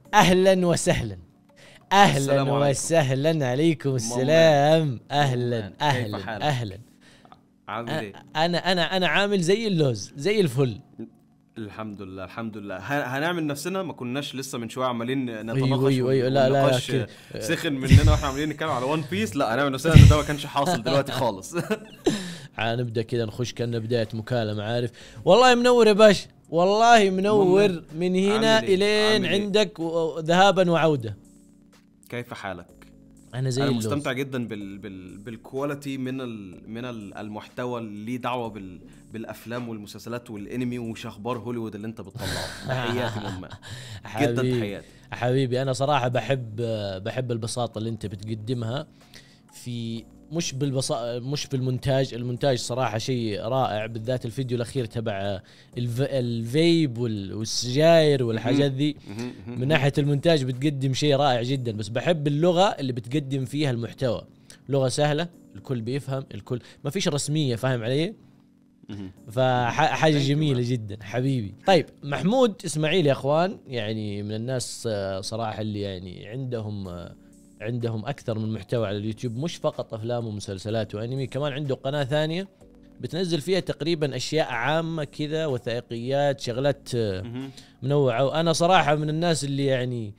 اهلا وسهلا اهلا السلام عليكم. وسهلا عليكم ماما. السلام اهلا ماما. كيف اهلا حالك؟ اهلا عامل ايه؟ انا انا انا عامل زي اللوز زي الفل الحمد لله الحمد لله ه- هنعمل نفسنا ما كناش لسه من شويه عمالين أيوة، نتناقش أيوة، أيوة، لا، لا، لا، والنقاش كده. سخن مننا واحنا عمالين نتكلم على ون بيس لا هنعمل نفسنا ان ده ما كانش حاصل دلوقتي خالص نبدا كذا نخش كأنه بدايه مكالمه عارف والله منور يا باشا والله منور من هنا عامل إيه؟ الين عامل إيه؟ عندك و- ذهابا وعوده كيف حالك؟ انا زي انا اللوز مستمتع جدا بال بال بالكواليتي من ال من ال المحتوى اللي ليه دعوه بال بالافلام والمسلسلات والانمي وش اخبار هوليوود اللي انت بتطلعه تحياتي مهمه جدا حبيبي تحياتي حبيبي انا صراحه بحب بحب البساطه اللي انت بتقدمها في مش بالبساطه مش في المونتاج المونتاج صراحه شيء رائع بالذات الفيديو الاخير تبع الف... الفيب وال... والسجاير والحاجات ذي مهم، مهم. من ناحيه المونتاج بتقدم شيء رائع جدا بس بحب اللغه اللي بتقدم فيها المحتوى لغه سهله الكل بيفهم الكل ما فيش رسميه فاهم علي مهم. فحاجه Thank you, جميله man. جدا حبيبي طيب محمود اسماعيل يا اخوان يعني من الناس آه، صراحه اللي يعني عندهم آه، عندهم اكثر من محتوى على اليوتيوب مش فقط افلام ومسلسلات وانمي كمان عنده قناه ثانيه بتنزل فيها تقريبا اشياء عامه كذا وثائقيات شغلات آه، مهم. منوعه وانا صراحه من الناس اللي يعني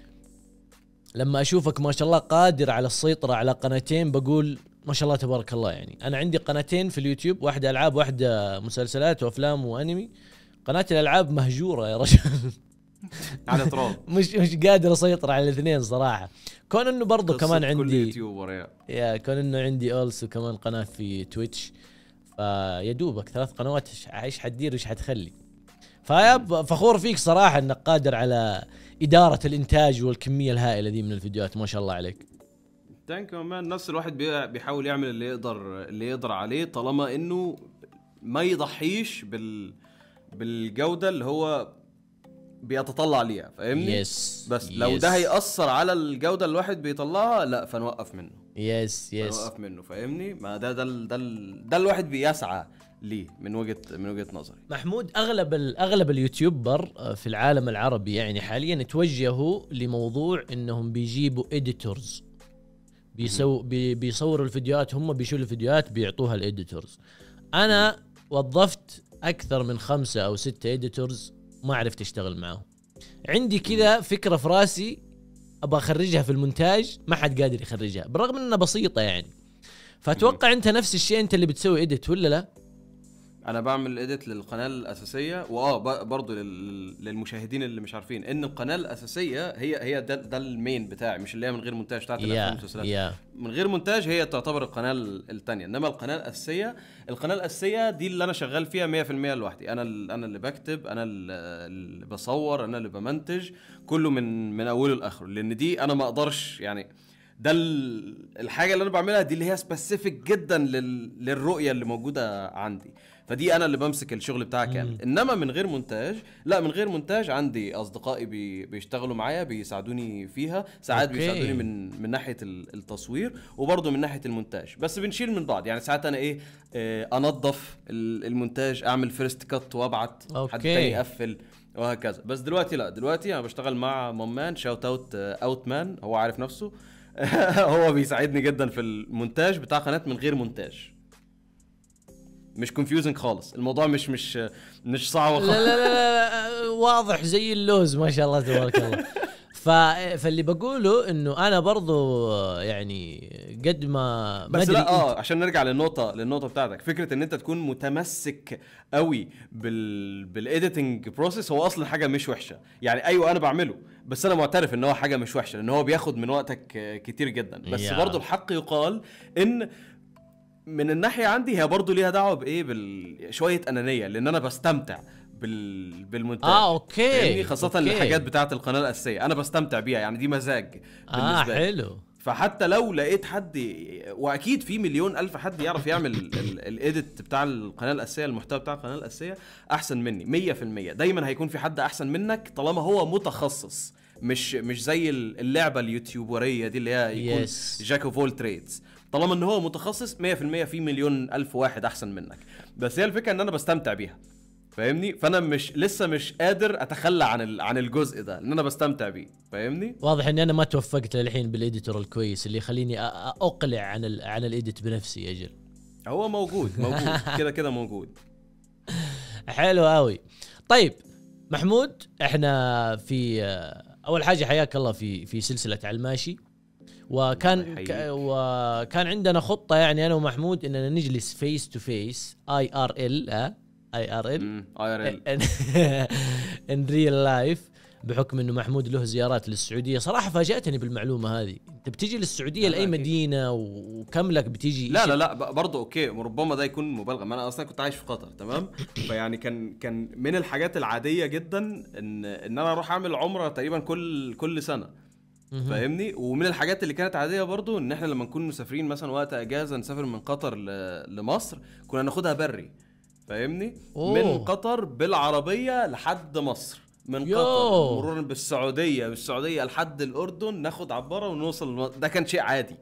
لما اشوفك ما شاء الله قادر على السيطره على قناتين بقول ما شاء الله تبارك الله يعني انا عندي قناتين في اليوتيوب واحده العاب واحده مسلسلات وافلام وانمي قناه الالعاب مهجوره يا رجل على تراب مش مش قادر اسيطر على الاثنين صراحه كون انه برضه كمان قصة كل عندي يوتيوبر يا يا كون انه عندي اولسو كمان قناه في تويتش فيا دوبك ثلاث قنوات إيش- ايش حتدير وايش حتخلي فيا ب- فخور فيك صراحه انك قادر على اداره الانتاج والكميه الهائله دي من الفيديوهات ما شاء الله عليك ثانك يو مان نفس الواحد بي- بيحاول يعمل اللي يقدر اللي يقدر عليه طالما انه ما يضحيش بال بالجوده اللي هو بيتطلع ليها فاهمني يس بس لو يس. ده هيأثر على الجوده اللي الواحد بيطلعها لا فنوقف منه يس يس فنوقف منه فاهمني ما ده ده ال- ده ال- ده الواحد بيسعى ليه من وجهه من وجهه نظري محمود اغلب ال- اغلب اليوتيوبر آه، في العالم العربي يعني حاليا توجهوا لموضوع انهم بيجيبوا اديتورز بيسو بي بيصوروا الفيديوهات هم بيشيلوا الفيديوهات بيعطوها الاديتورز انا وظفت اكثر من خمسة او ستة اديتورز ما عرفت اشتغل معاهم عندي كذا فكرة في راسي ابغى اخرجها في المونتاج ما حد قادر يخرجها بالرغم انها بسيطة يعني فاتوقع انت نفس الشيء انت اللي بتسوي اديت ولا لا؟ انا بعمل اديت للقناه الاساسيه واه ب- برضو لل- للمشاهدين اللي مش عارفين ان القناه الاساسيه هي هي ده, ده المين بتاعي مش اللي هي من غير مونتاج بتاعت الافلام يا والمسلسلات يا من غير مونتاج هي تعتبر القناه الثانيه انما القناه الاساسيه القناه الاساسيه دي اللي انا شغال فيها 100% لوحدي انا ال- انا اللي بكتب انا ال- اللي بصور انا اللي بمنتج كله من من اوله لاخره لان دي انا ما اقدرش يعني ده ال- الحاجه اللي انا بعملها دي اللي هي سبيسيفيك جدا لل- للرؤيه اللي موجوده عندي فدي انا اللي بمسك الشغل بتاعها كامل انما من غير مونتاج لا من غير مونتاج عندي اصدقائي بي بيشتغلوا معايا بيساعدوني فيها ساعات أوكي. بيساعدوني من من ناحيه ال- التصوير وبرضه من ناحيه المونتاج بس بنشيل من بعض يعني ساعات انا ايه آه، انظف ال- المونتاج اعمل فيرست كات وابعت حد أوكي. تاني يقفل وهكذا بس دلوقتي لا دلوقتي انا بشتغل مع ممان شاوت اوت اوت مان هو عارف نفسه هو بيساعدني جدا في المونتاج بتاع قناه من غير مونتاج مش كونفيوزنج خالص الموضوع مش مش مش صعب لا خالص لا لا, لا واضح زي اللوز ما شاء الله تبارك الله ف... فاللي بقوله انه انا برضو يعني قد ما ما بس أدري لا أنت- اه عشان نرجع للنقطه للنقطه بتاعتك فكره ان انت تكون متمسك قوي بال بالايديتنج بروسيس هو اصلا حاجه مش وحشه يعني ايوه انا بعمله بس انا معترف ان هو حاجه مش وحشه لان هو بياخد من وقتك آه، كتير جدا بس يا. برضو الحق يقال ان من الناحيه عندي هي برضو ليها دعوه بايه بال شويه انانيه لان انا بستمتع بال بالمونتاج اه اوكي فاهمني خاصه أوكي. الحاجات بتاعت القناه الاساسيه انا بستمتع بيها يعني دي مزاج اه بالنسبه لي حلو فحتى لو لقيت حد واكيد في مليون الف حد يعرف يعمل الايديت بتاع القناه الاساسيه المحتوى بتاع القناه الاساسيه احسن مني 100% دايما هيكون في حد احسن منك طالما هو متخصص مش مش زي اللعبه اليوتيوبريه دي اللي هي يكون Yes. جاك اوف اول تريدز طالما ان هو متخصص 100% في مليون الف واحد احسن منك بس هي الفكره ان انا بستمتع بيها فاهمني فانا مش لسه مش قادر اتخلى عن ال... عن الجزء ده لان انا بستمتع بيه فاهمني واضح اني انا ما توفقت للحين بالاديتور الكويس اللي يخليني أ- أ- اقلع عن ال... عن الايديت بنفسي اجل هو موجود موجود كده كده موجود حلو قوي طيب محمود احنا في اول حاجه حياك الله في في سلسله على الماشي وكان الله ك- يحييك. وكان عندنا خطه يعني انا ومحمود اننا نجلس فيس تو فيس اي ار ال اي ار ال اي ار ال ان ريل لايف بحكم انه محمود له زيارات للسعوديه صراحه فاجاتني بالمعلومه هذه انت بتيجي للسعوديه لا، لاي أكيد. مدينه وكم لك بتيجي لا إيش- لا لا ب- برضه اوكي ربما ده يكون مبالغه ما انا اصلا كنت عايش في قطر تمام فيعني كان كان من الحاجات العاديه جدا ان ان انا اروح اعمل عمره تقريبا كل كل سنه مهم. فاهمني ومن الحاجات اللي كانت عاديه برضو ان احنا لما نكون مسافرين مثلا وقت اجازه نسافر من قطر ل- لمصر كنا ناخدها بري فاهمني أوه. من قطر بالعربيه لحد مصر من يو. قطر مرورا بالسعوديه بالسعوديه لحد الاردن ناخد عباره ونوصل الم- ده كان شيء عادي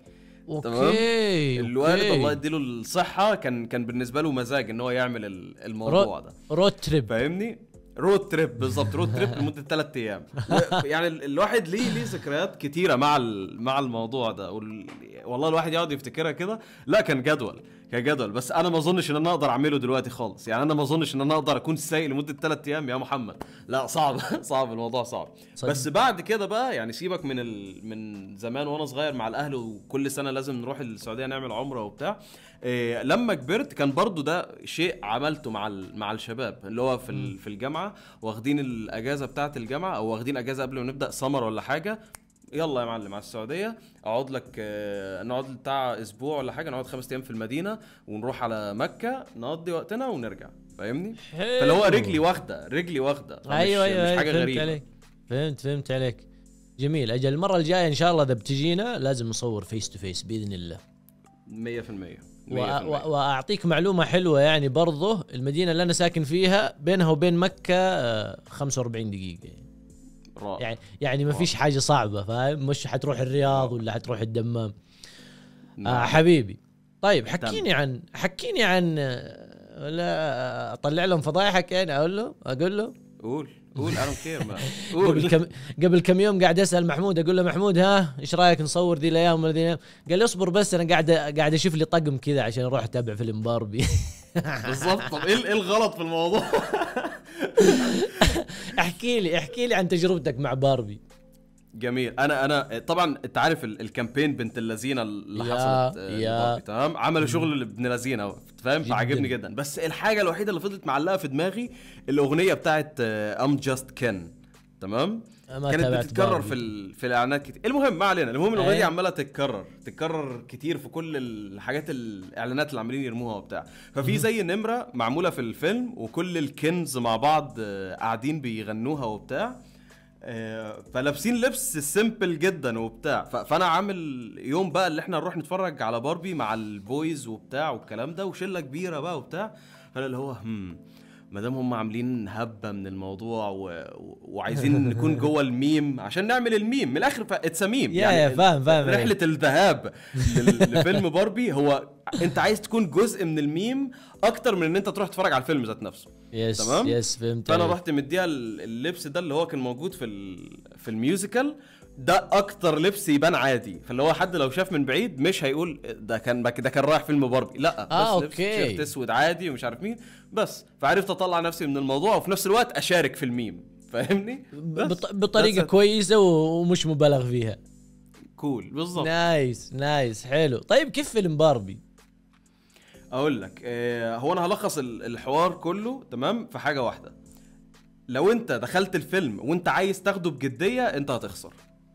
اوكي الوالد أوكي. الله يديله الصحه كان كان بالنسبه له مزاج ان هو يعمل ال- الموضوع ده رود تريب فاهمني رود تريب بالظبط رود تريب لمده ثلاث ايام و- يعني ال- الواحد ليه ليه ذكريات كتيره مع ال- مع الموضوع ده وال... والله الواحد يقعد يفتكرها كده لا كان جدول كان جدول بس انا ما اظنش ان انا اقدر اعمله دلوقتي خالص يعني انا ما اظنش ان انا اقدر اكون سايق لمده ثلاث ايام يا محمد لا صعب صعب الموضوع صعب صدق. بس بعد كده بقى يعني سيبك من ال... من زمان وانا صغير مع الاهل وكل سنه لازم نروح السعوديه نعمل عمره وبتاع إيه لما كبرت كان برضو ده شيء عملته مع ال... مع الشباب اللي هو في ال... في الجامعه واخدين الاجازه بتاعه الجامعه او واخدين اجازه قبل ما نبدا سمر ولا حاجه يلا يا معلم على السعوديه اقعد لك آه، نقعد بتاع اسبوع ولا حاجه نقعد خمس ايام في المدينه ونروح على مكه نقضي وقتنا ونرجع فاهمني حلو. فاللي هو رجلي واخده رجلي واخده فمش- ايوه ايوه مش أيوة حاجه فهمت غريبه عليك فهمت فهمت عليك جميل اجل المره الجايه ان شاء الله اذا بتجينا لازم نصور فيس تو فيس باذن الله 100% 100% و... و... واعطيك معلومه حلوه يعني برضه المدينه اللي انا ساكن فيها بينها وبين مكه آه، 45 دقيقه رائع يعني يعني ما فيش حاجه صعبه فاهم مش حتروح الرياض ولا حتروح الدمام آه نعم. حبيبي طيب حكيني عن حكيني عن آه، لا اطلع لهم فضايحك يعني اقول له اقول له قول قول انا كير ما قبل قول كم قبل كم يوم قاعد اسال محمود اقول له محمود ها ايش رايك نصور ذي الايام ولا ذي الايام قال لي اصبر بس انا قاعد قاعد اشوف لي طقم كذا عشان اروح اتابع فيلم باربي بالظبط طب ايه ايه الغلط في الموضوع احكي لي احكي لي عن تجربتك مع باربي جميل انا انا طبعا انت عارف ال- الكامبين بنت اللذينه اللي يا- حصلت آه، يا. لباربي، تمام عملوا شغل ابن لذينه فاهم جداً. فعجبني جدا بس الحاجه الوحيده اللي فضلت معلقه في دماغي الاغنيه بتاعت ام جاست كان تمام ما كانت تابعت بتتكرر باربي. في ال... في الاعلانات كتير المهم ما علينا المهم الاغنيه دي أيه. عماله تتكرر تتكرر كتير في كل الحاجات الاعلانات اللي عمالين يرموها وبتاع ففي زي نمره معموله في الفيلم وكل الكنز مع بعض آه، قاعدين بيغنوها وبتاع آه، فلابسين لبس سيمبل جدا وبتاع ف- فانا عامل يوم بقى اللي احنا نروح نتفرج على باربي مع البويز وبتاع والكلام ده وشله كبيره بقى وبتاع فانا اللي هو هم ما دام هم عاملين هبه من الموضوع و... و- وعايزين نكون جوه الميم عشان نعمل الميم من الاخر اتس ميم يا- يا فاهم- فاهم عليك. رحله الذهاب لل- لفيلم باربي هو انت عايز تكون جزء من الميم اكتر من ان انت تروح تتفرج على الفيلم ذات نفسه يس تمام؟ يس فهمت فانا عليك. رحت مديها ال- اللبس ده اللي هو كان موجود في ال... في الميوزيكال ده اكتر لبس يبان عادي فاللي هو حد لو شاف من بعيد مش هيقول ده كان ده كان رايح فيلم باربي لا آه، بس لبس أوكي. تيشيرت اسود عادي ومش عارف مين بس فعرفت اطلع نفسي من الموضوع وفي نفس الوقت اشارك في الميم فاهمني بس. بط... بطريقه That's it. كويسه و- ومش مبالغ فيها كول بالظبط نايس نايس حلو طيب كيف فيلم باربي اقول لك آه، هو انا هلخص ال- الحوار كله تمام في حاجه واحده لو انت دخلت الفيلم وانت عايز تاخده بجديه انت هتخسر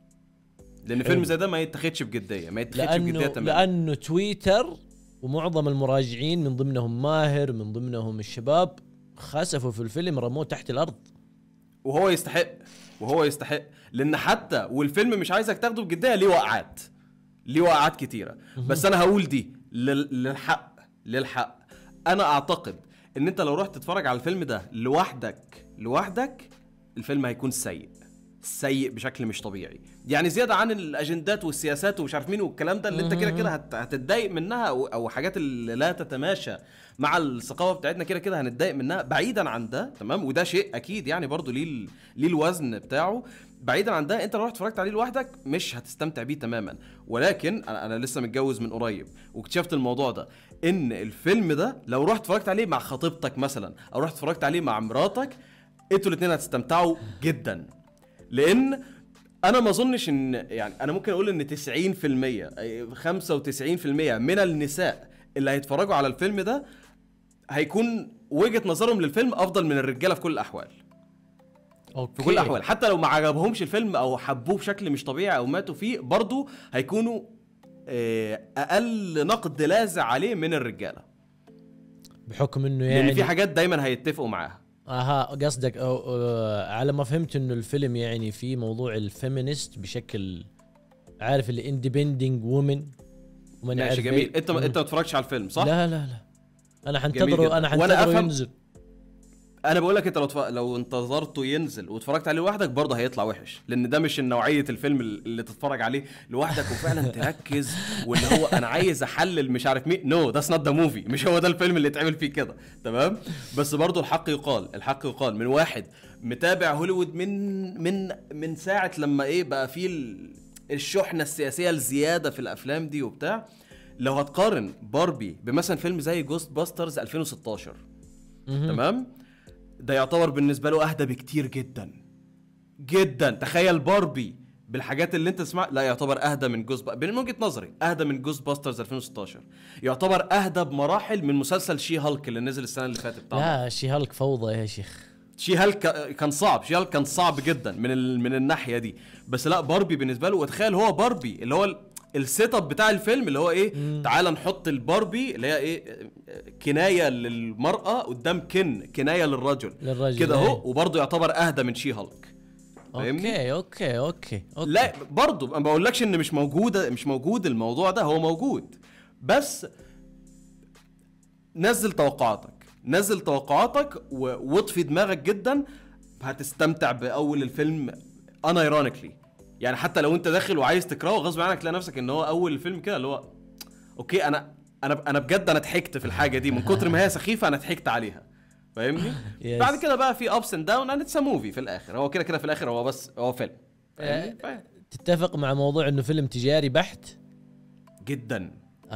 لان فيلم زي ده ما يتاخدش بجديه ما يتاخدش بجديه لانه تماما لانه تويتر ومعظم المراجعين من ضمنهم ماهر من ضمنهم الشباب خسفوا في الفيلم رموه تحت الارض وهو يستحق وهو يستحق لان حتى والفيلم مش عايزك تاخده بجديه ليه وقعات ليه وقعات كتيره بس انا هقول دي لل- للحق للحق انا اعتقد ان انت لو رحت تتفرج على الفيلم ده لوحدك لوحدك الفيلم هيكون سيء سيء بشكل مش طبيعي يعني زياده عن الاجندات والسياسات ومش عارف مين والكلام ده اللي انت كده كده هت- هتتضايق منها او, أو حاجات اللي لا تتماشى مع الثقافه بتاعتنا كده كده هنتضايق منها بعيدا عن ده تمام وده شيء اكيد يعني برضو ليه ال- ليه الوزن بتاعه بعيدا عن ده انت لو رحت اتفرجت عليه لوحدك مش هتستمتع بيه تماما ولكن انا انا لسه متجوز من قريب واكتشفت الموضوع ده ان الفيلم ده لو رحت اتفرجت عليه مع خطيبتك مثلا او رحت اتفرجت عليه مع مراتك انتوا الاثنين هتستمتعوا جدا لان انا ما اظنش ان يعني انا ممكن اقول ان 90% أي 95% من النساء اللي هيتفرجوا على الفيلم ده هيكون وجهه نظرهم للفيلم افضل من الرجاله في كل الاحوال اوكي في كل الاحوال حتى لو ما عجبهمش الفيلم او حبوه بشكل مش طبيعي او ماتوا فيه برضه هيكونوا آه، اقل نقد لاذع عليه من الرجاله بحكم انه لان يعني في حاجات دايما هيتفقوا معاها اها قصدك أو أو على ما فهمت انه الفيلم يعني في موضوع الفيمينست بشكل عارف الاندبندنج وومن وما ماشي نعرف جميل إيه. انت ما مم. انت ما اتفرجتش على الفيلم صح لا لا لا انا جميل حنتظره جدا. انا وأنا حنتظره أفهم- ينزل انا بقول لك انت لو تف... لو انتظرته ينزل واتفرجت عليه لوحدك برضه هيطلع وحش لان ده مش نوعيه الفيلم اللي تتفرج عليه لوحدك وفعلا تركز واللي هو انا عايز احلل مش عارف مين نو ذاتس نوت ذا موفي مش هو ده الفيلم اللي اتعمل فيه كده تمام بس برضه الحق يقال الحق يقال من واحد متابع هوليوود من من من ساعه لما ايه بقى فيه ال... الشحنه السياسيه الزياده في الافلام دي وبتاع لو هتقارن باربي بمثلا فيلم زي جوست باسترز 2016 تمام ده يعتبر بالنسبه له اهدى بكتير جدا جدا تخيل باربي بالحاجات اللي انت تسمع لا يعتبر اهدى من جوز ب... من وجهه نظري اهدى من جوز باسترز 2016 يعتبر اهدى بمراحل من مسلسل شي هالك اللي نزل السنه اللي فاتت بتاع لا شي هالك فوضى يا شيخ شي هالك كان صعب شي هالك كان صعب جدا من ال... من الناحيه دي بس لا باربي بالنسبه له وتخيل هو باربي اللي هو ال... السيت اب بتاع الفيلم اللي هو ايه تعال نحط الباربي اللي هي ايه كنايه للمراه قدام كن كنايه للرجل للرجل، كده إيه. اهو وبرضه يعتبر اهدى من شي هالك فاهمني؟ اوكي اوكي اوكي اوكي لا برضه ما بقولكش ان مش موجوده مش موجود الموضوع ده هو موجود بس نزل توقعاتك نزل توقعاتك و- واطفي دماغك جدا هتستمتع باول الفيلم ايرونيكلي يعني حتى لو انت داخل وعايز تكرهه غصب عنك تلاقي نفسك ان هو اول الفيلم كده اللي هو اوكي انا انا انا بجد انا ضحكت في الحاجه دي من كتر ما هي سخيفه انا ضحكت عليها فاهمني Yes. بعد كده بقى في ابس اند داون اند اتس موفي في الاخر هو كده كده في الاخر هو بس هو فيلم فاهمني؟ فاهم. تتفق مع موضوع انه فيلم تجاري بحت جدا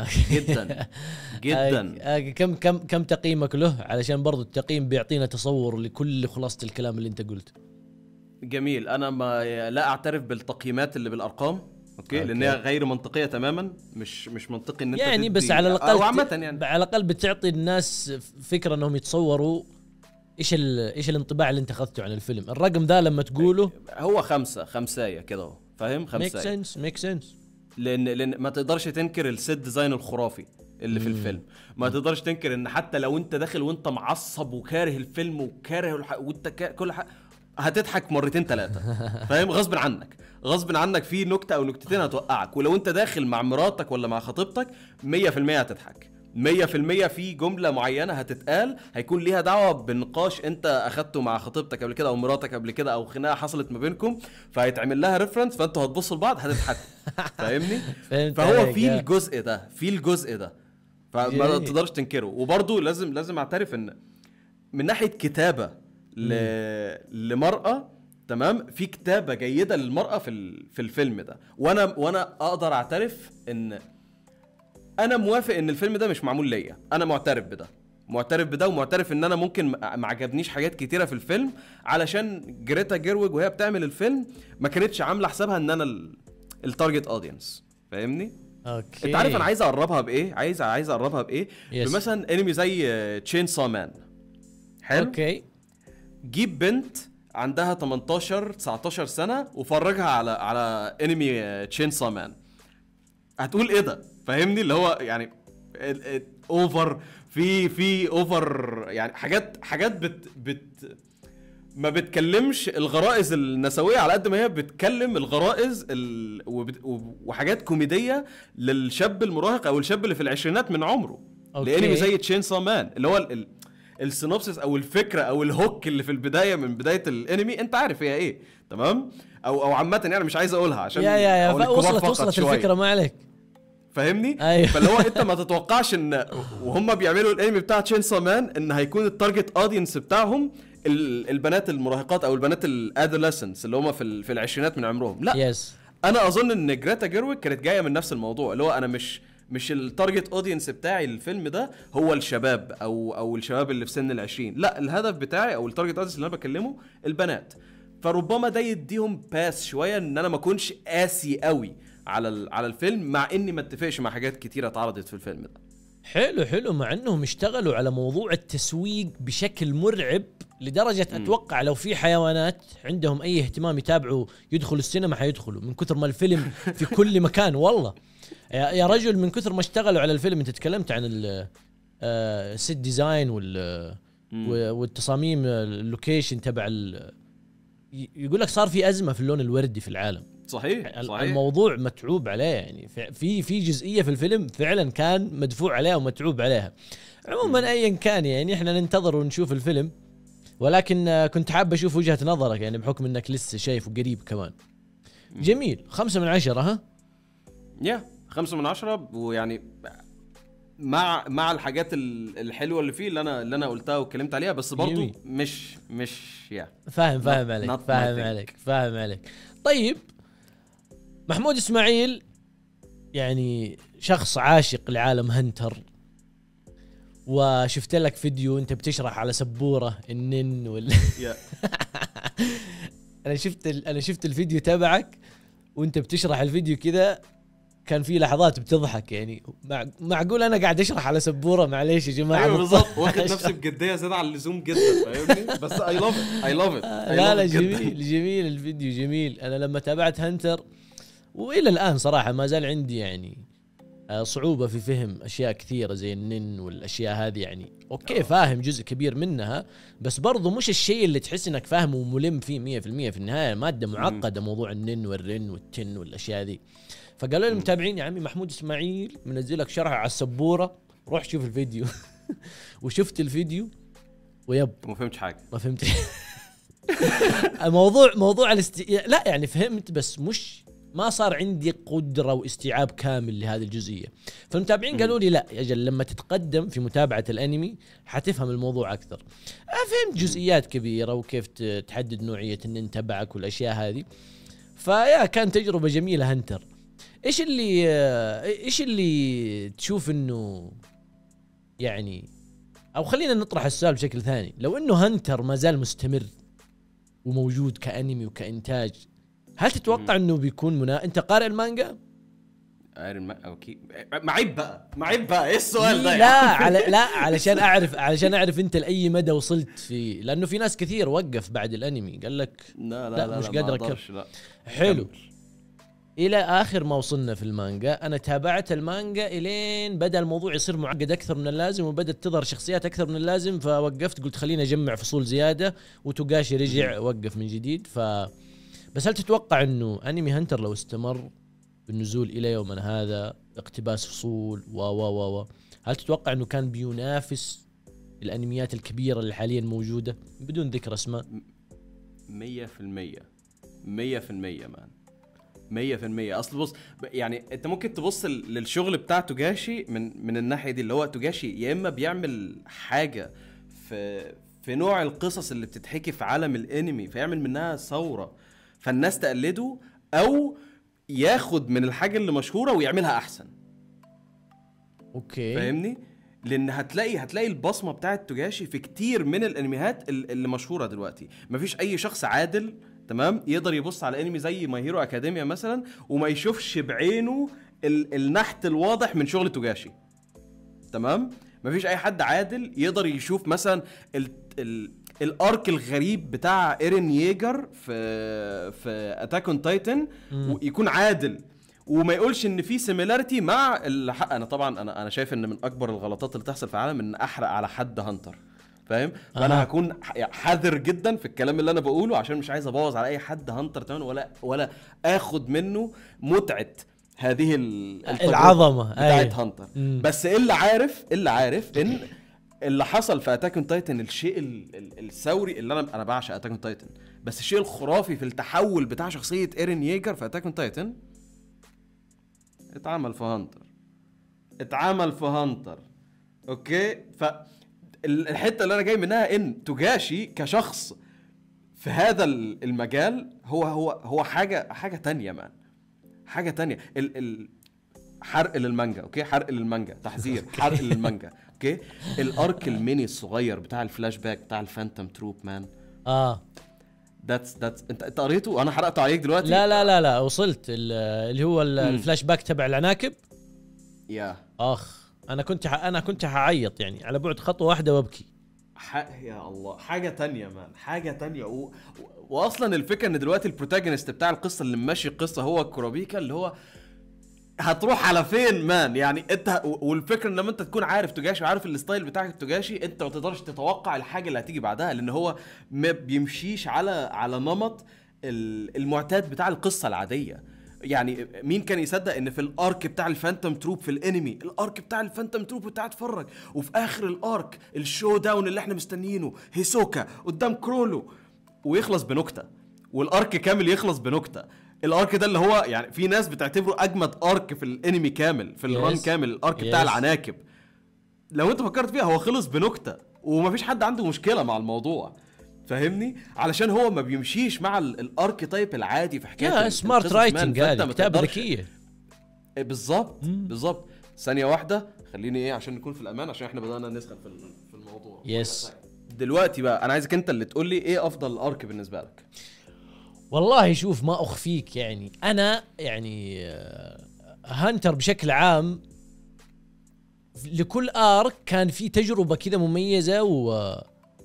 جدا جدا آه، آه، كم كم كم تقييمك له علشان برضو التقييم بيعطينا تصور لكل خلاصه الكلام اللي انت قلته جميل انا ما لا اعترف بالتقييمات اللي بالارقام اوكي أوكي. لان هي غير منطقيه تماما مش مش منطقي ان انت يعني تدي- بس على الاقل او ت- عامه يعني على الاقل بتعطي الناس فكره انهم يتصوروا ايش ال- ايش الانطباع اللي انت اخذته عن الفيلم الرقم ده لما تقوله هو خمسه خمسايه كده اهو فاهم ميك خمسايه سنس ميك سنس لان لان ما تقدرش تنكر السيت ديزاين الخرافي اللي في الفيلم ما تقدرش تنكر ان حتى لو انت داخل وانت معصب وكاره الفيلم وكاره الح... وانت كا... كل حاجه هتضحك مرتين ثلاثه فاهم غصب عنك غصب عنك في نكته او نكتتين هتوقعك ولو انت داخل مع مراتك ولا مع خطيبتك 100% هتضحك 100% في جمله معينه هتتقال هيكون ليها دعوه بنقاش انت اخدته مع خطيبتك قبل كده او مراتك قبل كده او خناقه حصلت ما بينكم فهيتعمل لها ريفرنس فانتوا هتبصوا لبعض هتضحكوا فاهمني فهمت فهو عليك، في آه. الجزء ده في الجزء ده فما جميل. تقدرش تنكره وبرضه لازم لازم اعترف ان من ناحيه كتابه ل... لمراه تمام في كتابه جيده للمراه في ال... في الفيلم ده وانا وانا اقدر اعترف ان انا موافق ان الفيلم ده مش معمول ليا انا معترف بده معترف بده ومعترف ان انا ممكن ما ما عجبنيش حاجات كتيره في الفيلم علشان جريتا جيرويج وهي بتعمل الفيلم ما كانتش عامله حسابها ان انا ال- التارجت اودينس فاهمني اوكي انت عارف انا عايز اقربها بايه عايز عايز اقربها بايه Yes. بمثلا انمي زي تشين سا مان حلو اوكي جيب بنت عندها 18 19 سنه وفرجها على على انمي تشين سا مان هتقول ايه ده فاهمني اللي هو يعني اوفر في في اوفر يعني حاجات حاجات بت بت ما بتكلمش الغرائز النسويه على قد ما هي بتكلم الغرائز ال... وبت... وحاجات كوميديه للشاب المراهق او الشاب اللي في العشرينات من عمره أوكي. لانمي زي تشين سا مان اللي هو ال... ال... السينوبسيس او الفكره او الهوك اللي في البدايه من بدايه الانمي انت عارف هي ايه تمام او او عامه يعني مش عايز اقولها عشان يا يا يا أقول الكبار وصلت فقط وصلت شوية. الفكره ما عليك فاهمني أيوه. فاللي هو انت ما تتوقعش ان وهم بيعملوا الانمي بتاع تشينسا مان ان هيكون التارجت اودينس بتاعهم ال- البنات المراهقات او البنات الادوليسنس اللي هم في ال- في العشرينات من عمرهم لا يس انا اظن ان جريتا جيرويك كانت جايه من نفس الموضوع اللي هو انا مش مش التارجت اودينس بتاعي الفيلم ده هو الشباب او او الشباب اللي في سن العشرين لا الهدف بتاعي او التارجت اودينس اللي انا بكلمه البنات فربما ده يديهم باس شويه ان انا ما اكونش قاسي قوي على ال- على الفيلم مع اني ما اتفقش مع حاجات كتيره اتعرضت في الفيلم ده حلو حلو مع انهم اشتغلوا على موضوع التسويق بشكل مرعب لدرجه اتوقع لو في حيوانات عندهم اي اهتمام يتابعوا يدخلوا السينما حيدخلوا من كثر ما الفيلم في كل مكان والله يا يا رجل من كثر ما اشتغلوا على الفيلم انت تكلمت عن ال- آه، السيت ديزاين وال و- والتصاميم اللوكيشن تبع ال- ي- يقول لك صار في ازمه في اللون الوردي في العالم صحيح ال- صحيح الموضوع متعوب عليه يعني ف- في في جزئيه في الفيلم فعلا كان مدفوع عليها ومتعوب عليها عموما ايا كان يعني احنا ننتظر ونشوف الفيلم ولكن آه، كنت حاب اشوف وجهه نظرك يعني بحكم انك لسه شايفه قريب كمان جميل خمسة من عشرة ها يا خمسة من عشرة ويعني مع مع الحاجات ال- الحلوه اللي فيه اللي انا اللي انا قلتها واتكلمت عليها بس برضو جميل. مش مش يا فاهم فاهم Not- عليك not my فاهم thing. عليك فاهم عليك طيب محمود اسماعيل يعني شخص عاشق لعالم هنتر وشفت لك فيديو انت بتشرح على سبوره النن وال... يا انا شفت ال... انا شفت الفيديو تبعك وانت بتشرح الفيديو كذا كان في لحظات بتضحك يعني مع... معقول انا قاعد اشرح على سبوره معليش يا جماعه ايوه مضطر بالظبط واخد أشرح. نفسي بجديه زياده عن اللزوم جدا فاهمني بس اي لاف ات اي لاف ات لا لا جميل جميل الفيديو جميل انا لما تابعت هنتر والى الان صراحه ما زال عندي يعني آه، صعوبه في فهم اشياء كثيره زي النن والاشياء هذه يعني اوكي فاهم جزء كبير منها بس برضو مش الشيء اللي تحس انك فاهمه وملم فيه 100% في النهايه ماده معقده موضوع النن والرن والتن والاشياء ذي فقالوا لي المتابعين يا عمي محمود اسماعيل منزل لك شرح على السبوره روح شوف الفيديو وشفت الفيديو ويب ما فهمتش حاجه ما فهمت الموضوع موضوع الاست... لا يعني فهمت بس مش ما صار عندي قدرة واستيعاب كامل لهذه الجزئية فالمتابعين قالوا لي لا يا أجل لما تتقدم في متابعة الأنمي حتفهم الموضوع أكثر آه، فهمت جزئيات كبيرة وكيف ت- تحدد نوعية النن تبعك والأشياء هذه فيا كان تجربة جميلة هنتر ايش اللي آه، ايش اللي تشوف انه يعني او خلينا نطرح السؤال بشكل ثاني لو انه هنتر ما زال مستمر وموجود كانمي وكانتاج هل تتوقع انه بيكون منا انت قارئ المانجا ايرون مان اوكي معيب بقى معيب بقى ايه السؤال ده لا على لا علشان اعرف علشان اعرف انت لاي مدى وصلت في لانه في ناس كثير وقف بعد الانمي قال لك لا لا، لا لا مش لا قادر ما أقدرش، لا حلو كمل. الى اخر ما وصلنا في المانجا انا تابعت المانجا الين بدا الموضوع يصير معقد اكثر من اللازم وبدات تظهر شخصيات اكثر من اللازم فوقفت قلت خليني اجمع فصول زياده وتوغاشي رجع وقف من جديد ف بس هل تتوقع انه انمي هنتر لو استمر بالنزول الى يومنا هذا اقتباس فصول و و و و هل تتوقع انه كان بينافس الانميات الكبيره اللي حاليا موجوده بدون ذكر اسماء مية في المية مية في المية مان مية في المية اصل بص ب- يعني انت ممكن تبص ل- للشغل بتاع توجاشي من من الناحية دي اللي هو توجاشي يا اما بيعمل حاجة في في نوع القصص اللي بتتحكي في عالم الانمي فيعمل منها ثورة فالناس تقلده او ياخد من الحاجة اللي مشهورة ويعملها احسن اوكي فاهمني لان هتلاقي هتلاقي البصمه بتاعت توجاشي في كتير من الانميات ال- اللي مشهوره دلوقتي مفيش اي شخص عادل تمام يقدر يبص على انمي زي ماي هيرو اكاديميا مثلا وما يشوفش بعينه ال- النحت الواضح من شغل توجاشي تمام مفيش اي حد عادل يقدر يشوف مثلا ال ال الارك الغريب بتاع ايرين ييجر في في اتاك اون تايتن ويكون عادل وما يقولش ان في سيميلاريتي مع الحق انا طبعا انا انا شايف ان من اكبر الغلطات اللي تحصل في العالم ان احرق على حد هانتر فاهم فانا أها. هكون ح- حذر جدا في الكلام اللي انا بقوله عشان مش عايز ابوظ على اي حد هانتر تمام ولا ولا اخد منه متعه هذه ال- التجربة العظمة، بتاعت أيوة. هانتر مم. بس اللي عارف اللي عارف ان اللي حصل في اتاك اون تايتن الشيء ال- ال- الثوري اللي انا انا بعشق اتاك اون تايتن بس الشيء الخرافي في التحول بتاع شخصيه ايرين ييجر في اتاك اون تايتن اتعمل في هانتر اتعمل في هانتر اوكي ف ال- الحته اللي انا جاي منها ان توجاشي كشخص في هذا ال- المجال هو هو هو حاجه حاجه تانية مان حاجه تانية ال ال حرق للمانجا اوكي حرق للمانجا تحذير حرق للمانجا اوكي الارك الميني الصغير بتاع الفلاش باك بتاع الفانتوم تروب مان اه ذاتس ذاتس انت انت قريته انا حرقته عليك دلوقتي لا لا لا لا وصلت ال- اللي هو ال- مم. الفلاش باك تبع العناكب يا اخ انا كنت ح... انا كنت حعيط يعني على بعد خطوه واحده وابكي ح... يا الله حاجه تانية مان حاجه تانية و... و... واصلا الفكره ان دلوقتي البروتاجونست بتاع القصه اللي ماشي القصه هو كورابيكا اللي هو هتروح على فين مان يعني انت و- والفكره ان لما انت تكون عارف توجاشي وعارف الستايل بتاعك توجاشي انت ما تقدرش تتوقع الحاجه اللي هتيجي بعدها لان هو ما بيمشيش على على نمط ال- المعتاد بتاع القصه العاديه يعني مين كان يصدق ان في الارك بتاع الفانتوم تروب في الانمي الارك بتاع الفانتوم تروب بتاع اتفرج وفي اخر الارك الشو داون اللي احنا مستنيينه هيسوكا قدام كرولو ويخلص بنكته والارك كامل يخلص بنكته الارك ده اللي هو يعني في ناس بتعتبره اجمد ارك في الانمي كامل في الران Yes. كامل الارك بتاع Yes. العناكب لو انت فكرت فيها هو خلص بنكته ومفيش حد عنده مشكله مع الموضوع فاهمني علشان هو ما بيمشيش مع ال- الارك تايب العادي في حكايه يا ال- سمارت القصص، مان. رايتنج فأنت هذه ما كتابه تقدرش- ذكيه إيه بالظبط بالظبط ثانيه واحده خليني ايه عشان نكون في الامان عشان احنا بدانا نسخن في ال- في الموضوع يس دلوقتي بقى انا عايزك انت اللي تقول لي ايه افضل ارك بالنسبه لك والله شوف ما اخفيك يعني انا يعني آه، هانتر بشكل عام لكل ارك كان في تجربه كذا مميزه و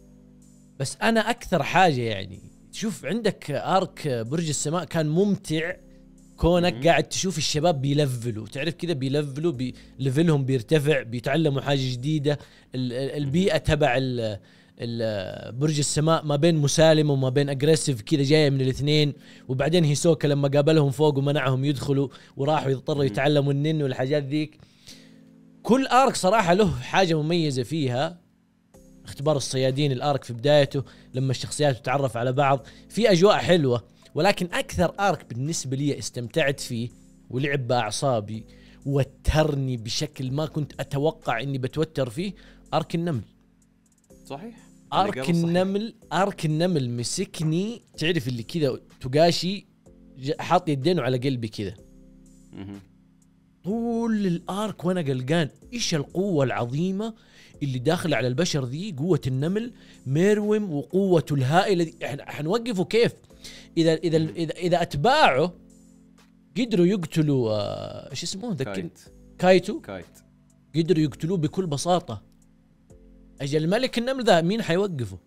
بس انا اكثر حاجه يعني شوف عندك ارك برج السماء كان ممتع كونك قاعد تشوف الشباب بيلفلوا تعرف كذا بيلفلوا بي ليفلهم بيرتفع بيتعلموا حاجه جديده ال- ال- البيئه تبع ال- ال- برج السماء ما بين مسالم وما بين اجريسيف كذا جايه من الاثنين وبعدين هيسوكا لما قابلهم فوق ومنعهم يدخلوا وراحوا يضطروا يتعلموا النن والحاجات ذيك كل ارك صراحه له حاجه مميزه فيها اختبار الصيادين الارك في بدايته لما الشخصيات تتعرف على بعض في اجواء حلوه ولكن اكثر ارك بالنسبه لي استمتعت فيه ولعب باعصابي وترني بشكل ما كنت اتوقع اني بتوتر فيه ارك النمل صحيح ارك الإجابة صحيح. النمل ارك النمل مسكني تعرف اللي كذا توغاشي ج- حاط يدينه على قلبي كذا مهم. طول الارك وانا قلقان ايش القوه العظيمه اللي داخله على البشر ذي قوه النمل ميروم وقوته الهائله دي احنا حنوقفه كيف اذا اذا اذا, إذا اتباعه قدروا يقتلوا آه، ايش اسمه ذكر كايت كايتو كايت قدروا يقتلوه بكل بساطه اجل الملك النمل ذا مين حيوقفه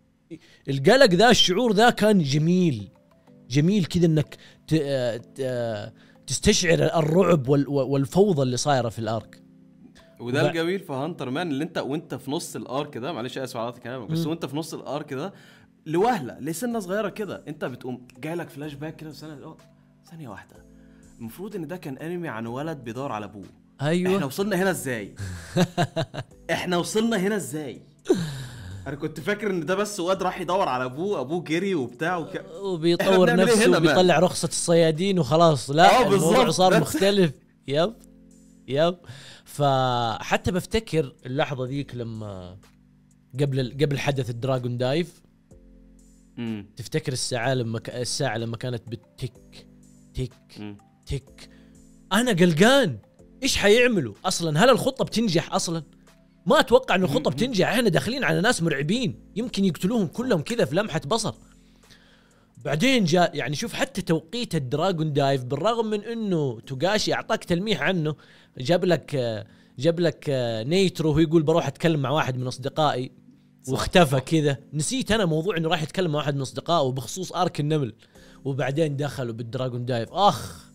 القلق ذا الشعور ذا كان جميل جميل كذا انك ت... آه، ت... آه، تستشعر الرعب وال... والفوضى اللي صايره في الارك وده وب- الجميل في هانتر مان اللي انت وانت في نص الارك ده معلش اسف على قطع كلامك بس مم. وانت في نص الارك ده لوهله لسنه صغيره كده انت بتقوم جاي لك فلاش باك كده سنه اه ثانيه واحده المفروض ان ده كان انمي عن ولد بيدور على ابوه احنا ايوه وصلنا هنا ازاي احنا وصلنا هنا ازاي انا كنت فاكر ان ده بس واد راح يدور على ابوه ابوه جري وبتاع وك... إحنا وبيطور بنعمل إيه نفسه هنا، مان؟ وبيطلع رخصه الصيادين وخلاص لا آه، الموضوع بالظبط. صار That's- مختلف يب يب فحتى بفتكر اللحظه ذيك لما قبل قبل حدث الدراجون دايف مم. تفتكر الساعه لما ك... الساعه لما كانت بتك تك مم. تك انا قلقان ايش حيعملوا اصلا هل الخطه بتنجح اصلا ما اتوقع ان الخطه بتنجح احنا داخلين على ناس مرعبين يمكن يقتلوهم كلهم كذا في لمحه بصر بعدين جاء يعني شوف حتى توقيت الدراجون دايف بالرغم من انه توغاشي اعطاك تلميح عنه جاب لك آه، جاب لك آه، نيترو وهو يقول بروح اتكلم مع واحد من اصدقائي واختفى كذا نسيت انا موضوع انه راح يتكلم مع واحد من اصدقائه بخصوص ارك النمل وبعدين دخلوا بالدراجون دايف اخ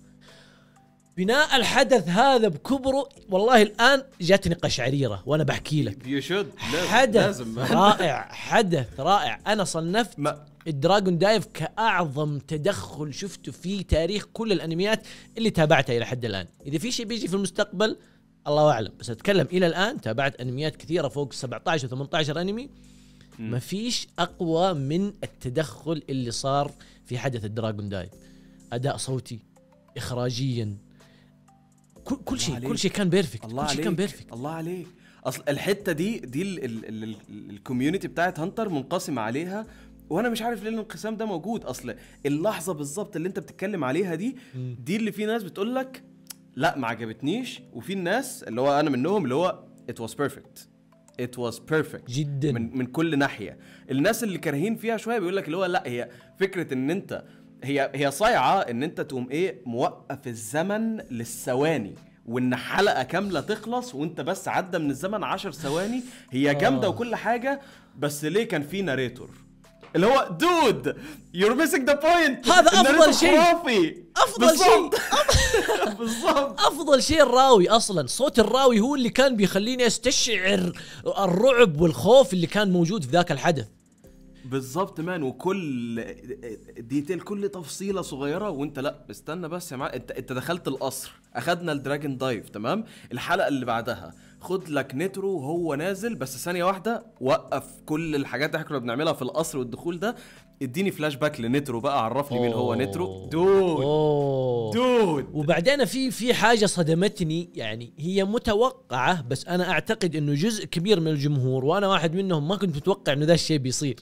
بناء الحدث هذا بكبره والله الان جاتني قشعريره وانا بحكي لك يو شود حدث لازم رائع حدث رائع انا صنفت ما الدراجون دايف كاعظم تدخل شفته في تاريخ كل الانميات اللي تابعتها الى حد الان اذا في شيء بيجي في المستقبل الله اعلم بس اتكلم الى الان تابعت انميات كثيره فوق 17 و 18 انمي مم. ما فيش اقوى من التدخل اللي صار في حدث الدراجون دايف اداء صوتي اخراجيا كل كل الله شيء عليك. كل شيء كان بيرفكت الله كل شيء عليك كان بيرفكت الله عليك اصل الحته دي دي ال- ال- ال- ال- الكوميونتي بتاعت هانتر منقسمه عليها وانا مش عارف ليه الانقسام ده موجود اصل اللحظه بالظبط اللي انت بتتكلم عليها دي دي اللي في ناس بتقول لك لا ما عجبتنيش وفي الناس اللي هو انا منهم اللي هو it was perfect it was perfect جدا من من كل ناحيه الناس اللي كارهين فيها شويه بيقول لك اللي هو لا هي فكره ان انت هي هي صايعه ان انت تقوم ايه موقف الزمن للثواني وان حلقه كامله تخلص وانت بس عدى من الزمن 10 ثواني هي جامده آه. وكل حاجه بس ليه كان في ناريتور اللي هو دود يور ميسنج ذا بوينت هذا أفضل شيء. خرافي أفضل شيء. بالظبط. بالظبط افضل شيء الراوي اصلا صوت الراوي هو اللي كان بيخليني استشعر الرعب والخوف اللي كان موجود في ذاك الحدث بالظبط مان وكل ديتيل كل تفصيله صغيره وانت لا استنى بس يا معلم انت انت دخلت القصر اخدنا الدراجون دايف تمام الحلقه اللي بعدها خد لك نترو وهو نازل بس ثانيه واحده وقف كل الحاجات اللي احنا كنا بنعملها في القصر والدخول ده اديني فلاش باك لنترو بقى عرفني مين هو أوه. نترو دود اوه دود وبعدين في في حاجه صدمتني يعني هي متوقعه بس انا اعتقد انه جزء كبير من الجمهور وانا واحد منهم ما كنت متوقع انه ذا الشيء بيصير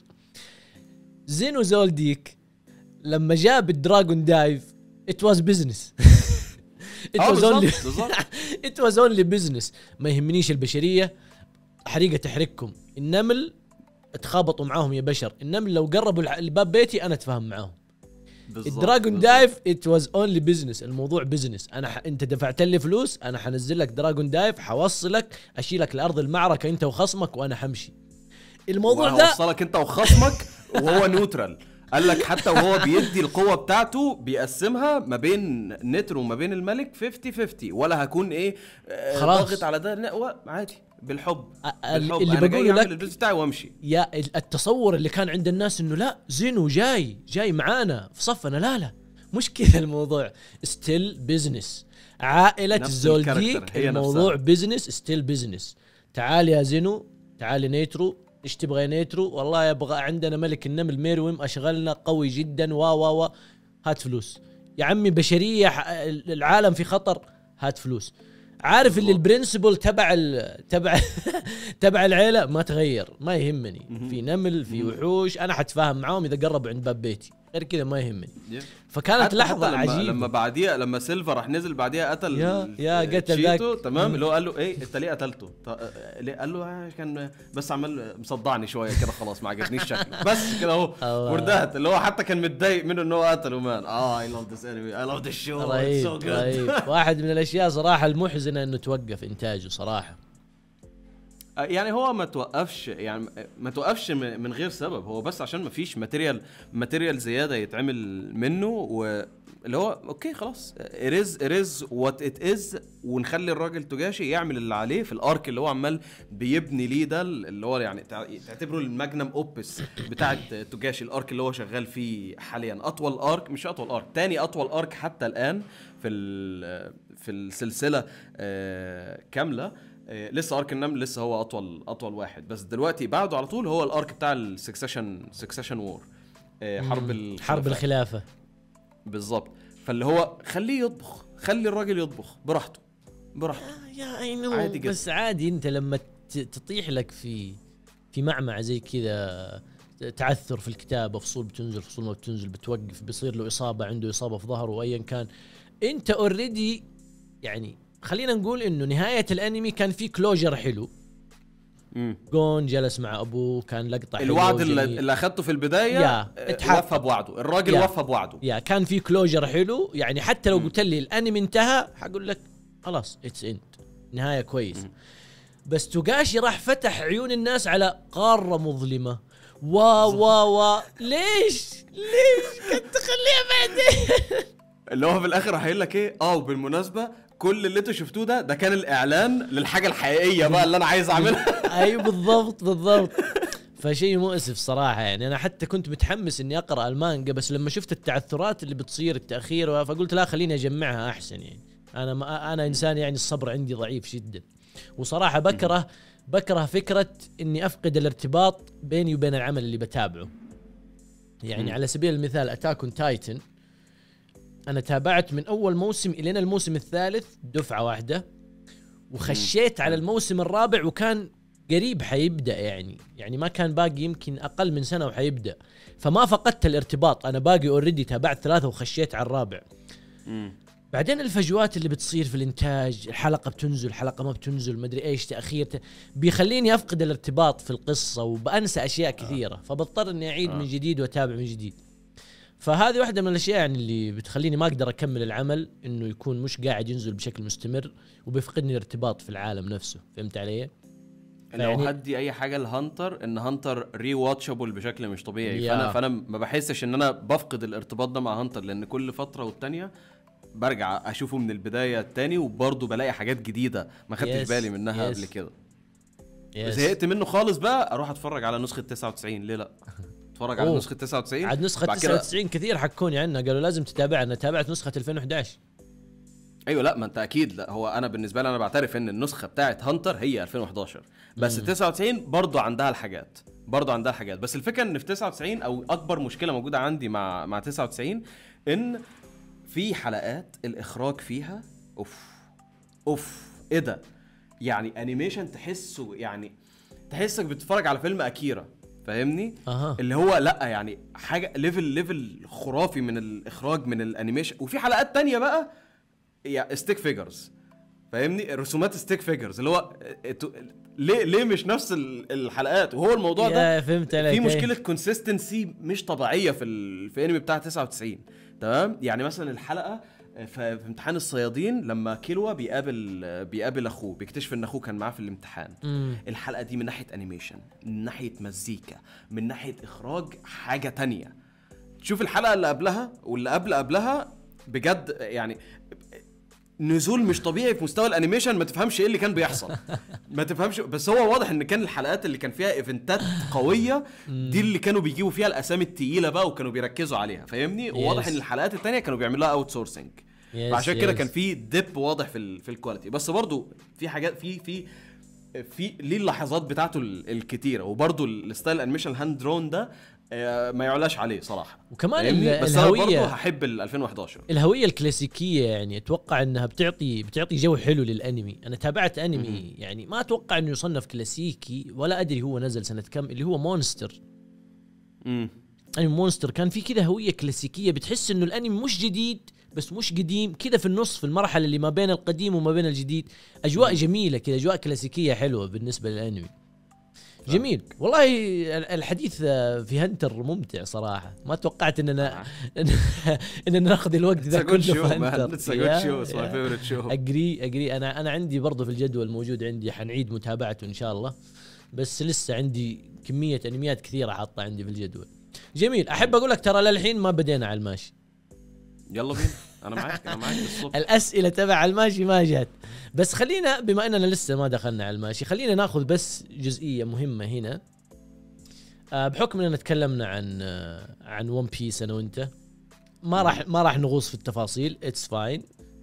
زينو زولديك لما جاب الدراجون دايف ات واز بزنس ات آه، واز بالظبط، اونلي بالظبط. ات واز اونلي بزنس ما يهمنيش البشريه حريقه تحرقكم النمل تخابطوا معاهم يا بشر النمل لو قربوا الع- الباب بيتي انا اتفاهم معاهم بالظبط، الدراجون بالظبط. دايف ات واز اونلي بزنس الموضوع بزنس انا ح... انت دفعت لي فلوس انا حنزل لك دراجون دايف حوصلك اشيلك لارض المعركه انت وخصمك وانا حمشي الموضوع ده وهوصلك انت وخصمك وهو نيوترال قال لك حتى وهو بيدي القوه بتاعته بيقسمها ما بين نترو وما بين الملك 50 50 ولا هكون ايه آه، خلاص. ضاغط على ده لا و- عادي بالحب أ- بالحب اللي انا جاي بقوله اعمل لك البيزنس بتاعي وامشي يا التصور اللي كان عند الناس انه لا زينو جاي جاي معانا في صفنا لا لا مش كذا الموضوع ستيل بزنس عائلة نفس الزولديك الكاركتر، هي الموضوع نفسها. بزنس ستيل بزنس تعال يا زينو تعال نيترو ايش تبغى يا نيترو والله يبغى عندنا ملك النمل ميرويم اشغلنا قوي جدا و و و هات فلوس يا عمي بشريه ح- العالم في خطر هات فلوس عارف اللي البرنسبل تبع ال... تبع تبع العيله ما تغير ما يهمني في نمل في وحوش انا حتفاهم معاهم اذا قربوا عند باب بيتي غير كذا ما يهمني فكانت حتى لحظه حتى لما, عجيبه لما بعديها لما سيلفا راح نزل بعديها قتل يا- ال- يا قتل تشيتو ذاك. تمام مم. اللي هو قال له ايه انت ليه قتلته؟ ط- آه، ليه؟ قال له آه، كان بس عمال مصدعني شويه كده خلاص ما عجبنيش شكله بس كده اهو الله. وردهت اللي هو حتى كان متضايق منه ان هو قتله مان اه اي لاف ذس انمي اي لاف ذس شو رهيب رهيب واحد من الاشياء صراحه المحزنه انه توقف انتاجه صراحه يعني هو ما توقفش يعني ما توقفش م- من غير سبب هو بس عشان ما فيش ماتيريال ماتيريال زياده يتعمل منه واللي هو اوكي خلاص اريز اريز وات ات از ونخلي الراجل توجاشي يعمل اللي عليه في الارك اللي هو عمال بيبني ليه ده اللي هو يعني تع- تعتبره الماجنم اوبس بتاعت توجاشي الارك اللي هو شغال فيه حاليا اطول ارك مش اطول ارك تاني اطول ارك حتى الان في ال- في السلسله آه، كامله آه، لسه ارك النمل لسه هو اطول اطول واحد بس دلوقتي بعده على طول هو الارك بتاع السكسيشن سكسيشن وور حرب الخلافة. حرب الخلافه بالظبط فاللي هو خليه يطبخ خلي الراجل يطبخ براحته براحته يا اي نو عادي جدا. بس عادي انت لما ت- تطيح لك في في معمعة زي كذا تعثر في الكتابة فصول بتنزل فصول ما بتنزل بتوقف بيصير له إصابة عنده إصابة في ظهره وأيا كان أنت اوريدي يعني خلينا نقول إنه نهاية الأنمي كان في كلوجر حلو مم. جون جلس مع أبوه كان لقطة حلوة الوعد اللي, وجميل. اللي اخدته في البدايه يا، آه، اتحقق. وفى بوعده الراجل يا. وفى بوعده يا كان في كلوجر حلو يعني حتى لو مم. قلت لي الانمي انتهى حقول لك خلاص اتس انت نهايه كويس مم. بس توغاشي راح فتح عيون الناس على قاره مظلمه وا وا وا ليش ليش كنت تخليها بعدين اللي هو في الاخر راح يقول لك ايه اه وبالمناسبه كل اللي انتوا شفتوه ده ده كان الاعلان للحاجه الحقيقيه بقى اللي انا عايز اعملها اي بالضبط بالضبط فشيء مؤسف صراحه يعني انا حتى كنت متحمس اني اقرا المانجا بس لما شفت التعثرات اللي بتصير التاخير فقلت لا خليني اجمعها احسن يعني انا ما انا انسان يعني الصبر عندي ضعيف جدا وصراحه بكره بكره فكره اني افقد الارتباط بيني وبين العمل اللي بتابعه يعني مم. على سبيل المثال اتاك اون تايتن انا تابعت من اول موسم الين الموسم الثالث دفعه واحده وخشيت على الموسم الرابع وكان قريب حيبدا يعني يعني ما كان باقي يمكن اقل من سنه وحيبدا فما فقدت الارتباط انا باقي اوريدي تابعت ثلاثه وخشيت على الرابع مم. بعدين الفجوات اللي بتصير في الانتاج الحلقه بتنزل الحلقه ما بتنزل مدري ايش تاخير ت- بيخليني افقد الارتباط في القصه وبانسى اشياء كثيره فبضطر اني اعيد آه. من جديد واتابع من جديد فهذه واحده من الاشياء يعني اللي بتخليني ما اقدر اكمل العمل انه يكون مش قاعد ينزل بشكل مستمر وبيفقدني الارتباط في العالم نفسه فهمت علي لو فيعني- هدي اي حاجه لهانتر ان هانتر ري واتشابل بشكل مش طبيعي يا. فانا فانا ما بحسش ان انا بفقد الارتباط ده مع هانتر لان كل فتره والتانيه برجع اشوفه من البدايه التاني وبرضه بلاقي حاجات جديده ما خدتش Yes, بالي منها yes. قبل كده يس. زهقت منه خالص بقى اروح اتفرج على نسخه 99 ليه لا اتفرج على أوه. نسخه 99 عاد نسخه بعد كده- 99 كثير حكوني عنها قالوا لازم تتابعها انا تابعت نسخه 2011 ايوه لا ما انت اكيد لا هو انا بالنسبه لي انا بعترف ان النسخه بتاعت هانتر هي 2011 بس 99 برضو عندها الحاجات برضو عندها الحاجات بس الفكره ان في 99 او اكبر مشكله موجوده عندي مع مع 99 ان في حلقات الاخراج فيها اوف اوف ايه ده يعني انيميشن تحسه يعني تحسك بتتفرج على فيلم اكيرا فاهمني اها اللي هو لا يعني حاجه ليفل ليفل خرافي من الاخراج من الانيميشن وفي حلقات تانية بقى يا ستيك فيجرز فاهمني رسومات ستيك فيجرز اللي هو إنتوا- ليه ليه مش نفس ال- الحلقات وهو الموضوع ده يا فهمت عليك في أي. مشكله كونسيستنسي مش طبيعيه في ال... في انمي بتاع 99 تمام يعني مثلا الحلقه في في امتحان الصيادين لما كيلوا بيقابل بيقابل اخوه بيكتشف ان اخوه كان معاه في الامتحان مم. الحلقه دي من ناحيه انيميشن من ناحيه مزيكا من ناحيه اخراج حاجه تانية تشوف الحلقه اللي قبلها واللي قبل قبلها بجد يعني نزول مش طبيعي في مستوى الانيميشن ما تفهمش ايه اللي كان بيحصل ما تفهمش بس هو واضح ان كان الحلقات اللي كان فيها ايفنتات قويه دي اللي كانوا بيجيبوا فيها الاسامي التقيله بقى وكانوا بيركزوا عليها فاهمني وواضح ان الحلقات التانية كانوا بيعملوا لها اوت سورسنج يس، فعشان كده يس. كان في ديب واضح في ال في الكواليتي بس برضو في حاجات في في في ليه اللحظات بتاعته ال- الكتيره وبرضو الستايل الانيميشن الهاند درون ده آه، ما يعلاش عليه صراحه وكمان فاهمني؟ ال- بس انا برضو الهويه هحب ال 2011 الهويه الكلاسيكيه يعني اتوقع انها بتعطي بتعطي جو حلو للانمي انا تابعت انمي يعني ما اتوقع انه يصنف كلاسيكي ولا ادري هو نزل سنه كم اللي هو مونستر امم انمي مونستر كان في كذا هويه كلاسيكيه بتحس انه الانمي مش جديد بس مش قديم كذا في النص في المرحله اللي ما بين القديم وما بين الجديد اجواء جميله كذا اجواء كلاسيكيه حلوه بالنسبه للانمي جميل والله ال- الحديث آه، في هنتر ممتع صراحه ما توقعت اننا اننا ناخذ الوقت It's ذا a good كله في show man هنتر It's a good show It's my favorite show اجري اجري انا انا عندي برضه في الجدول موجود عندي حنعيد متابعته ان شاء الله بس لسه عندي كميه انميات كثيره حاطه عندي في الجدول جميل احب اقول لك ترى للحين ما بدينا على الماشي يلا بينا انا معاك انا معاك بالصبح الاسئله تبع الماشي ما جات بس خلينا بما اننا لسه ما دخلنا على الماشي خلينا ناخذ بس جزئيه مهمه هنا آه، بحكم اننا تكلمنا عن آه، عن ون بيس انا وانت ما راح ما راح نغوص في التفاصيل اتس فاين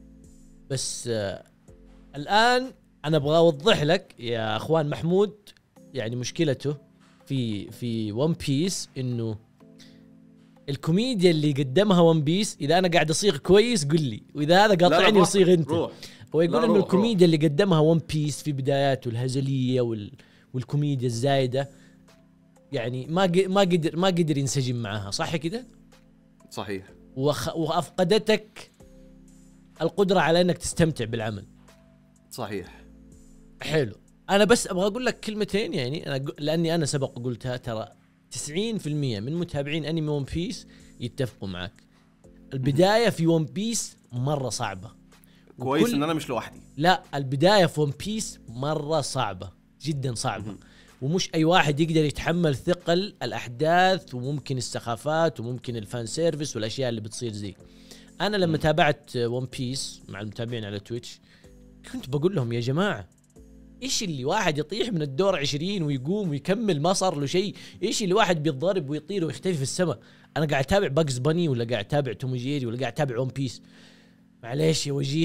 بس آه، الان انا ابغى اوضح لك يا اخوان محمود يعني مشكلته في في ون بيس انه الكوميديا اللي قدمها ون بيس اذا انا قاعد اصيغ كويس قل لي واذا هذا لا، لا، قاطعني روح، وصيغ انت روح هو يقول لا، انه روح، الكوميديا اللي قدمها ون بيس في بداياته الهزليه وال والكوميديا الزايده يعني ما ق- ما قدر ما قدر ينسجم معها صح كده؟ صحيح وخ... وافقدتك القدره على انك تستمتع بالعمل صحيح حلو انا بس ابغى اقول لك كلمتين يعني انا أقو- لاني انا سبق قلتها ترى 90% من متابعين انمي ون بيس يتفقوا معك البدايه في ون بيس مره صعبه كويس وكل- ان انا مش لوحدي لا البدايه في ون بيس مره صعبه جدا صعبه ومش اي واحد يقدر يتحمل ثقل الاحداث وممكن السخافات وممكن الفان سيرفيس والاشياء اللي بتصير زي انا لما تابعت ون بيس مع المتابعين على تويتش كنت بقول لهم يا جماعه ايش اللي واحد يطيح من الدور 20 ويقوم ويكمل ما صار له شيء ايش اللي واحد بيتضرب ويطير ويختفي في السماء انا قاعد اتابع باكس باني ولا قاعد اتابع توم جيري ولا قاعد اتابع ون بيس معليش يا وجيه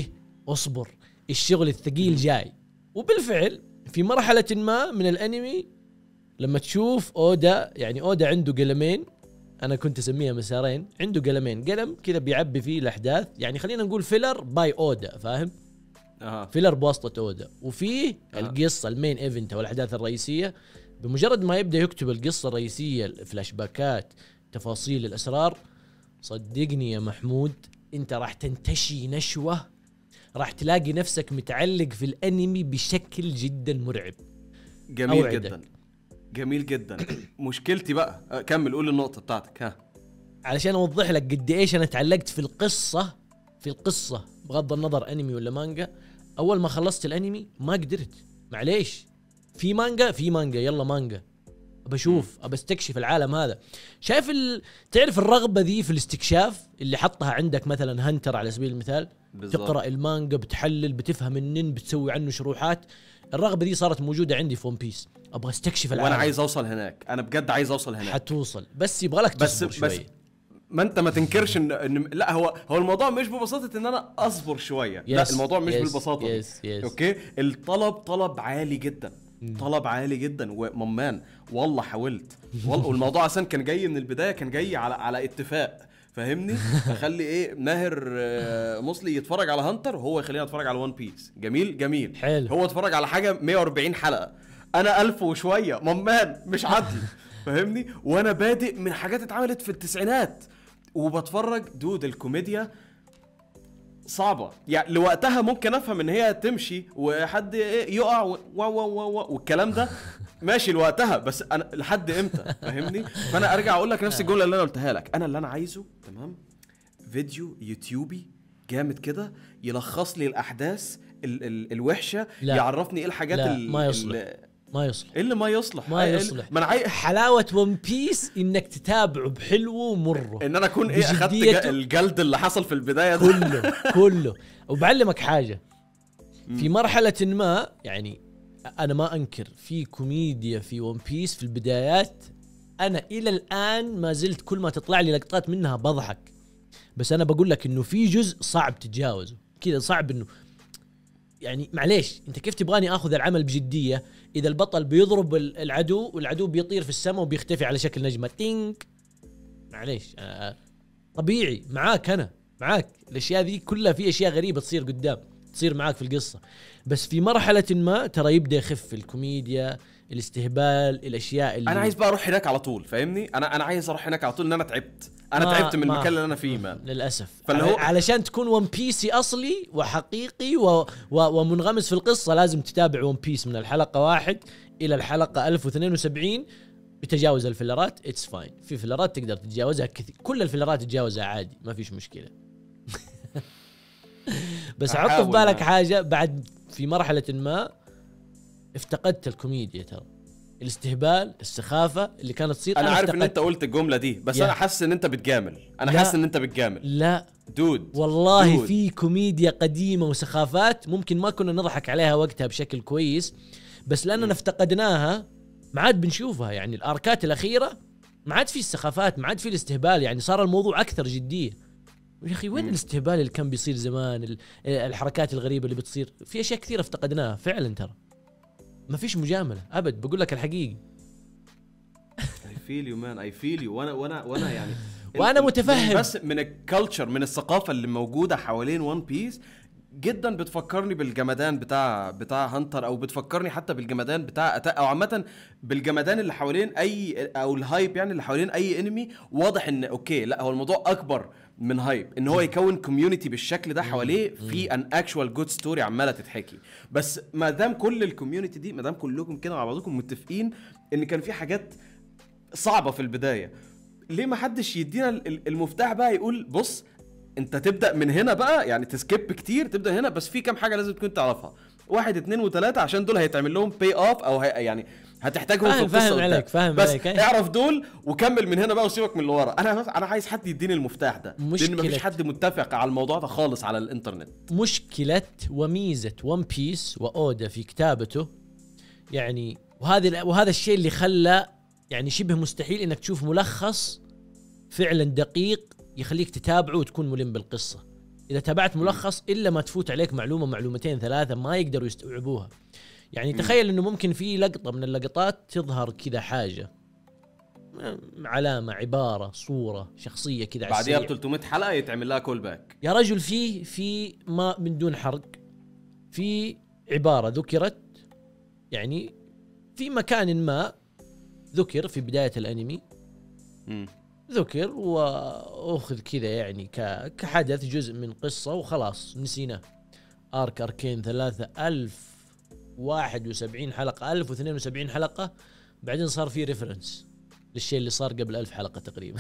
اصبر الشغل الثقيل جاي وبالفعل في مرحله ما من الانمي لما تشوف اودا يعني اودا عنده قلمين انا كنت اسميها مسارين عنده قلمين قلم كذا بيعبي فيه الاحداث يعني خلينا نقول فيلر باي اودا فاهم اها فيلر بواسطه اودا وفيه آه. القصه المين ايفنت او الاحداث الرئيسيه بمجرد ما يبدا يكتب القصه الرئيسيه الفلاش باكات تفاصيل الاسرار صدقني يا محمود انت راح تنتشي نشوه راح تلاقي نفسك متعلق في الانمي بشكل جدا مرعب جميل أوعدك. جدا جميل جدا مشكلتي بقى أه، كمل قول النقطه بتاعتك ها علشان اوضح لك قد ايش انا تعلقت في القصه في القصه بغض النظر انمي ولا مانجا اول ما خلصت الانمي ما قدرت معليش في مانجا في مانجا يلا مانجا بشوف ابى استكشف العالم هذا شايف ال... تعرف الرغبه ذي في الاستكشاف اللي حطها عندك مثلا هنتر على سبيل المثال بالظبط. تقرا المانجا بتحلل بتفهم النن بتسوي عنه شروحات الرغبه دي صارت موجوده عندي في ون بيس ابغى استكشف العالم وانا عايز اوصل هناك انا بجد عايز اوصل هناك حتوصل بس يبغى لك بس تصبر بس شوي ما انت ما تنكرش ان, إن لا هو هو الموضوع مش ببساطه ان انا اصبر شويه لا Yes, الموضوع مش yes, بالبساطه دي. yes, yes. اوكي الطلب طلب عالي جدا طلب عالي جدا وممان والله حاولت والله والموضوع اصلا كان جاي من البدايه كان جاي على على اتفاق فاهمني اخلي ايه ماهر آه، مصلي يتفرج على هانتر وهو يخليني اتفرج على ون بيس جميل جميل حلو. هو اتفرج على حاجه 140 حلقه انا ألف وشويه ممان مش عدل فاهمني وانا بادئ من حاجات اتعملت في التسعينات وبتفرج دود الكوميديا صعبة يعني لوقتها ممكن افهم ان هي تمشي وحد إيه يقع و و و و و والكلام ده ماشي لوقتها بس انا لحد امتى فاهمني فانا ارجع اقول لك نفس الجمله اللي انا قلتها لك انا اللي انا عايزه تمام فيديو يوتيوبي جامد كده يلخص لي الاحداث ال ال الوحشه لا. يعرفني ايه الحاجات لا، ال- ما يصلح. ال- ما يصلح ايه اللي ما يصلح ما إيه يصلح. ما انا عايز حلاوه ون بيس انك تتابعه بحلوه ومره ان انا اكون ايه اخدت بجديته. جا- الجلد اللي حصل في البدايه ده كله كله وبعلمك حاجه في مرحله ما يعني انا ما انكر في كوميديا في ون بيس في البدايات انا الى الان ما زلت كل ما تطلع لي لقطات منها بضحك بس انا بقول لك انه في جزء صعب تتجاوزه كذا صعب انه يعني معليش انت كيف تبغاني اخذ العمل بجديه اذا البطل بيضرب ال- العدو والعدو بيطير في السماء وبيختفي على شكل نجمه تينك معليش آه طبيعي معاك انا معاك الاشياء ذي كلها في اشياء غريبه تصير قدام تصير معاك في القصه بس في مرحله ما ترى يبدا يخف الكوميديا الاستهبال الاشياء اللي انا عايز بقى اروح هناك على طول فاهمني انا انا عايز اروح هناك على طول ان انا تعبت انا ما- تعبت من ما- المكان اللي انا فيه مان للاسف فاللي على هو- علشان تكون ون بيسي اصلي وحقيقي و... و... ومنغمس في القصه لازم تتابع ون بيس من الحلقه واحد الى الحلقه 1072 بتجاوز الفلرات اتس فاين في فلرات تقدر تتجاوزها كثير كل الفلرات تتجاوزها عادي ما فيش مشكله بس حط في أحاول بالك أنا. حاجه بعد في مرحله ما افتقدت الكوميديا ترى الاستهبال السخافه اللي كانت تصير انا عارف ان افتقدت. انت قلت الجمله دي بس يا. انا حاسس ان انت بتجامل انا لا. حاسس ان انت بتجامل لا دود والله دود. في كوميديا قديمه وسخافات ممكن ما كنا نضحك عليها وقتها بشكل كويس بس لاننا افتقدناها ما عاد بنشوفها يعني الاركات الاخيره ما عاد في السخافات ما عاد في الاستهبال يعني صار الموضوع اكثر جديه يا اخي وين مم. الاستهبال اللي كان بيصير زمان ال- الحركات الغريبه اللي بتصير في اشياء كثيره افتقدناها فعلا ترى ما فيش مجامله ابد بقول لك الحقيقه اي فيل يو مان اي فيل يو وانا وانا وانا يعني وأنا ال- متفهم. من بس من الكالتشر من الثقافه اللي موجوده حوالين ون بيس جدا بتفكرني بالجمدان بتاع بتاع هانتر او بتفكرني حتى بالجمدان بتاع أتا او عامه بالجمدان اللي حوالين اي او الهايب يعني اللي حوالين اي انمي واضح ان اوكي لا هو الموضوع اكبر من هايب ان هو يكون كوميونتي بالشكل ده حواليه في ان اكشوال جود ستوري عماله تتحكي بس ما دام كل الكوميونتي دي ما دام كلكم كده مع بعضكم متفقين ان كان في حاجات صعبه في البدايه ليه ما حدش يدينا ال- ال- المفتاح بقى يقول بص انت تبدا من هنا بقى يعني تسكيب كتير تبدا هنا بس في كام حاجه لازم تكون تعرفها واحد اتنين وتلاته عشان دول هيتعمل لهم باي اوف او هي يعني هتحتاجهم في فاهم- القصه فاهم قدام. عليك- فاهم بس عليك، أي. اعرف دول وكمل من هنا بقى وسيبك من اللي ورا انا انا عايز حد يديني المفتاح ده لان مشكلة. مفيش حد متفق على الموضوع ده خالص على الانترنت مشكلة وميزة ون بيس وأودا في كتابته يعني وهذا وهذا الشيء اللي خلى يعني شبه مستحيل انك تشوف ملخص فعلا دقيق يخليك تتابعه وتكون ملم بالقصة اذا تابعت ملخص الا ما تفوت عليك معلومه معلومتين ثلاثه ما يقدروا يستوعبوها يعني تخيل انه ممكن في لقطه من اللقطات تظهر كذا حاجه علامه عباره صوره شخصيه كذا على بعديها ب السريع. 300 حلقه يتعمل لها كول باك يا رجل في في ما من دون حرق في عباره ذكرت يعني في مكان ما ذكر في بدايه الانمي مم. ذكر واخذ كذا يعني ك- كحدث جزء من قصه وخلاص نسيناه ارك اركين ثلاثة ألف واحد وسبعين حلقة ألف واثنين وسبعين حلقة بعدين صار في ريفرنس للشيء اللي صار قبل ألف حلقة تقريبا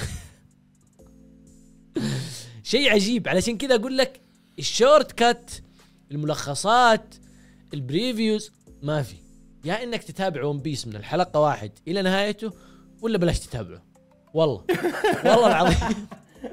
شيء عجيب علشان كذا أقول لك الشورت كات الملخصات البريفيوز ما في يا انك تتابع ون بيس من الحلقه واحد الى نهايته ولا بلاش تتابعه والله والله العظيم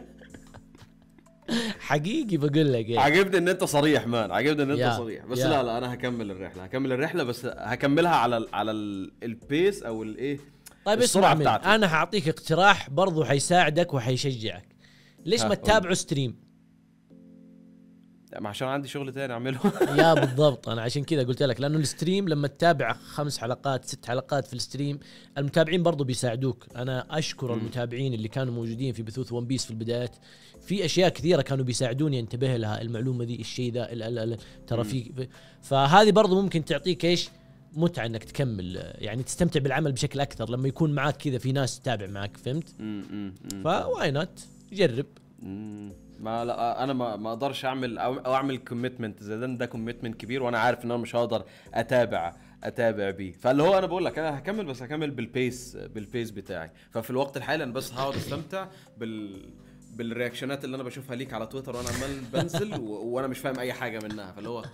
حقيقي بقول لك يعني عجبني ان انت صريح مان عجبني ان انت يا- صريح بس يا. لا لا انا هكمل الرحله هكمل الرحله بس هكملها على ال على ال البيس او الايه طيب السرعة اسمع مني بتاعتي. انا حاعطيك اقتراح برضو حيساعدك وحيشجعك ليش ها، ما قول. تتابعه ستريم ما عشان عندي شغل تاني اعمله يا بالضبط انا عشان كذا قلت لك لانه الستريم لما تتابع خمس حلقات ست حلقات في الستريم المتابعين برضو بيساعدوك انا اشكر مم. المتابعين اللي كانوا موجودين في بثوث ون بيس في البدايات في اشياء كثيره كانوا بيساعدوني انتبه لها المعلومه ذي الشيء ذا ال- ال- ال- ترى مم. في فهذه برضو ممكن تعطيك ايش متعه انك تكمل يعني تستمتع بالعمل بشكل اكثر لما يكون معاك كذا في ناس تتابع معاك فهمت مم، مم، مم. فواي نوت جرب مم. ما لا انا ما ما اقدرش اعمل او أو اعمل كوميتمنت زي ده ده كوميتمنت كبير وانا عارف ان انا مش هقدر اتابع اتابع بيه فاللي هو انا بقول لك انا هكمل بس هكمل بالبيس بالبيس بتاعي ففي الوقت الحالي انا بس هقعد استمتع بال بالرياكشنات اللي انا بشوفها ليك على تويتر وانا عمال بنزل و... وانا مش فاهم اي حاجه منها فاللي هو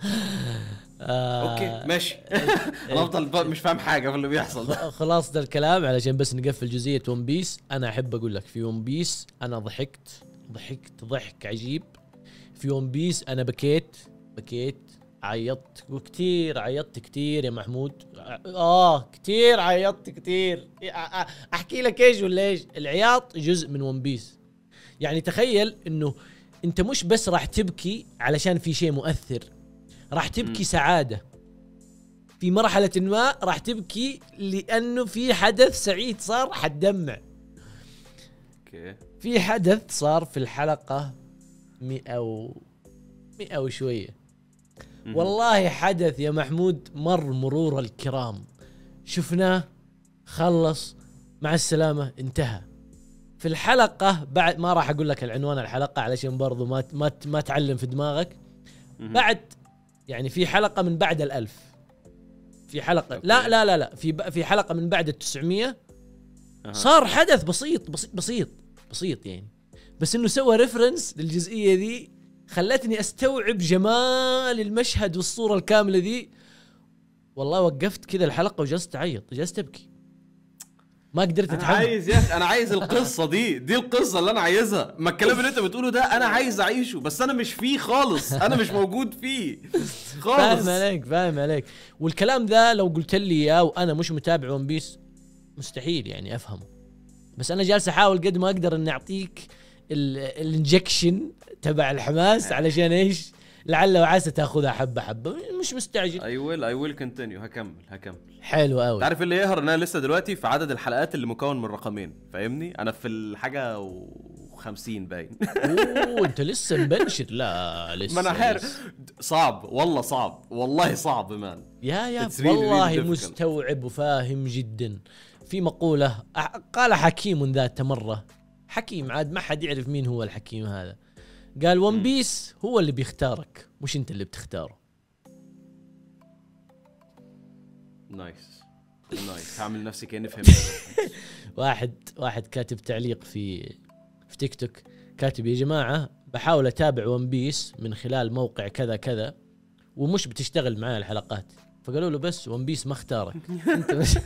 آه اوكي ماشي انا افضل ب- مش فاهم حاجه في اللي بيحصل ده خلاص ده الكلام علشان بس نقفل جزئيه ون بيس انا احب اقول لك في ون بيس انا ضحكت ضحكت ضحك عجيب في ون بيس انا بكيت بكيت عيطت وكتير عيطت كتير يا محمود اه كتير عيطت كتير أ- أ- احكي لك ايش ولا ايش العياط جزء من ون بيس يعني تخيل انه انت مش بس راح تبكي علشان في شيء مؤثر راح تبكي مم. سعاده في مرحلة ما راح تبكي لأنه في حدث سعيد صار حتدمع اوكي في حدث صار في الحلقة مئة و مئة وشوية مهم. والله حدث يا محمود مر مرور الكرام شفناه خلص مع السلامة انتهى في الحلقة بعد ما راح أقول لك العنوان الحلقة علشان برضو ما ما ما تعلم في دماغك مهم. بعد يعني في حلقة من بعد الألف في حلقة أوكي. لا لا لا لا في ب- في حلقة من بعد التسعمية أها. صار حدث بسيط بسيط بسيط بسيط يعني بس انه سوى ريفرنس للجزئية ذي خلتني استوعب جمال المشهد والصورة الكاملة ذي والله وقفت كذا الحلقة وجلست اعيط جلست ابكي ما قدرت انا اتحمل عايز يا اخي انا عايز القصه دي دي القصه اللي انا عايزها ما الكلام اللي انت بتقوله ده انا عايز اعيشه بس انا مش فيه خالص انا مش موجود فيه خالص فاهم عليك فاهم عليك والكلام ذا لو قلت لي اياه وانا مش متابع ون بيس مستحيل يعني افهمه بس انا جالس احاول قد ما اقدر اني اعطيك الانجكشن تبع الحماس علشان ايش لعل وعسى تاخذها حبه حبه مش مستعجل اي ويل اي ويل كونتينيو هكمل هكمل حلو قوي تعرف اللي يقهر ان انا لسه دلوقتي في عدد الحلقات اللي مكون من رقمين فاهمني انا في الحاجه و50 باين اوه انت لسه مبنشر لا لسه ما انا لسه. عارف صعب والله صعب والله صعب مان يا يا It's really, والله really difficult. مستوعب وفاهم جدا في مقولة أح- قال حكيم ذات مرة حكيم عاد ما حد يعرف مين هو الحكيم هذا قال ون بيس هو اللي بيختارك مش انت اللي بتختاره نايس نايس هعمل نفسي كاني فهمت واحد واحد كاتب تعليق في في تيك توك كاتب يا جماعة بحاول اتابع ون بيس من خلال موقع كذا كذا ومش بتشتغل معايا الحلقات فقالوا له بس ون بيس ما اختارك انت بس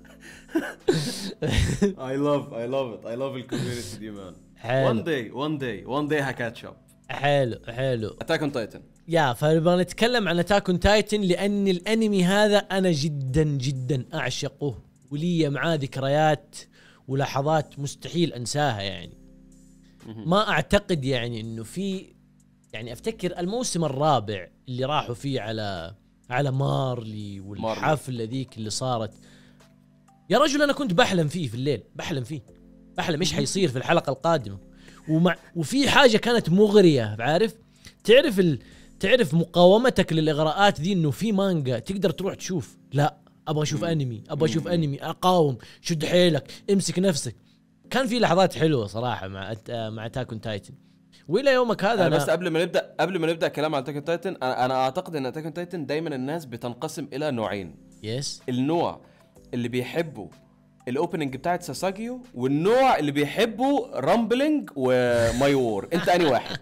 I love I love it I love الكوميونتي دي مان one حلو day one day one day هكاتش اب حلو حلو اتاك اون تايتن يا فنبغى نتكلم عن اتاك اون تايتن لان الانمي هذا انا جدا جدا اعشقه ولي معاه ذكريات ولحظات مستحيل انساها يعني ما اعتقد يعني انه في يعني افتكر الموسم الرابع اللي راحوا فيه على على مارلي والحفله ذيك اللي صارت يا رجل انا كنت بحلم فيه في الليل بحلم فيه بحلم ايش حيصير في الحلقه القادمه ومع وفي حاجه كانت مغريه عارف تعرف ال... تعرف مقاومتك للاغراءات ذي انه في مانجا تقدر تروح تشوف لا ابغى اشوف انمي ابغى اشوف انمي اقاوم شد حيلك امسك نفسك كان في لحظات حلوه صراحه مع مع تاكون تايتن والى يومك هذا انا أنا بس قبل ما نبدا قبل ما نبدا كلام عن اتاك تايتن انا أنا اعتقد ان اتاك تايتن دايما الناس بتنقسم الى نوعين يس النوع اللي بيحبوا الاوبننج بتاعت ساساجيو والنوع اللي بيحبوا رامبلينج وماي وور انت اني واحد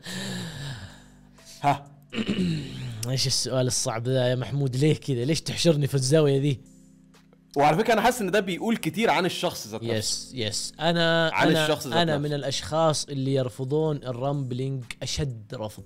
ها ايش السؤال الصعب ذا يا محمود ليه كذا ليش تحشرني في الزاويه ذي وعلى فكره انا حاسس ان ده بيقول كتير عن الشخص ذات نفسه يس يس انا عن انا الشخص ذات انا نفسه. من الاشخاص اللي يرفضون الرامبلينج اشد رفض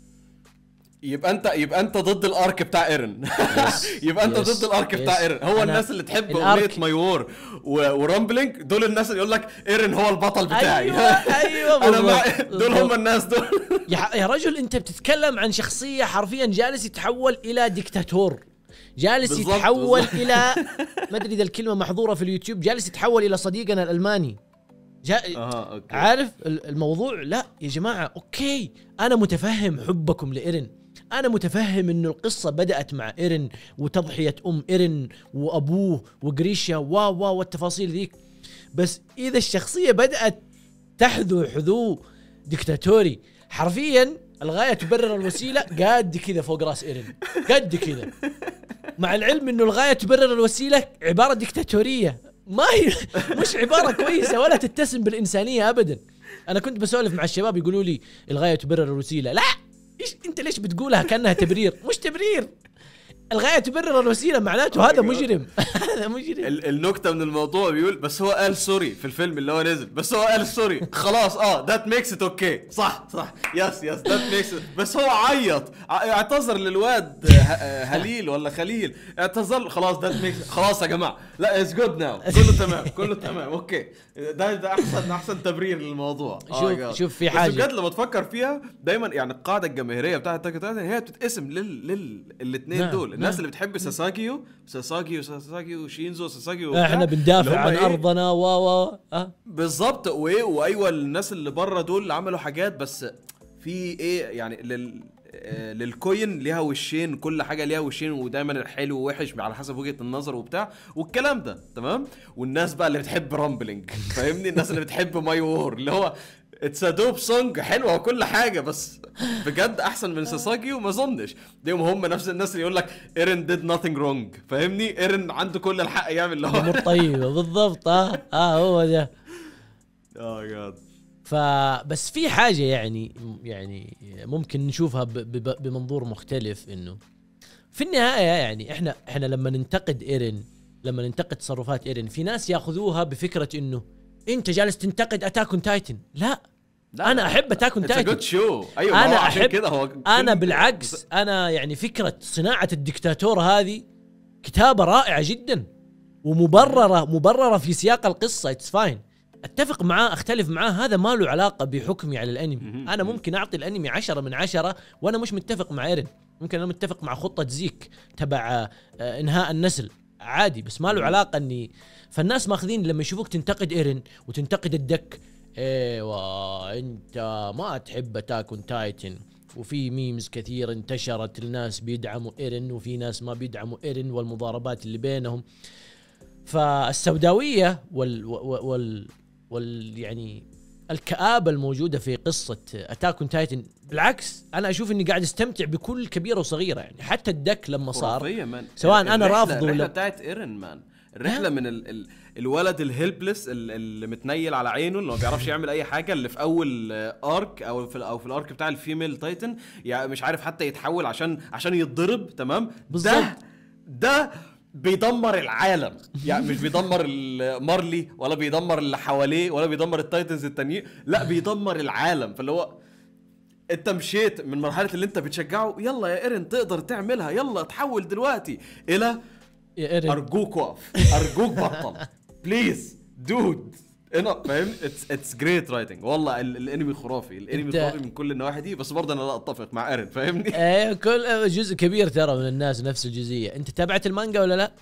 يبقى انت يبقى انت ضد الارك بتاع ايرن Yes, يبقى انت yes, ضد الارك yes. بتاع ايرن هو أنا- الناس اللي تحب الأرك- اغنيه ماي وور ورامبلينج دول الناس اللي يقول لك ايرن هو البطل بتاعي ايوه ايوه انا مع بالضبط، دول هم بالضبط. الناس دول يا, ح- يا رجل انت بتتكلم عن شخصيه حرفيا جالس يتحول الى ديكتاتور جالس بالضبط، يتحول بالضبط. الى ما ادري اذا الكلمه محظوره في اليوتيوب جالس يتحول الى صديقنا الالماني جا... اها اوكي عارف ال- الموضوع لا يا جماعه اوكي انا متفهم حبكم لايرن انا متفهم انه القصه بدات مع ايرن وتضحيه ام ايرن وابوه وجريشيا و و والتفاصيل ذيك بس اذا الشخصيه بدات تحذو حذو دكتاتوري حرفيا الغايه تبرر الوسيله قد كذا فوق راس ايرن قد كذا مع العلم انه الغايه تبرر الوسيله عباره دكتاتوريه ما هي مش عباره كويسه ولا تتسم بالانسانيه ابدا انا كنت بسولف مع الشباب يقولوا لي الغايه تبرر الوسيله لا ايش انت ليش بتقولها كانها تبرير مش تبرير الغايه تبرر الوسيله معناته هذا مجرم هذا مجرم ال- النكته من الموضوع بيقول بس هو قال سوري في الفيلم اللي هو نزل بس هو قال سوري خلاص اه ذات ميكس ات اوكي صح صح يس يس ذات ميكس بس هو عيط ع- اعتذر للواد ه- آه، هليل ولا خليل اعتذر خلاص ذات ميكس خلاص يا جماعه لا اتس جود ناو كله تمام كله تمام اوكي ده ده احسن احسن تبرير للموضوع آه شوف- يا God. شوف في بس حاجة. بجد لما تفكر فيها دايما يعني القاعده الجماهيريه بتاعت تاكا تايتن هي بتتقسم لل لل الاثنين نعم، دول الناس نعم. اللي بتحب ساساجيو ساساجيو ساساجيو شينزو ساساجيو وبتاع، احنا بندافع اللي هم عن إيه؟ ارضنا و و أه؟ بالظبط وايه وايوه الناس اللي بره دول اللي عملوا حاجات بس في ايه يعني لل آه، للكوين ليها وشين كل حاجه ليها وشين ودايما الحلو ووحش على حسب وجهه النظر وبتاع والكلام ده تمام والناس بقى اللي بتحب رامبلينج فاهمني الناس اللي بتحب ماي وور اللي هو اتس دوب سونج حلوه وكل حاجه بس بجد احسن من ساساجي وما اظنش ديهم هم نفس الناس اللي يقول لك ايرن ديد nothing wrong فاهمني ايرن عنده كل الحق يعمل اللي هو امور طيبه بالضبط اه اه هو ده اه جاد فبس في حاجه يعني يعني ممكن نشوفها ب- ب- بمنظور مختلف انه في النهايه يعني احنا احنا لما ننتقد ايرن لما ننتقد تصرفات ايرن في ناس ياخذوها بفكره انه انت جالس تنتقد اتاك تايتن لا انا احب اتاك اتس تايتن جود شو ايوه ما انا هو عشان احب كده هو انا فيلم- بالعكس انا يعني فكره صناعه الدكتاتور هذه كتابه رائعه جدا ومبرره مبرره في سياق القصه اتس فاين اتفق معاه اختلف معاه هذا ما له علاقه بحكمي على الانمي مهم. انا ممكن اعطي الانمي عشرة من عشرة وانا مش متفق مع ايرن ممكن انا متفق مع خطه زيك تبع آه، انهاء النسل عادي بس ما له مهم. علاقه اني فالناس ماخذين لما يشوفوك تنتقد ايرن وتنتقد الدك ايوه انت ما تحب اتاك تايتن وفي ميمز كثير انتشرت الناس بيدعموا ايرن وفي ناس ما بيدعموا ايرن والمضاربات اللي بينهم فالسوداويه وال وال, وال, وال يعني الكآبة الموجودة في قصة اتاك تايتن بالعكس انا اشوف اني قاعد استمتع بكل كبيرة وصغيرة يعني حتى الدك لما صار خرافية مان سواء أنا الرحلة- رافضه الرحلة ولا- بتاعت ايرن مان الرحلة من ال ال الولد الهيلبلس ال- اللي متنيل على عينه اللي ما بيعرفش يعمل اي حاجة اللي في اول ارك او في او في الارك بتاع الفيميل تايتن يعني مش عارف حتى يتحول عشان عشان يتضرب تمام بالظبط. ده ده بيدمر العالم يعني مش بيدمر ال- مارلي ولا بيدمر اللي حواليه ولا بيدمر التايتنز التانيين لا بيدمر العالم فاللي هو انت مشيت من مرحله اللي انت بتشجعه يلا يا ايرن تقدر تعملها يلا تحول دلوقتي الى يا ايرن ارجوك وقف ارجوك بطل بليز دود انا فاهم اتس اتس جريت رايتنج والله ال- الانمي خرافي الانمي أنت- خرافي من كل النواحي دي بس برضه انا لا اتفق مع ايرن فاهمني ايه كل جزء كبير ترى من الناس نفس الجزئيه انت تابعت المانجا ولا لا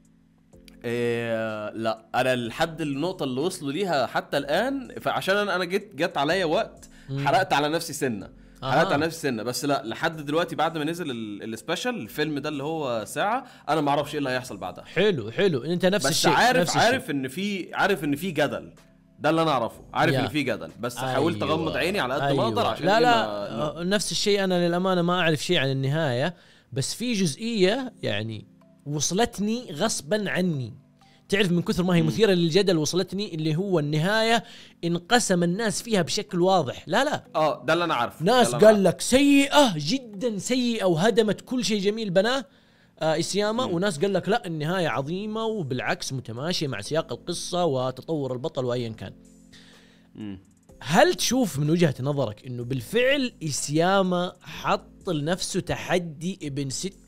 إيه لا انا لحد النقطه اللي وصلوا ليها حتى الان فعشان انا انا جيت جت عليا وقت حرقت على نفسي سنه حرقت آه. على نفسي سنه بس لا لحد دلوقتي بعد ما نزل ال- السبيشال الفيلم ده اللي هو ساعه انا ما اعرفش ايه اللي هيحصل بعدها حلو حلو انت نفس بس الشيء عارف نفس الشيء. عارف ان في عارف ان في جدل ده اللي انا اعرفه عارف يا. ان في جدل بس حاولت أيوة. اغمض عيني على قد ما اقدر عشان لا إيه لا ما- آه، نفس الشيء انا للامانه ما اعرف شيء عن النهايه بس في جزئيه يعني وصلتني غصبا عني تعرف من كثر ما هي مثيره للجدل وصلتني اللي هو النهايه انقسم الناس فيها بشكل واضح لا لا اه ده اللي انا عارفه ناس ده اللي أنا قال لك سيئه جدا سيئه وهدمت كل شيء جميل بناه آه اسياما وناس قال لك لا النهايه عظيمه وبالعكس متماشيه مع سياق القصه وتطور البطل وايا كان مم. هل تشوف من وجهه نظرك انه بالفعل اسياما حط لنفسه تحدي ابن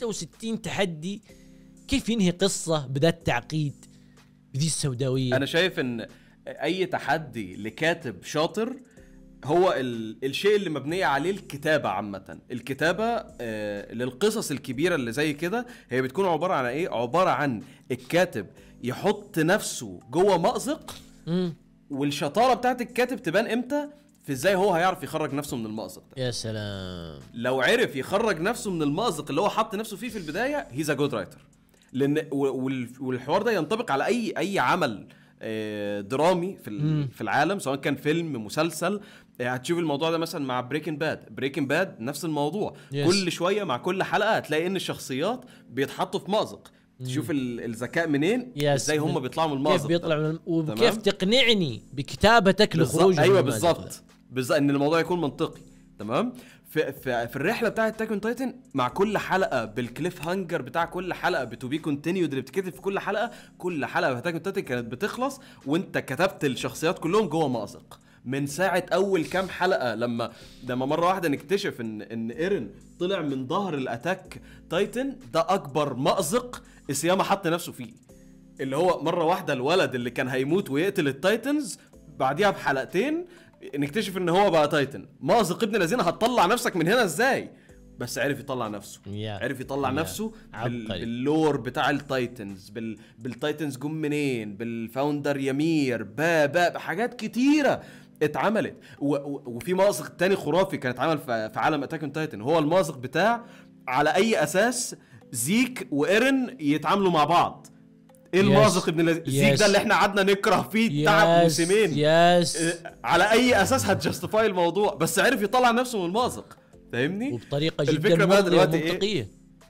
66 تحدي كيف ينهي قصه بذا التعقيد بذي السوداويه انا شايف ان اي تحدي لكاتب شاطر هو ال... الشيء اللي مبنية عليه الكتابة عامة الكتابة آه للقصص الكبيرة اللي زي كده هي بتكون عبارة عن ايه عبارة عن الكاتب يحط نفسه جوه مأزق مم. والشطارة بتاعت الكاتب تبان امتى في ازاي هو هيعرف يخرج نفسه من المأزق ده يا سلام لو عرف يخرج نفسه من المأزق اللي هو حط نفسه فيه في البدايه هيز ا جود رايتر لان و- وال- والحوار ده ينطبق على اي اي عمل آه، درامي في ال- في العالم سواء كان فيلم مسلسل آه، هتشوف الموضوع ده مثلا مع بريكنج باد بريكنج باد نفس الموضوع Yes. كل شويه مع كل حلقه هتلاقي ان الشخصيات بيتحطوا في مأزق تشوف ال- الذكاء منين Yes. ازاي هم من- بيطلعوا من كيف المأزق ده. بيطلع من وكيف تمام؟ تقنعني بكتابتك بالظبط لخروج ايوه بالظبط بالظبط ان الموضوع يكون منطقي تمام في, في, في الرحله بتاعه تاكون تايتن مع كل حلقه بالكليف هانجر بتاع كل حلقه بتو بي كونتينيود اللي بتتكتب في كل حلقه كل حلقه في تاكون تايتن كانت بتخلص وانت كتبت الشخصيات كلهم جوه مأزق من ساعه اول كام حلقه لما لما مره واحده نكتشف ان ان ايرن طلع من ظهر الاتاك تايتن ده اكبر مأزق اسياما حط نفسه فيه اللي هو مره واحده الولد اللي كان هيموت ويقتل التايتنز بعديها بحلقتين نكتشف ان هو بقى تايتن مازق ابن الذين هتطلع نفسك من هنا ازاي بس عرف يطلع نفسه يا. عرف يطلع يا. نفسه بال... عبقري. باللور بتاع التايتنز بال... بالتايتنز جم منين بالفاوندر يمير با با حاجات كتيره اتعملت و... و... وفي مازق تاني خرافي كان اتعمل في, في عالم اتاك تايتن هو المازق بتاع على اي اساس زيك وايرن يتعاملوا مع بعض ايه Yes. المازق ابن الذين زيك Yes. ده اللي احنا قعدنا نكره فيه تعب يس موسمين يس إيه، على اي اساس هتجستيفاي الموضوع بس عرف يطلع نفسه من المازق فاهمني وبطريقه جدا الفكرة بقى مرضية دلوقتي إيه؟ ومنطقيه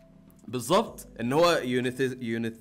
بالظبط ان هو يونيث يونيث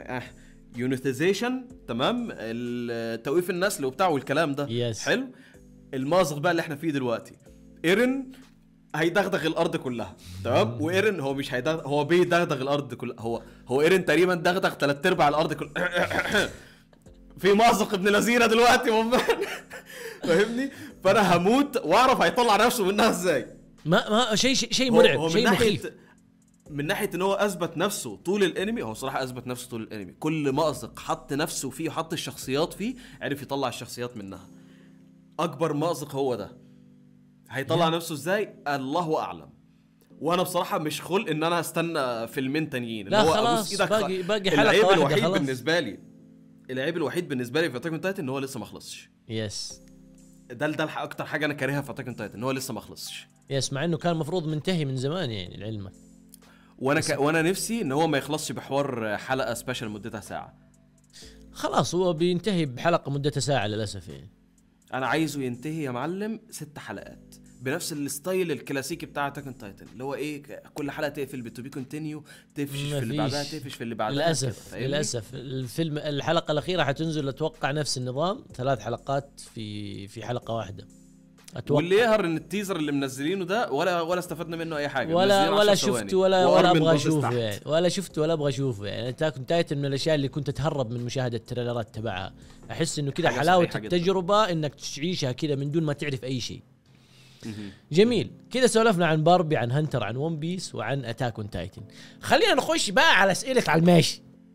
يونيثيزيشن تمام ال- توقيف النسل وبتاع والكلام ده Yes. حلو المازق بقى اللي احنا فيه دلوقتي ايرن هيدغدغ الارض كلها تمام وايرن هو مش هيدغدغ هو بيدغدغ الارض كلها هو هو ايرن تقريبا دغدغ ثلاث ارباع الارض كلها في مازق ابن لذينه دلوقتي والله فاهمني فانا هموت واعرف هيطلع نفسه منها ازاي ما ما شيء شيء شيء هو- مرعب هو من شيء ناحية- مخيف من ناحيه ان هو اثبت نفسه طول الانمي هو صراحه اثبت نفسه طول الانمي كل مأزق حط نفسه فيه وحط الشخصيات فيه عرف يطلع الشخصيات منها اكبر مأزق هو ده هيطلع نفسه ازاي الله اعلم وانا بصراحه مش خلق ان انا استنى فيلمين تانيين لا اللي هو خلاص، أبوس إيدك باقي- خ- باقي حلقة العيب واحدة الوحيد خلاص. بالنسبه لي العيب الوحيد بالنسبه لي في اتاك تايتن ان هو لسه ما خلصش يس ده ده الح- اكتر حاجه انا كارهها في اتاك تايتن ان هو لسه ما خلصش يس مع انه كان المفروض منتهي من زمان يعني لعلمك وانا ك... وانا نفسي ان هو ما يخلصش بحوار حلقه سبيشال مدتها ساعه خلاص هو بينتهي بحلقه مدتها ساعه للاسف يعني انا عايزه ينتهي يا معلم ست حلقات بنفس الستايل الكلاسيكي بتاع اتاك تايتن اللي هو ايه ك- كل حلقه تقفل بتو بي كونتينيو تفشش في اللي مفيش. بعدها تفشش في اللي بعدها للاسف كده، فاهمني؟ للاسف الفيلم الحلقه الاخيره حتنزل اتوقع نفس النظام ثلاث حلقات في في حلقه واحده اتوقع واللي يهر ان التيزر اللي منزلينه ده ولا ولا استفدنا منه اي حاجه ولا منزلينه ولا 10 شفت ثواني. ولا ولا وأرمن ابغى باصص اشوفه تحت. يعني ولا شفت ولا ابغى اشوفه يعني تاكن تايتن من الاشياء اللي كنت اتهرب من مشاهده التريلرات تبعها احس انه كذا حاجة حلاوه صحيحة جداً. التجربه انك تعيشها كذا من دون ما تعرف اي شيء جميل كذا سولفنا عن باربي عن هنتر عن ون بيس وعن اتاك اون تايتن خلينا نخش بقى على اسئله على الماشي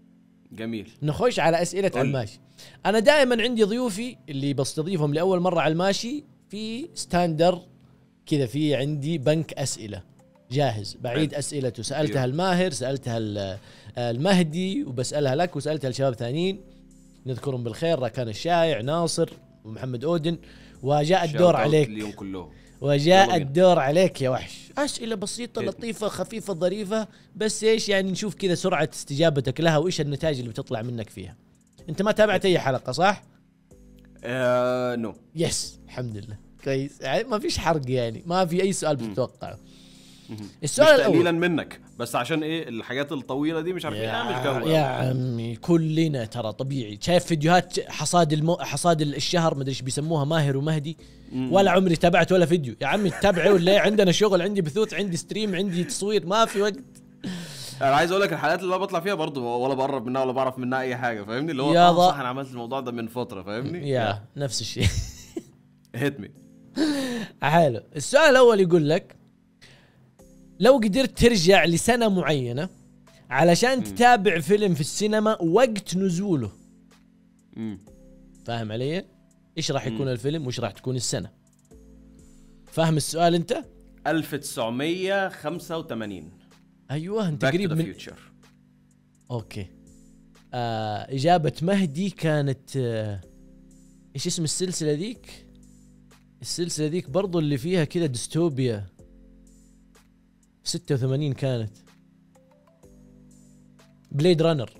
جميل نخش على اسئله قول. على الماشي انا دائما عندي ضيوفي اللي بستضيفهم لاول مره على الماشي في ستاندر كذا في عندي بنك اسئله جاهز بعيد حلو. اسئلته سالتها أيوه. الماهر سالتها ال- المهدي وبسالها لك وسالتها لشباب ثانيين نذكرهم بالخير راكان الشايع ناصر ومحمد اودن وجاء الدور Shout out عليك اليوم كلهم وجاء يلا بينا. الدور عليك يا وحش اسئله بسيطه إيه. لطيفه خفيفه ظريفه بس ايش يعني نشوف كذا سرعه استجابتك لها وايش النتائج اللي بتطلع منك فيها انت ما تابعت اي حلقه صح آه نو يس الحمد لله كويس يعني ما فيش حرق يعني ما في اي سؤال بتتوقعه مش السؤال تقليلا الاول منك بس عشان ايه الحاجات الطويله دي مش عارفين نعمل جو يا, يا عمي كلنا ترى طبيعي شايف فيديوهات حصاد المو... حصاد الشهر مدري ايش بيسموها ماهر ومهدي ولا عمري تابعت ولا فيديو يا عمي تتابعي ولا إيه؟ عندنا شغل عندي بثوث عندي ستريم عندي تصوير ما في وقت انا عايز اقول لك الحلقات اللي انا بطلع فيها برضه ولا بقرب منها ولا بعرف منها اي حاجه فاهمني اللي هو يا آه ض- صح انا عملت الموضوع ده من فتره فاهمني يا نفس الشيء هيت مي حلو السؤال الاول يقول لك لو قدرت ترجع لسنه معينه علشان تتابع فيلم في السينما وقت نزوله فاهم علي ايش راح يكون الفيلم وايش راح تكون السنه فاهم السؤال انت 1985 ايوه انت باك تو قريب ذا من فيوتشر اوكي آه اجابه مهدي كانت آه ايش اسم السلسله ذيك السلسله ذيك برضو اللي فيها كذا ديستوبيا 86 كانت بليد رانر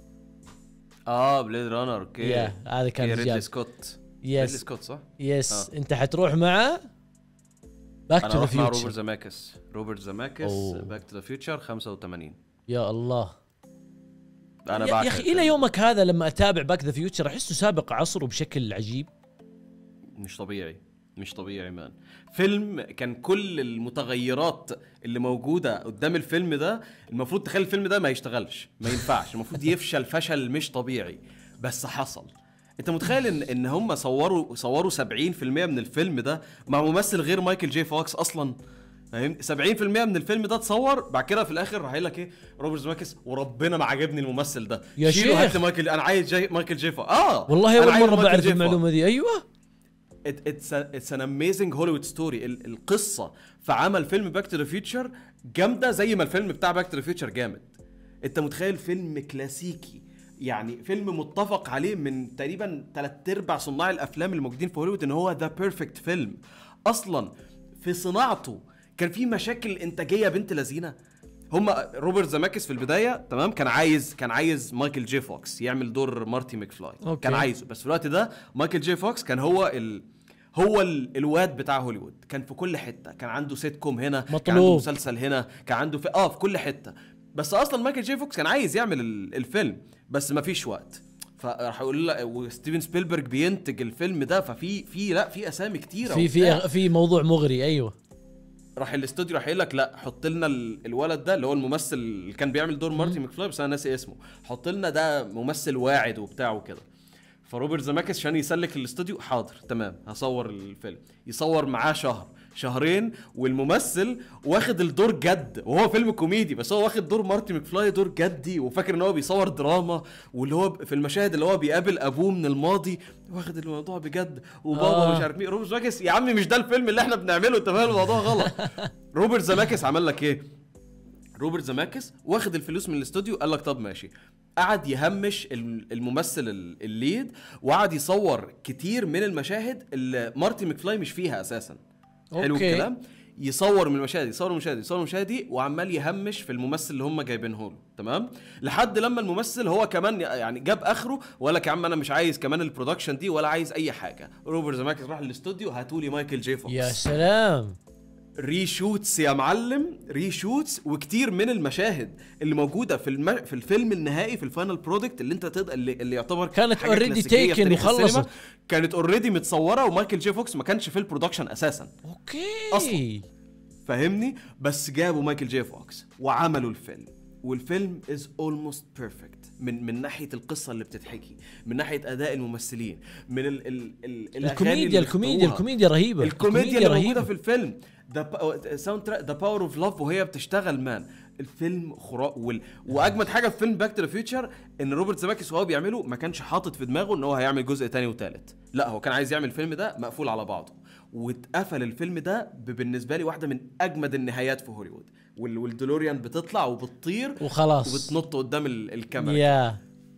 اه بليد رانر اوكي يا هذا كان هي ريدلي اجابه سكوت ريدلي يس سكوت صح؟ يس آه. انت حتروح مع باك انا تو ذا اروح مع روبرت فيوتشر زماكس روبرت زماكس أوه. باك تو ذا فيوتشر 85 يا الله انا يا- بعشق يا اخي الفيلم. الى يومك هذا لما اتابع باك ذا فيوتشر احسه سابق عصره بشكل عجيب مش طبيعي مش طبيعي مان فيلم كان كل المتغيرات اللي موجوده قدام الفيلم ده المفروض تخلي الفيلم ده ما يشتغلش ما ينفعش المفروض يفشل فشل مش طبيعي بس حصل انت متخيل ان ان هم صوروا صوروا 70% من الفيلم ده مع ممثل غير مايكل جي فوكس اصلا فاهم 70% من الفيلم ده اتصور بعد كده في الاخر راح لك ايه روبرت زماكس وربنا ما عجبني الممثل ده يا شيلوا شيخ. هات لي مايكل انا عايز جاي مايكل جي فوكس اه والله أنا اول عايز مره مايكل بعرف جي فوكس. المعلومه دي ايوه اتس اتس ان اميزنج هوليوود ستوري القصه في عمل فيلم باك تو ذا فيوتشر جامده زي ما الفيلم بتاع باك تو ذا فيوتشر جامد انت متخيل فيلم كلاسيكي يعني فيلم متفق عليه من تقريبا ثلاث ارباع صناع الافلام الموجودين في هوليوود ان هو ذا بيرفكت فيلم اصلا في صناعته كان في مشاكل انتاجيه بنت لذينه هما روبرت زماكس في البدايه تمام كان عايز كان عايز مايكل جي فوكس يعمل دور مارتي مكفلاي أوكي. كان عايزه بس في الوقت ده مايكل جي فوكس كان هو ال هو ال... الواد بتاع هوليوود كان في كل حته كان عنده سيت كوم هنا كان عنده مطلوب. مسلسل هنا كان عنده في اه في كل حته بس اصلا مايكل جي فوكس كان عايز يعمل ال... الفيلم بس ما فيش وقت فراح يقول له وستيفن سبيلبرج بينتج الفيلم ده ففي في لا في اسامي كتيره في وبتاع. في في موضوع مغري ايوه راح الاستوديو راح يقول لك لا حط لنا ال- الولد ده اللي هو الممثل اللي كان بيعمل دور مارتي مكفلاي بس انا ناسي اسمه حط لنا ده ممثل واعد وبتاع وكده فروبرت زماكس عشان يسلك الاستوديو حاضر تمام هصور الفيلم يصور معاه شهر شهرين والممثل واخد الدور جد وهو فيلم كوميدي بس هو واخد دور مارتي مكفلاي دور جدي وفاكر ان هو بيصور دراما واللي هو في المشاهد اللي هو بيقابل ابوه من الماضي واخد الموضوع بجد وبابا آه. مش عارف مين روبرت زماكس يا عمي مش ده الفيلم اللي احنا بنعمله انت فاهم الموضوع غلط روبرت زماكس عمل لك ايه روبرت زماكس واخد الفلوس من الاستوديو قال لك طب ماشي قعد يهمش الم- الممثل ال- الليد وقعد يصور كتير من المشاهد اللي مارتي مكفلاي مش فيها اساسا حلو أوكي. الكلام يصور من المشاهد يصور من المشاهد يصور من المشاهد دي وعمال يهمش في الممثل اللي هم جايبينه له تمام لحد لما الممثل هو كمان يعني جاب اخره وقال لك يا عم انا مش عايز كمان البرودكشن دي ولا عايز اي حاجه روبرت زماكس راح الاستوديو هاتوا لي مايكل جي فوكس يا سلام ريشوتس يا معلم ريشوتس وكتير من المشاهد اللي موجوده في الم... في الفيلم النهائي في الفاينل برودكت اللي انت تقدر اللي, اللي يعتبر كانت حاجة already كلاسيكية في taken تاريخ وخلصت. السينما، كانت اوريدي متصوره ومايكل جي فوكس ما كانش في البرودكشن اساسا اوكي أصلاً. فاهمني بس جابوا مايكل جي فوكس وعملوا الفيلم والفيلم از اولموست بيرفكت من من ناحيه القصه اللي بتتحكي من ناحيه اداء الممثلين من ال ال ال الأغاني الكوميديا اللي الكوميديا اختاروها. الكوميديا رهيبه الكوميديا اللي موجوده في الفيلم ذا ساوند تراك ذا باور اوف لاف وهي بتشتغل مان الفيلم خرا وال... واجمد حاجه في فيلم باك تو ذا فيوتشر ان روبرت زماكيس وهو بيعمله ما كانش حاطط في دماغه ان هو هيعمل جزء تاني وتالت لا هو كان عايز يعمل الفيلم ده مقفول على بعضه واتقفل الفيلم ده ب- بالنسبه لي واحده من اجمد النهايات في هوليوود وال... والدولوريان بتطلع وبتطير وخلاص وبتنط قدام ال... الكاميرا يا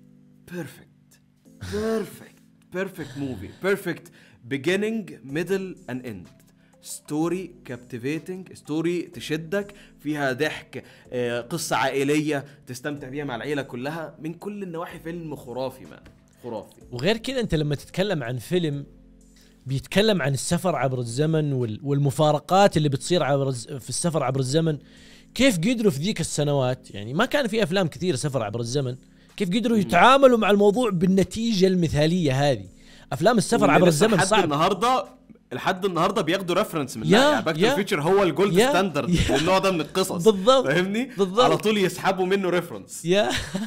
بيرفكت بيرفكت بيرفكت موفي بيرفكت beginning middle and end ستوري كابتيفيتنج ستوري تشدك فيها ضحك آه، قصة عائلية تستمتع بيها مع العيلة كلها من كل النواحي فيلم خرافي مان خرافي وغير كذا انت لما تتكلم عن فيلم بيتكلم عن السفر عبر الزمن وال- والمفارقات اللي بتصير عبر الز- في السفر عبر الزمن كيف قدروا في ذيك السنوات يعني ما كان في افلام كثيره سفر عبر الزمن كيف قدروا يتعاملوا مع الموضوع بالنتيجه المثاليه هذه افلام السفر واللي عبر لسه الزمن لحد صعب النهارده لحد النهارده بياخدوا ريفرنس من يا- يعني باك تو يا- فيوتشر هو الجولد يا- ستاندرد يا. للنوع ده من القصص بالضبط. فاهمني بالضبط. على طول يسحبوا منه ريفرنس يا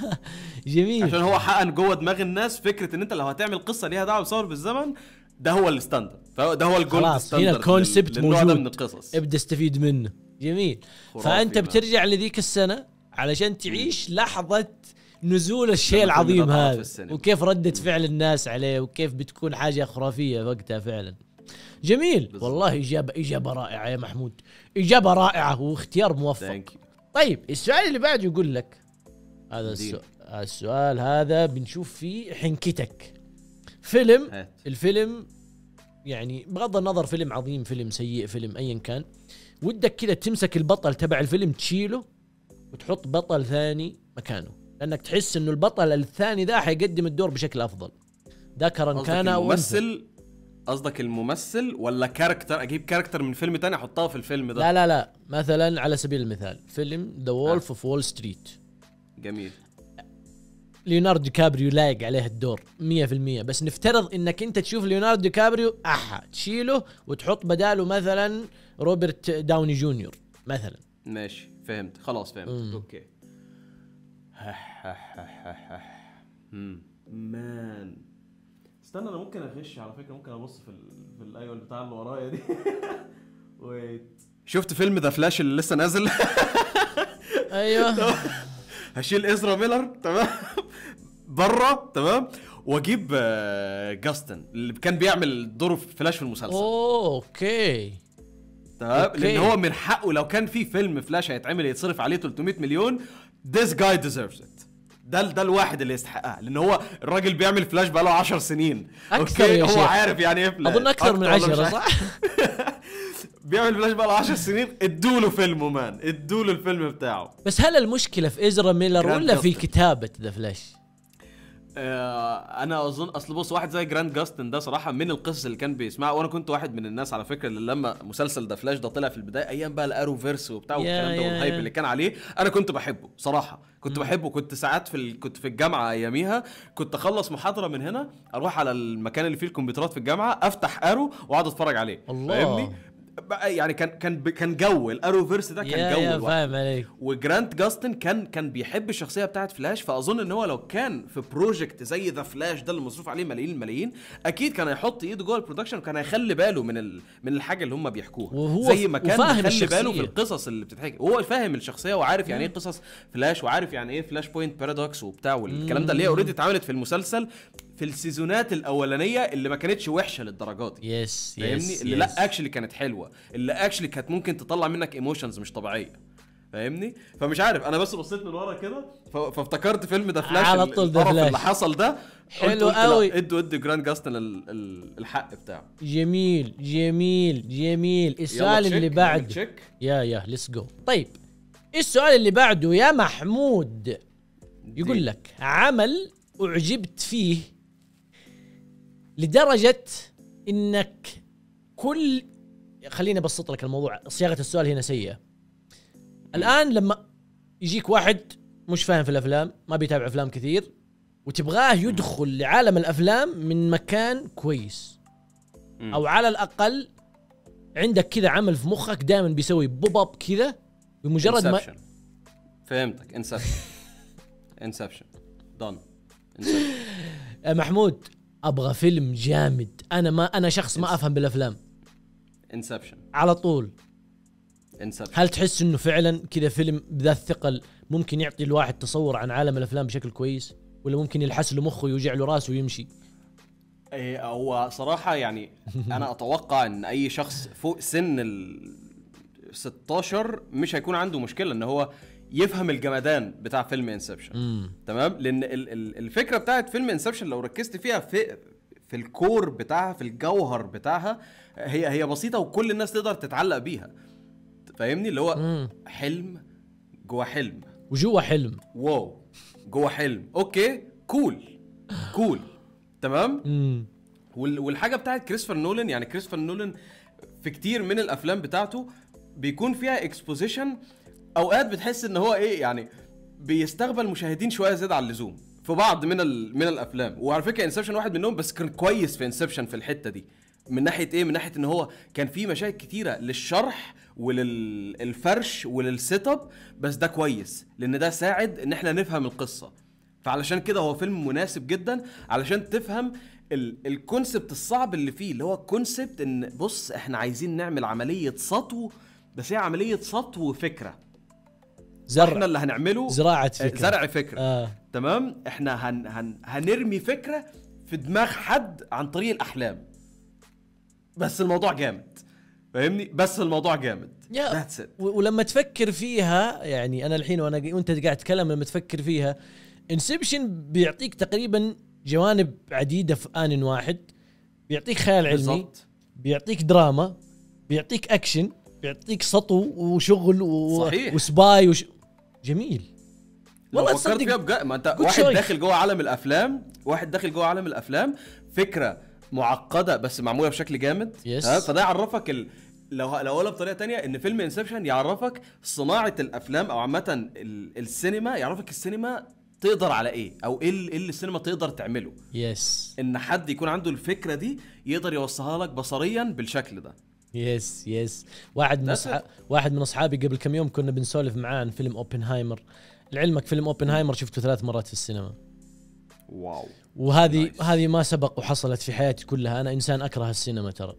جميل عشان هو حقن جوه دماغ الناس فكره ان انت لو هتعمل قصه ليها دعوه بصور بالزمن ده هو الستاندرد فهو- ده هو الجولد خلاص ستاندرد هنا الكونسبت للنوع ده من موجود القصص ابدا استفيد منه جميل خرافي فانت مان. بترجع لذيك السنه علشان تعيش لحظه نزول الشيء لما الفيلم العظيم ده طلع في هذا السينما. وكيف ردة فعل الناس عليه وكيف بتكون حاجه خرافيه وقتها فعلا جميل بالضبط. والله اجابه اجابه رائعه يا محمود اجابه رائعه واختيار موفق ثانك يو طيب السؤال اللي بعده يقول لك هذا اديني. السؤال السؤال هذا بنشوف فيه حنكتك فيلم هات الفيلم يعني بغض النظر فيلم عظيم فيلم سيء فيلم ايا كان ودك كذا تمسك البطل تبع الفيلم تشيله وتحط بطل ثاني مكانه لانك تحس انه البطل الثاني ذا حيقدم الدور بشكل افضل ذكرا قصدك كان او أنثى. الممثل قصدك الممثل ولا كاركتر اجيب كاركتر من فيلم تاني احطها في الفيلم ده لا لا لا مثلا على سبيل المثال فيلم ذا وولف اوف وول ستريت جميل ليوناردو دي كابريو لايق عليه الدور 100% بس نفترض انك انت تشوف ليوناردو دي كابريو احا تشيله وتحط بداله مثلا روبرت داوني جونيور مثلا ماشي فهمت خلاص فهمت مم. اوكي مم. مان استنى انا ممكن اغش على فكره ممكن ابص في ال... في الايوه بتاع اللي ورايا دي ويت شفت فيلم ذا فلاش اللي لسه نازل ايوه هشيل ازرا ميلر تمام بره تمام واجيب آه، جاستن اللي كان بيعمل دوره في فلاش في المسلسل أوه، اوكي تمام أوكي. لان هو من حقه لو كان في فيلم فلاش هيتعمل يتصرف عليه 300 مليون this guy deserves it ده ده الواحد اللي يستحقها لان هو الراجل بيعمل فلاش بقاله 10 سنين أكثر يا هو شيخ. عارف يعني ايه فلاش اظن اكثر من ولا مش عشرة عارف. صح؟ بيعمل فلاش بقاله 10 سنين ادوا له فيلمه مان ادوا له الفيلم بتاعه بس هل المشكله في ازرا ميلر جراند ولا في جاستن. كتابه ذا فلاش؟ آه، انا اظن اصل بص واحد زي جراند جاستن ده صراحه من القصص اللي كان بيسمعها وانا كنت واحد من الناس على فكره اللي لما مسلسل ذا فلاش ده طلع في البدايه ايام بقى الارو فيرس وبتاع يا- والكلام ده يا- والهايب يا. اللي كان عليه انا كنت بحبه صراحه كنت بحبه كنت ساعات في ال... كنت في الجامعه اياميها كنت اخلص محاضره من هنا اروح على المكان اللي فيه الكمبيوترات في الجامعه افتح ارو واقعد اتفرج عليه الله. فاهمني بقى يعني كان كان ب... كان جو الارو فيرس ده كان يا جو يا لوحده. فاهم عليك وجرانت جاستن كان كان بيحب الشخصيه بتاعت فلاش فاظن ان هو لو كان في بروجكت زي ذا فلاش ده اللي مصروف عليه ملايين الملايين اكيد كان هيحط ايده جوه البرودكشن وكان هيخلي باله من ال... من الحاجه اللي هم بيحكوها وهو زي ف- ما كان وفاهم بيخلي باله في الشخصية. القصص اللي بتتحكي هو فاهم الشخصيه وعارف يعني ايه قصص فلاش وعارف يعني ايه فلاش بوينت بارادوكس وبتاع والكلام ده اللي هي اوريدي اتعملت في المسلسل في السيزونات الاولانيه اللي ما كانتش وحشه للدرجات دي يس فاهمني يس اللي يس. لا اكشلي كانت حلوه اللي اكشلي كانت ممكن تطلع منك ايموشنز مش طبيعيه فاهمني فمش عارف انا بس بصيت من ورا كده ف- فافتكرت فيلم ذا فلاش على ال- طول The القرف Flash. اللي حصل ده حلو قلت- قلت لا، قوي. ادوا ادوا جراند جاستن ال- ال- الحق بتاعه جميل جميل جميل السؤال يلا اللي تشيك، بعد نعمل تشيك. يا يا ليتس جو طيب السؤال اللي بعده يا محمود يقول دي. لك عمل اعجبت فيه لدرجه انك كل خليني ابسط لك الموضوع صياغه السؤال هنا سيئه الان لما يجيك واحد مش فاهم في الافلام ما بيتابع افلام كثير وتبغاه يدخل لعالم الافلام من مكان كويس مم. او على الاقل عندك كذا عمل في مخك دائما بيسوي بوب اب كذا بمجرد ما Inception. فهمتك انسبشن انسبشن دون آه، محمود ابغى فيلم جامد انا ما انا شخص ما افهم بالافلام انسبشن على طول انسبشن هل تحس انه فعلا كذا فيلم بذا الثقل ممكن يعطي الواحد تصور عن عالم الافلام بشكل كويس ولا ممكن يلحس له مخه ويوجع له راسه ويمشي إيه، هو صراحة يعني أنا أتوقع إن أي شخص فوق سن ال 16 مش هيكون عنده مشكلة إن هو يفهم الجمدان بتاع فيلم انسبشن امم تمام لأن ال- ال- الفكرة بتاعت فيلم انسبشن لو ركزت فيها في في الكور بتاعها في الجوهر بتاعها هي هي بسيطة وكل الناس تقدر تتعلق بيها فاهمني اللي هو مم. حلم جوه حلم وجوا حلم واو جوه حلم اوكي كول كول تمام امم وال- والحاجه بتاعت كريستوفر نولان يعني كريستوفر نولان في كتير من الافلام بتاعته بيكون فيها اكسبوزيشن اوقات بتحس ان هو ايه يعني بيستقبل مشاهدين شويه زياده عن اللزوم في بعض من ال... من الافلام وعلى فكره انسبشن واحد منهم بس كان كويس في انسبشن في الحته دي من ناحيه ايه من ناحيه ان هو كان في مشاهد كتيره للشرح وللفرش وللسيت اب بس ده كويس لان ده ساعد ان احنا نفهم القصه فعلشان كده هو فيلم مناسب جدا علشان تفهم ال- الكونسبت الصعب اللي فيه اللي هو كونسبت ان بص احنا عايزين نعمل عمليه سطو بس هي عمليه سطو فكره احنا زرع اللي هنعمله زراعة آه، فكرة زرع فكره آه. تمام احنا هن هن هنرمي فكره في دماغ حد عن طريق الاحلام بس الموضوع جامد فاهمني بس الموضوع جامد يا ذاتس ات و- ولما تفكر فيها يعني انا الحين وانا وانت قاعد تتكلم لما تفكر فيها انسبشن بيعطيك تقريبا جوانب عديده في ان واحد بيعطيك خيال علمي بالظبط بيعطيك دراما بيعطيك اكشن بيعطيك سطو وشغل و... صحيح. وسباي وش... جميل لو والله فكرت تصدق فيها بجد ما انت good واحد choice. داخل جوه عالم الافلام واحد داخل جوه عالم الافلام فكره معقده بس معموله بشكل جامد Yes. تمام؟ فده يعرفك ال... لو لو اقولها بطريقه تانية ان فيلم انسبشن يعرفك صناعه الافلام او عامه ال... السينما يعرفك السينما تقدر على ايه او ايه ال- إيه اللي السينما تقدر تعمله يس ان حد يكون عنده الفكره دي يقدر يوصلها لك بصريا بالشكل ده يس يس واحد من That's أصحاب واحد من اصحابي قبل كم يوم كنا بنسولف معاه عن فيلم اوبنهايمر لعلمك فيلم اوبنهايمر شفته ثلاث مرات في السينما واو وهذه Nice. هذه ما سبق وحصلت في حياتي كلها انا انسان اكره السينما ترى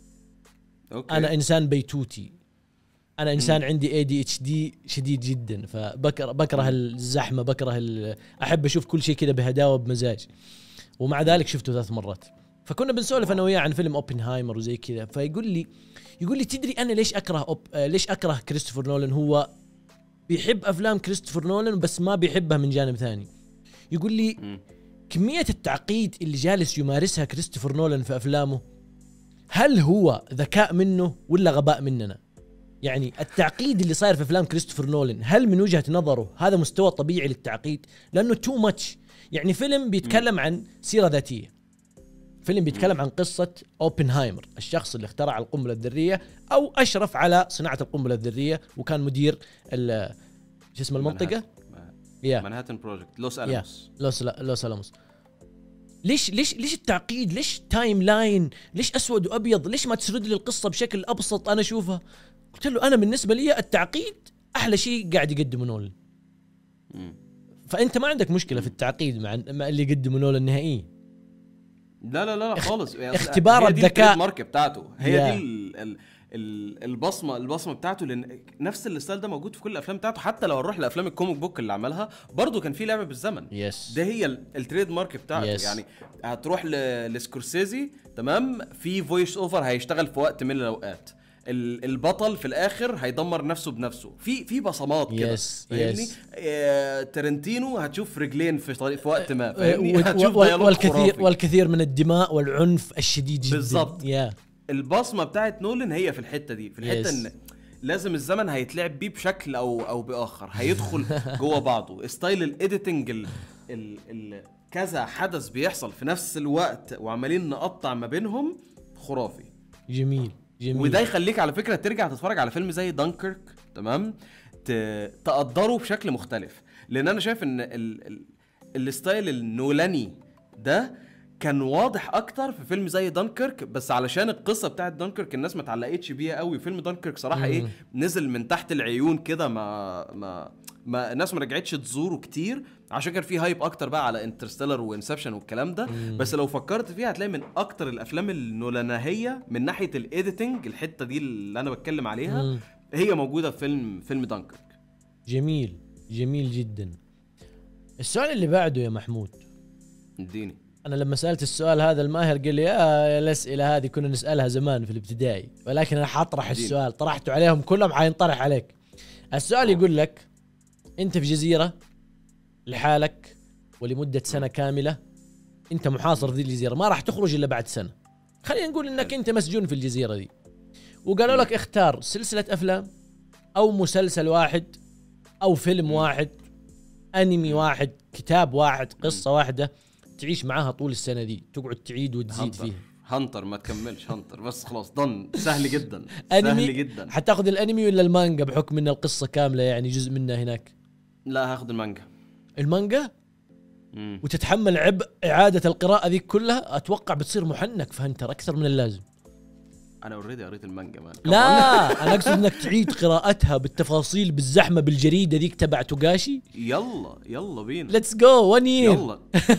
اوكي انا انسان بيتوتي انا انسان عندي اي دي اتش دي شديد جدا فبكره بكره الزحمه بكره ال- احب اشوف كل شيء كذا بهداوه بمزاج ومع ذلك شفته ثلاث مرات فكنا بنسولف انا وياه عن فيلم اوبنهايمر وزي كذا فيقول لي يقول لي تدري انا ليش اكره أوب... آه، ليش اكره كريستوفر نولان هو بيحب افلام كريستوفر نولان بس ما بيحبها من جانب ثاني يقول لي مم. كمية التعقيد اللي جالس يمارسها كريستوفر نولان في أفلامه هل هو ذكاء منه ولا غباء مننا؟ يعني التعقيد اللي صاير في أفلام كريستوفر نولان هل من وجهة نظره هذا مستوى طبيعي للتعقيد؟ لأنه تو ماتش يعني فيلم بيتكلم عن سيرة ذاتية فيلم بيتكلم عن قصة اوبنهايمر الشخص اللي اخترع القنبلة الذرية أو أشرف على صناعة القنبلة الذرية وكان مدير ال- شو اسم المنطقة؟ يا مانهاتن بروجكت لوس يا الاموس لوس لوس الاموس ليش ليش ليش التعقيد؟ ليش تايم لاين؟ ليش اسود وابيض؟ ليش ما تسرد لي القصه بشكل ابسط انا اشوفها؟ قلت له انا بالنسبه لي التعقيد احلى شيء قاعد يقدمه نولان. مم. فانت ما عندك مشكله في التعقيد مع مع اللي يقدمه نولان نهائيا. لا لا لا لا خالص يعني اختبار هي دي الذكاء. التريد مارك بتاعته هي يا. دي ال ال ال البصمه البصمه بتاعته لان نفس الستايل ده موجود في كل الافلام بتاعته حتى لو نروح لافلام الكوميك بوك اللي عملها برضه كان في لعبه بالزمن يس ده هي ال- التريد مارك بتاعته Yes. يعني هتروح ل- لسكورسيزي تمام في فويس اوفر هيشتغل في وقت من الاوقات ال- البطل في الاخر هيدمر نفسه بنفسه في في بصمات كده Yes, فاهمني yes. آه ترنتينو هتشوف رجلين في طريق في وقت ما و- فاهمني و- هتشوف وال- ديالوج والكثير خرافي. والكثير من الدماء والعنف الشديد جدا بالضبط. يا البصمه بتاعت نولن هي في الحته دي في الحته Yes. ان لازم الزمن هيتلعب بيه بشكل او او باخر هيدخل جوه بعضه ستايل الايديتنج ال ال ال كذا حدث بيحصل في نفس الوقت وعمالين نقطع ما بينهم خرافي جميل جميل وده يخليك على فكره ترجع تتفرج على فيلم زي دانكيرك تمام ت- تقدره بشكل مختلف لان انا شايف ان ال ال الستايل النولاني ده كان واضح اكتر في فيلم زي دانكيرك بس علشان القصه بتاعت دانكيرك الناس ما اتعلقتش بيها قوي فيلم دانكيرك صراحه ايه نزل من تحت العيون كده ما ما ما الناس ما رجعتش تزوره كتير عشان كان في هايب اكتر بقى على انترستيلر وانسبشن والكلام ده بس لو فكرت فيها هتلاقي من اكتر الافلام النولانهيه من ناحيه الايديتنج الحته دي اللي انا بتكلم عليها مم. هي موجوده في فيلم فيلم دانكرك جميل جميل جدا السؤال اللي بعده يا محمود اديني انا لما سالت السؤال هذا الماهر قال لي آه الاسئله هذه كنا نسالها زمان في الابتدائي ولكن انا حاطرح جميل. السؤال طرحته عليهم كلهم حينطرح عليك السؤال يقول لك انت في جزيره لحالك ولمده سنه كامله انت محاصر في ذي الجزيره ما راح تخرج الا بعد سنه خلينا نقول انك انت مسجون في الجزيره دي وقالوا لك اختار سلسله افلام او مسلسل واحد او فيلم واحد انمي واحد كتاب واحد قصه واحده تعيش معاها طول السنه دي تقعد تعيد وتزيد هانتر فيها هانتر ما تكملش هانتر بس خلاص ضن سهل جدا انمي سهل جدا حتاخذ الانمي ولا المانجا بحكم ان القصه كامله يعني جزء منها هناك لا هاخد المانجا المانجا مم. وتتحمل عبء اعاده القراءه ذيك كلها اتوقع بتصير محنك في هنتر اكثر من اللازم انا اوريدي قريت المانجا مان لا انا اقصد انك تعيد قراءتها بالتفاصيل بالزحمه بالجريده ذيك تبع توغاشي يلا يلا بينا ليتس جو 1 يير يلا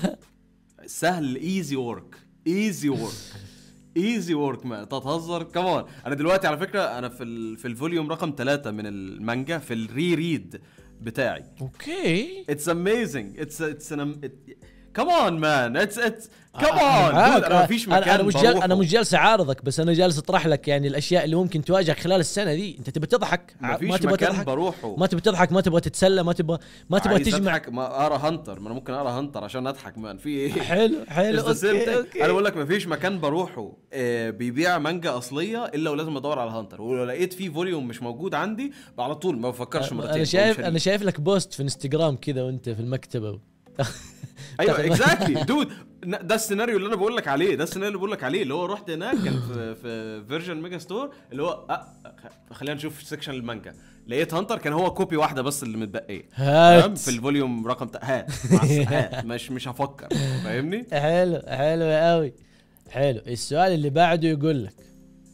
سهل ايزي ورك ايزي ورك ايزي ورك ما تتهزر كمان انا دلوقتي على فكره انا في ال... في الفوليوم رقم ثلاثة من المانجا في الري ريد بتاعي اوكي اتس اميزنج اتس اتس كمان مان اتس اتس أنا كمان معاك. انا ما فيش أنا- مكان انا مش جال بروحه. انا مش جالس اعارضك بس انا جالس اطرح لك يعني الاشياء اللي ممكن تواجهك خلال السنه دي انت تبي تضحك ما ما فيش تبغى مكان تضحك بروحه ما تبغى تضحك ما تبغى تتسلى ما تبغى ما تبغى عايز تجمع أضحك، ما اقرا هانتر ما انا ممكن اقرا هانتر عشان اضحك مان في ايه حلو حلو It's the same اوكي thing. اوكي انا بقول لك مفيش مكان بروحه آه، بيبيع مانجا اصليه الا ولازم ادور على هانتر ولو لقيت فيه فوليوم مش موجود عندي على طول ما بفكرش مرتين انا بقوم شايف شاريه. انا شايف لك بوست في انستغرام كذا وانت في المكتبه ايوه تاخد- اكزاكتلي دود ده السيناريو اللي انا بقول لك عليه ده السيناريو اللي بقول لك عليه اللي هو رحت هناك كان في في فيرجن ميجا ستور اللي هو أه خلينا نشوف سيكشن المانجا لقيت هانتر كان هو كوبي واحده بس اللي متبقيه هات. تمام؟ في الفوليوم رقم تا- هات مع الس- هات مش مش هفكر فاهمني حلو حلو قوي حلو السؤال اللي بعده يقول لك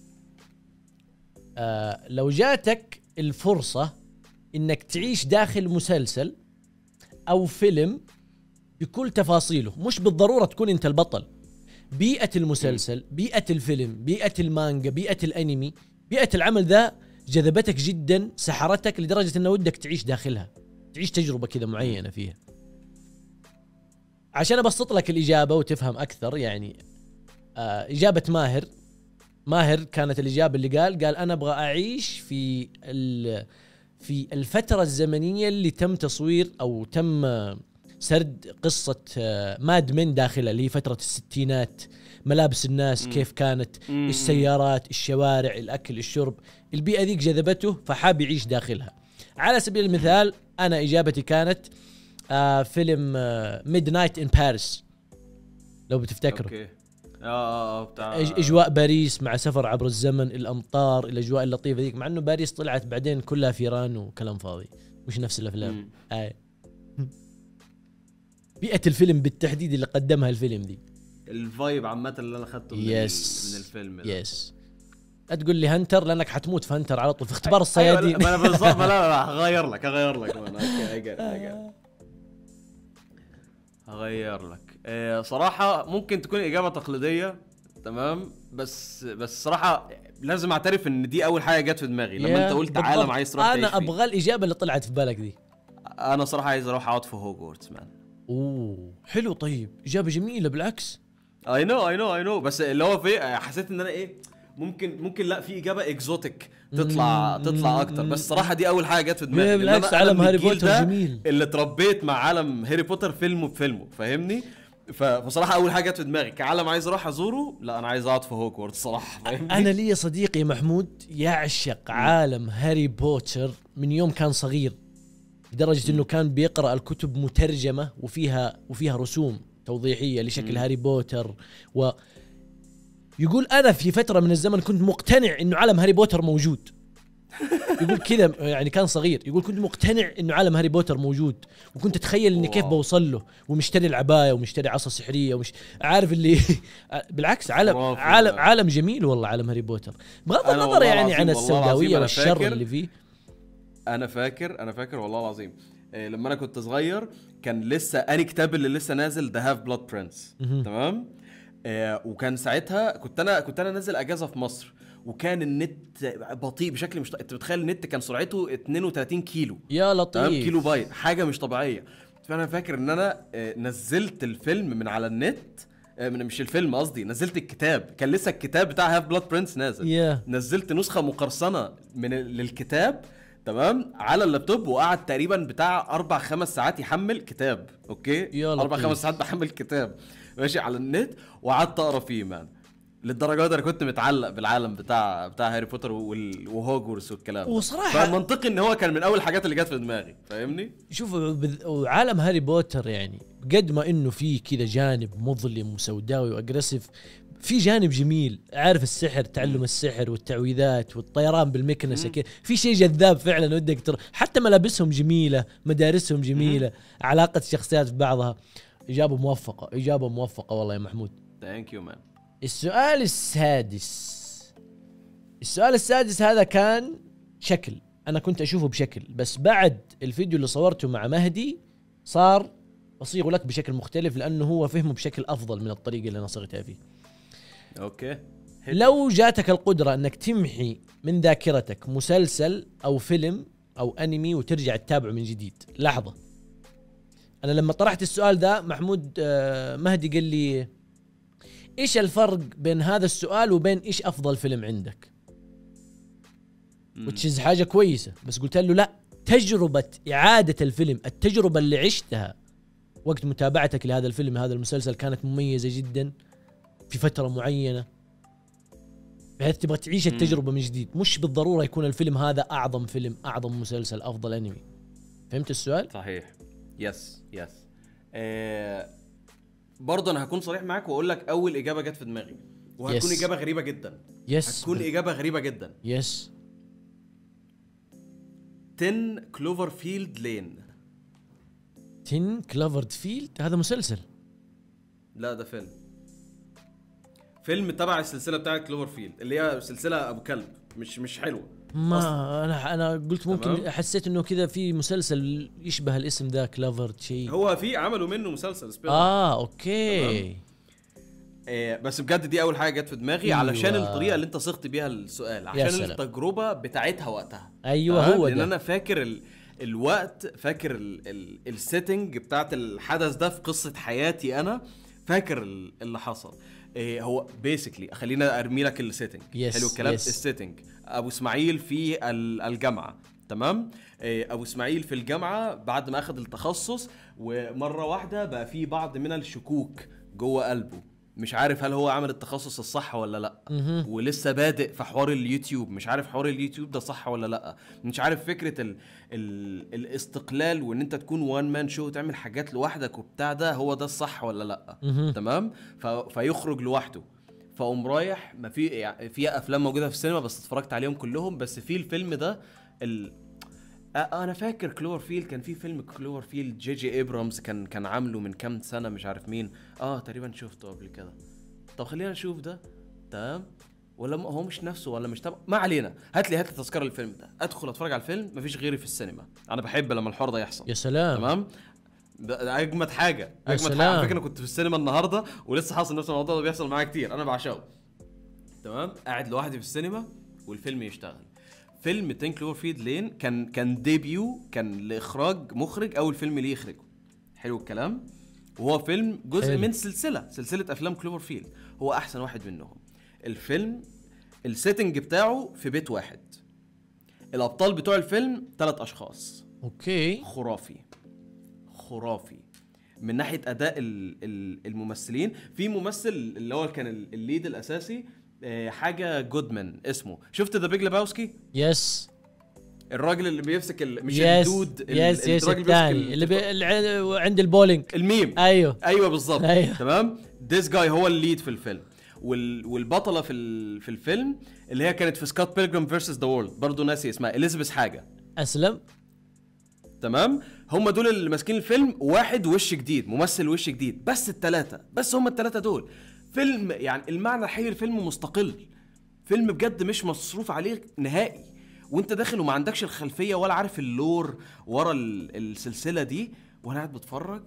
آه لو جاتك الفرصة انك تعيش داخل مسلسل او فيلم بكل تفاصيله مش بالضرورة تكون انت البطل بيئة المسلسل بيئة الفيلم بيئة المانجا بيئة الانمي بيئة العمل ذا جذبتك جدا سحرتك لدرجة انه ودك تعيش داخلها تعيش تجربة كذا معينة فيها عشان ابسط لك الاجابه وتفهم اكثر يعني آه اجابه ماهر ماهر كانت الاجابه اللي قال قال انا ابغى اعيش في ال- في الفتره الزمنيه اللي تم تصوير او تم آه، سرد قصه آه، ماد من داخلها اللي هي فتره الستينات ملابس الناس مم. كيف كانت مم. السيارات الشوارع الاكل الشرب البيئه ذيك جذبته فحاب يعيش داخلها على سبيل المثال انا اجابتي كانت آه فيلم ميد نايت ان باريس لو بتفتكروا اوكي اه اه آه، بتاع أج- اجواء باريس مع سفر عبر الزمن الامطار الاجواء اللطيفه ذيك مع انه باريس طلعت بعدين كلها فيران وكلام فاضي مش نفس الافلام مم. آه. بيئه الفيلم بالتحديد اللي قدمها الفيلم دي الفايب عامه اللي انا اخدته من, يس ال- من الفيلم ده. يس لا تقول لي هنتر لانك حتموت في هنتر على طول في اختبار أيوة، الصيادين لا، ما انا بالظبط ما لا لا لا، هغير لك هغير لك man. اوكي I get it, I get it. هغير لك آه صراحة ممكن تكون إجابة تقليدية تمام بس بس صراحة لازم أعترف إن دي أول حاجة جت في دماغي لما يا أنت قلت بالضبط. عالم عايز تروح تعيش انا فيه. ابغى الاجابه اللي طلعت في بالك دي أنا صراحة عايز أروح أقعد في هوجورتس مان اوه حلو طيب اجابه جميله بالعكس اي نو اي نو اي نو بس اللي هو في حسيت ان انا ايه ممكن ممكن لا في اجابه اكزوتيك تطلع مم. تطلع اكتر بس صراحه دي اول حاجه جت في دماغي لأن بالعكس أنا- أنا عالم من هاري الجيل بوتر ده جميل اللي اتربيت مع عالم هاري بوتر فيلم بفيلمه فاهمني ف- فصراحه اول حاجه جت في دماغي كعالم عايز اروح ازوره لا انا عايز اقعد في هوجورتس صراحه فاهمني انا لي صديقي محمود يعشق عالم هاري بوتر من يوم كان صغير لدرجه انه كان بيقرا الكتب مترجمه وفيها وفيها رسوم توضيحيه لشكل مم. هاري بوتر و يقول انا في فتره من الزمن كنت مقتنع انه عالم هاري بوتر موجود يقول كذا يعني كان صغير يقول كنت مقتنع انه عالم هاري بوتر موجود وكنت اتخيل اني كيف واو. بوصل له ومشتري العبايه ومشتري عصا سحريه ومش عارف اللي بالعكس عالم خرافي عالم ده. عالم جميل والله عالم هاري بوتر بغض أنا النظر والله يعني العظيم- عن والله العظيم السوداويه أنا والشر فاكر اللي فيه انا فاكر انا فاكر والله العظيم إيه لما انا كنت صغير كان لسه اني كتاب اللي لسه نازل ذا هاف بلاد برنس مهم. تمام آه وكان ساعتها كنت انا كنت انا نازل اجازه في مصر وكان النت بطيء بشكل مش ط- انت متخيل النت كان سرعته 32 كيلو يا تمام لطيف كيلو بايت حاجه مش طبيعيه فانا فاكر ان انا آه، نزلت الفيلم من على النت آه، من مش الفيلم قصدي نزلت الكتاب كان لسه الكتاب بتاع هاف بلاد برنس نازل يا نزلت نسخه مقرصنه من ال- للكتاب تمام على اللابتوب وقعد تقريبا بتاع اربع خمس ساعات يحمل كتاب اوكي يا اربع لطيف. خمس ساعات بحمل كتاب ماشي على النت وقعدت اقرا فيه مان للدرجه دي انا كنت متعلق بالعالم بتاع بتاع هاري بوتر وال- وهوجورس والكلام ده. وصراحة- فمنطقي ان هو كان من اول الحاجات اللي جت في دماغي فاهمني شوف بذ- وعالم هاري بوتر يعني قد ما انه في كذا جانب مظلم وسوداوي واجريسيف في جانب جميل عارف السحر تعلم السحر والتعويذات والطيران بالمكنسه كذا في شيء جذاب فعلا ودك تر... حتى ملابسهم جميله مدارسهم جميله علاقه الشخصيات في بعضها اجابه موفقه اجابه موفقه والله يا محمود ثانك يو مان السؤال السادس السؤال السادس هذا كان شكل انا كنت اشوفه بشكل بس بعد الفيديو اللي صورته مع مهدي صار اصيغه لك بشكل مختلف لانه هو فهمه بشكل افضل من الطريقه اللي انا صغتها فيه اوكي لو جاتك القدره انك تمحي من ذاكرتك مسلسل او فيلم او انمي وترجع تتابعه من جديد لحظه انا لما طرحت السؤال ذا محمود آه، مهدي قال لي ايش الفرق بين هذا السؤال وبين ايش افضل فيلم عندك وتشيز حاجه كويسه بس قلت له لا تجربه اعاده الفيلم التجربه اللي عشتها وقت متابعتك لهذا الفيلم هذا المسلسل كانت مميزه جدا في فتره معينه بحيث تبغى تعيش التجربه من جديد مش بالضروره يكون الفيلم هذا اعظم فيلم اعظم مسلسل افضل انمي فهمت السؤال صحيح يس يس آه برضه انا هكون صريح معاك واقول لك اول اجابه جت في دماغي وهتكون يس. اجابه غريبه جدا يس هتكون اجابه غريبه جدا يس 10 كلوفر فيلد لين تين كلافرد فيلد هذا مسلسل لا ده فيلم فيلم تبع السلسله بتاعت كلوفر فيلد اللي هي سلسله ابو كلب مش مش حلوه ما انا انا قلت ممكن تمام. حسيت انه كذا في مسلسل يشبه الاسم ذا كلافرد شيء هو في عملوا منه مسلسل سبين اه اوكي آه بس بجد دي اول حاجه جت في دماغي أيوة. علشان الطريقه اللي انت صغت بيها السؤال عشان سلام. التجربه بتاعتها وقتها ايوه تمام؟ هو لان ده انا فاكر ال... الوقت فاكر ال... ال... السيتنج بتاعت الحدث ده في قصه حياتي انا فاكر ال- اللي حصل إيه هو بيسكلي خلينا ارمي لك السيتنج Yes, حلو الكلام yes. السيتنج ابو اسماعيل في ال- الجامعه تمام إيه ابو اسماعيل في الجامعه بعد ما اخذ التخصص ومره واحده بقى في بعض من الشكوك جوه قلبه مش عارف هل هو عمل التخصص الصح ولا لا مهم. ولسه بادئ في حوار اليوتيوب مش عارف حوار اليوتيوب ده صح ولا لا مش عارف فكره ال ال الاستقلال وان انت تكون وان مان شو وتعمل حاجات لوحدك وبتاع ده هو ده الصح ولا لا مهم. تمام ف... فيخرج لوحده فقوم رايح ما في يعني في افلام موجوده في السينما بس اتفرجت عليهم كلهم بس في الفيلم ده ال... آه، انا فاكر كلور فيلد كان في فيلم كلور فيلد جي جي ابرامز كان كان عامله من كام سنه مش عارف مين اه تقريبا شفته قبل كده طب خلينا نشوف ده تمام ولا م- هو مش نفسه ولا مش تبع ما علينا هات لي هات لي تذكره للفيلم ده ادخل اتفرج على الفيلم مفيش غيري في السينما انا بحب لما الحوار ده يحصل يا سلام تمام ده ده اجمد حاجه يا اجمد حاجه سلام. على فكره انا كنت في السينما النهارده ولسه حاصل نفس الموضوع ده بيحصل معايا كتير انا بعشقه تمام قاعد لوحدي في السينما والفيلم يشتغل فيلم تين كلوفر فيد لين كان كان ديبيو كان لاخراج مخرج اول فيلم ليه يخرجه حلو الكلام وهو فيلم جزء حلو. من سلسله سلسله افلام كلوفر فيلد هو احسن واحد منهم الفيلم السيتنج بتاعه في بيت واحد الابطال بتوع الفيلم ثلاث اشخاص اوكي خرافي خرافي من ناحيه اداء ال- ال- الممثلين في ممثل اللي هو كان ال- الليد الاساسي آه، حاجه جودمان اسمه شفت ذا بيج لباوسكي يس الراجل اللي بيمسك ال- مش يس الدود ال- يس يس الراجل بيمسك الثاني ال- اللي بي... اللي عند- عند البولينج الميم ايوه ايوه بالظبط أيوة. تمام ذيس جاي هو الليد في الفيلم وال... والبطله في ال... في الفيلم اللي هي كانت في سكوت بيلجرام فيرسس ذا وورلد برضه ناسي اسمها اليزابيث حاجه اسلم تمام هم دول اللي ماسكين الفيلم واحد وش جديد ممثل وش جديد بس التلاتة بس هم التلاتة دول فيلم يعني المعنى الحقيقي الفيلم مستقل فيلم بجد مش مصروف عليه نهائي وانت داخل وما عندكش الخلفية ولا عارف اللور ورا ال- السلسلة دي وانا قاعد بتفرج